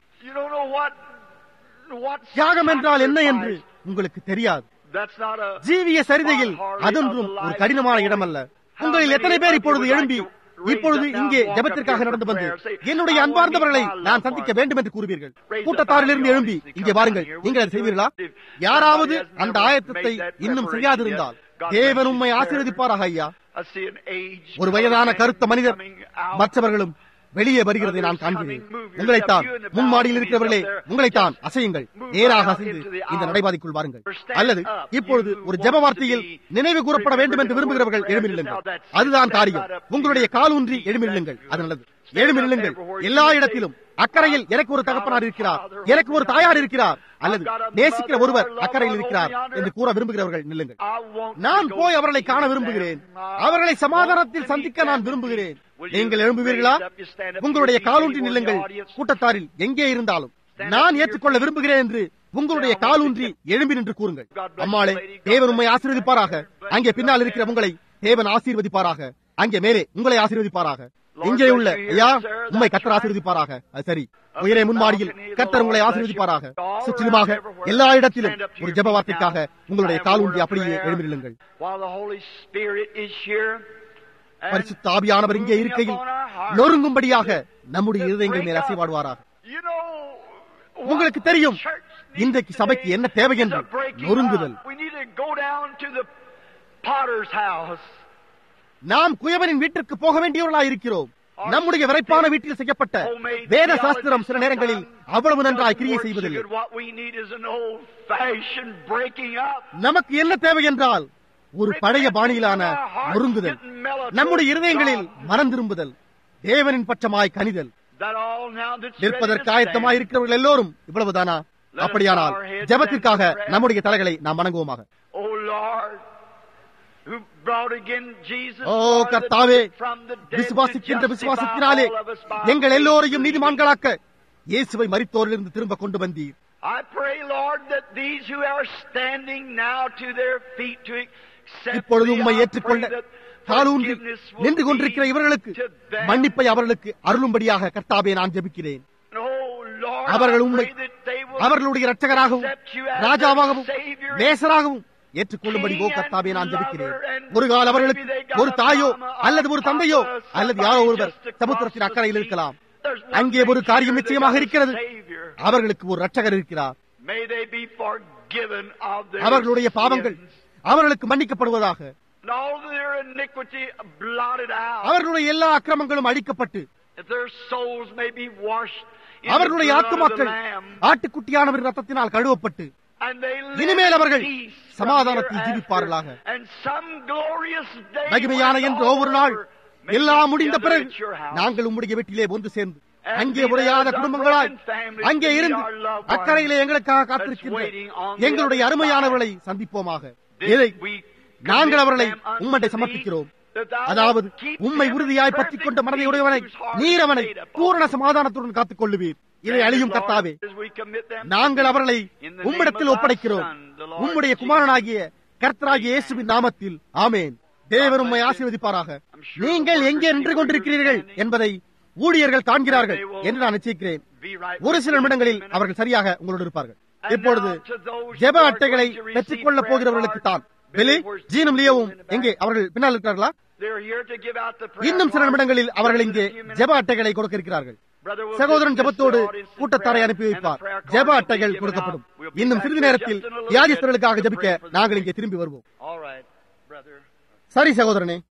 தியாகம் என்றால் என்ன என்று உங்களுக்கு தெரியாது ஜீவிய சரிதையில் அதொன்றும் ஒரு கடினமான இடம் அல்ல உங்களில் எத்தனை பேர் இப்பொழுது எழும்பி இப்பொழுது இங்கே ஜபத்திற்காக நடந்து வந்து என்னுடைய அன்பார்ந்தவர்களை நான் சந்திக்க வேண்டும் என்று கூறுவீர்கள் கூட்டத்தாரிலிருந்து எழும்பி இங்கே வாருங்கள் நீங்கள் அதை செய்வீர்களா யாராவது அந்த ஆயத்தத்தை இன்னும் செய்யாதிருந்தால் தேவன் உண்மை ஆசீர்வதிப்பாராக ஐயா ஒரு வயதான கருத்த மனிதர் மற்றவர்களும் வெளியே வருகிறதை நான் காண்கிறேன் உங்களைத்தான் முன்மாடியில் இருக்கிறவர்களே உங்களைத்தான் அசையுங்கள் நேராக அசைந்து இந்த நடைபாதைக்குள் வாருங்கள் அல்லது இப்பொழுது ஒரு ஜப வார்த்தையில் நினைவு கூறப்பட வேண்டும் என்று விரும்புகிறவர்கள் எழுமில்லுங்கள் அதுதான் காரியம் உங்களுடைய காலூன்றி எழுமில்லுங்கள் அது நல்லது எழுமில்லுங்கள் எல்லா இடத்திலும் அக்கறையில் எனக்கு ஒரு தகப்பனார் இருக்கிறார் எனக்கு ஒரு தாயார் இருக்கிறார் அல்லது நேசிக்கிற ஒருவர் அக்கறையில் இருக்கிறார் என்று கூற விரும்புகிறவர்கள் நில்லுங்கள் நான் போய் அவர்களை காண விரும்புகிறேன் அவர்களை சமாதானத்தில் சந்திக்க நான் விரும்புகிறேன் நீங்கள் எழும்புவீர்களா உங்களுடைய காலூன்றி நில்லுங்கள் கூட்டத்தாரில் எங்கே இருந்தாலும் நான் ஏற்றுக்கொள்ள விரும்புகிறேன் என்று உங்களுடைய காலூன்றி எழும்பி நின்று கூறுங்கள் அம்மாளே தேவன் உண்மை ஆசீர்வதிப்பாராக அங்கே பின்னால் இருக்கிற உங்களை தேவன் ஆசீர்வதிப்பாராக அங்கே மேலே உங்களை ஆசீர்வதிப்பாராக இங்கே உள்ள ஐயா உண்மை கத்தர் ஆசீர்வதிப்பாராக அது சரி உயரே முன்மாடியில் கத்தர் உங்களை ஆசீர்வதிப்பாராக சுற்றிலுமாக எல்லா இடத்திலும் ஒரு ஜப வார்த்தைக்காக உங்களுடைய கால் ஊன்றி அப்படியே எழுந்திருங்கள் பரிசுத்த ஆவியானவர் இங்கே இருக்கையில் நொறுங்கும்படியாக நம்முடைய இருதயங்கள் மேல் அசைவாடுவாராக உங்களுக்கு தெரியும் இன்றைக்கு சபைக்கு என்ன தேவை என்று நொறுங்குதல் நாம் குயவனின் வீட்டிற்கு போக வேண்டியவர்களா இருக்கிறோம் நம்முடைய விரைப்பான வீட்டில் செய்யப்பட்ட வேத சாஸ்திரம் சில நேரங்களில் அவ்வளவு நன்றாய் கிரியை செய்வதில்லை நமக்கு என்ன தேவை என்றால் ஒரு பழைய பாணியிலான நொறுங்குதல் நம்முடைய இருதயங்களில் மனம் திரும்புதல் தேவனின் பட்சமாய் கனிதல் நிற்பதற்கு ஆயத்தமாய் இருக்கிறவர்கள் எல்லோரும் இவ்வளவுதானா அப்படியானால் ஜபத்திற்காக நம்முடைய தலைகளை நாம் வணங்குவோமாக ஓ கர்த்தாவே விசுவாசிக்கின்ற விசுவாசத்தினாலே எங்கள் எல்லோரையும் நீதிமான்களாக்க இயேசுவை மரித்தோரிலிருந்து திரும்ப கொண்டு வந்தீர் I pray, Lord, that these who are standing now to their feet to accept இப்பொழுது thee, உம்மை I ஏற்றுக்கொள்ள pray that காலூன்றி forgiveness will நின்று கொண்டிருக்கிற be இவர்களுக்கு to them. மன்னிப்பை அவர்களுக்கு அருளும்படியாக கர்த்தாவே நான் ஜெபிக்கிறேன் Oh, Lord, அவர்கள் I உண்மை pray that they will அவர்களுடைய இரட்சகராகவும் accept you as ராஜாவாகவும் their Savior நேசராகவும் ஏற்றுக்கொள்ளும்படி ஓ கர்த்தாவே நான் ஜெபிக்கிறேன் ஒரு கால அவர்களுக்கு ஒரு தாயோ அல்லது ஒரு தந்தையோ அல்லது யாரோ ஒருவர் சமுத்திரத்தின் அக்கறையில் இருக்கலாம் அங்கே ஒரு காரியம் நிச்சயமாக இருக்கிறது அவர்களுக்கு ஒரு ரட்சகர் இருக்கிறார் May they be forgiven of their அவர்களுடைய பாவங்கள் sins, அவர்களுக்கு மன்னிக்கப்படுவதாக and all their iniquity blotted out. அவர்களுடைய எல்லா அக்கிரமங்களும் அழிக்கப்பட்டு That their souls may be washed in அவர்களுடைய the blood of the ஆத்துமாக்கள் Lamb, ஆட்டுக்குட்டியானவரின் ரத்தத்தினால் கழுவப்பட்டு and they live இனிமேல் அவர்கள் in peace from சமாதானத்தில் hereafter. ஜீவிப்பார்களாக. And some glorious day மகிமையான when என்று all ஒவ்வொரு நாள் over may எல்லாம் முடிந்த gather பிறகு at your house. நாங்கள் உம்முடைய வீட்டிலே ஒன்று சேர்ந்து And அங்கே be உடையாத there as குடும்பங்களாய் unbroken families அங்கே to meet இருந்து our loved ones அக்கறையிலே எங்களுக்காக that's காத்திருக்கின்ற waiting on the எங்களுடைய other அருமையானவர்களை சந்திப்போமாக This இதை we நாங்கள் அவர்களை commit them unto உம்மட்டை thee, சமர்ப்பிக்கிறோம் that thou அதாவது wilt keep உம்மை them in உறுதியாய் perfect பற்றிக் கொண்ட மனதை peace உடையவனை whose heart நீர் is அவனை stayed upon பூரண சமாதானத்துடன் காத்துக் கொள்ளுவீர் இதை அழியும் கர்த்தாவே நாங்கள் அவர்களை உம்மிடத்தில் ஒப்படைக்கிறோம் உம்முடைய குமாரனாகிய கர்த்தராகிய இயேசுவின் நாமத்தில் ஆமேன் தேவன் உம்மை ஆசீர்வதிப்பாராக நீங்கள் எங்கே நின்று கொண்டிருக்கிறீர்கள் என்பதை ஊழியர்கள் காண்கிறார்கள் என்று நான் நிச்சயிக்கிறேன் ஒரு சில நிமிடங்களில் அவர்கள் சரியாக உங்களோடு இருப்பார்கள் இப்பொழுது ஜெப அட்டைகளை பெற்றுக் கொள்ளப் போகிறவர்களுக்கு தான் வெளி ஜீனும் லியோவும் எங்கே அவர்கள் பின்னால் இருக்கிறார்களா இன்னும் சில நிமிடங்களில் அவர்கள் இங்கே ஜெப அட்டைகளை கொடுக்க இருக்கிறார்கள் சகோதரன் ஜெபத்தோடு கூட்டத்தாரை அனுப்பி வைப்பார் ஜெப அட்டைகள் கொடுக்கப்படும் இன்னும் சிறிது நேரத்தில் வியாதிஸ்தர்களுக்காக ஜெபிக்க நாங்கள் இங்கே திரும்பி வருவோம் சரி சகோதரனே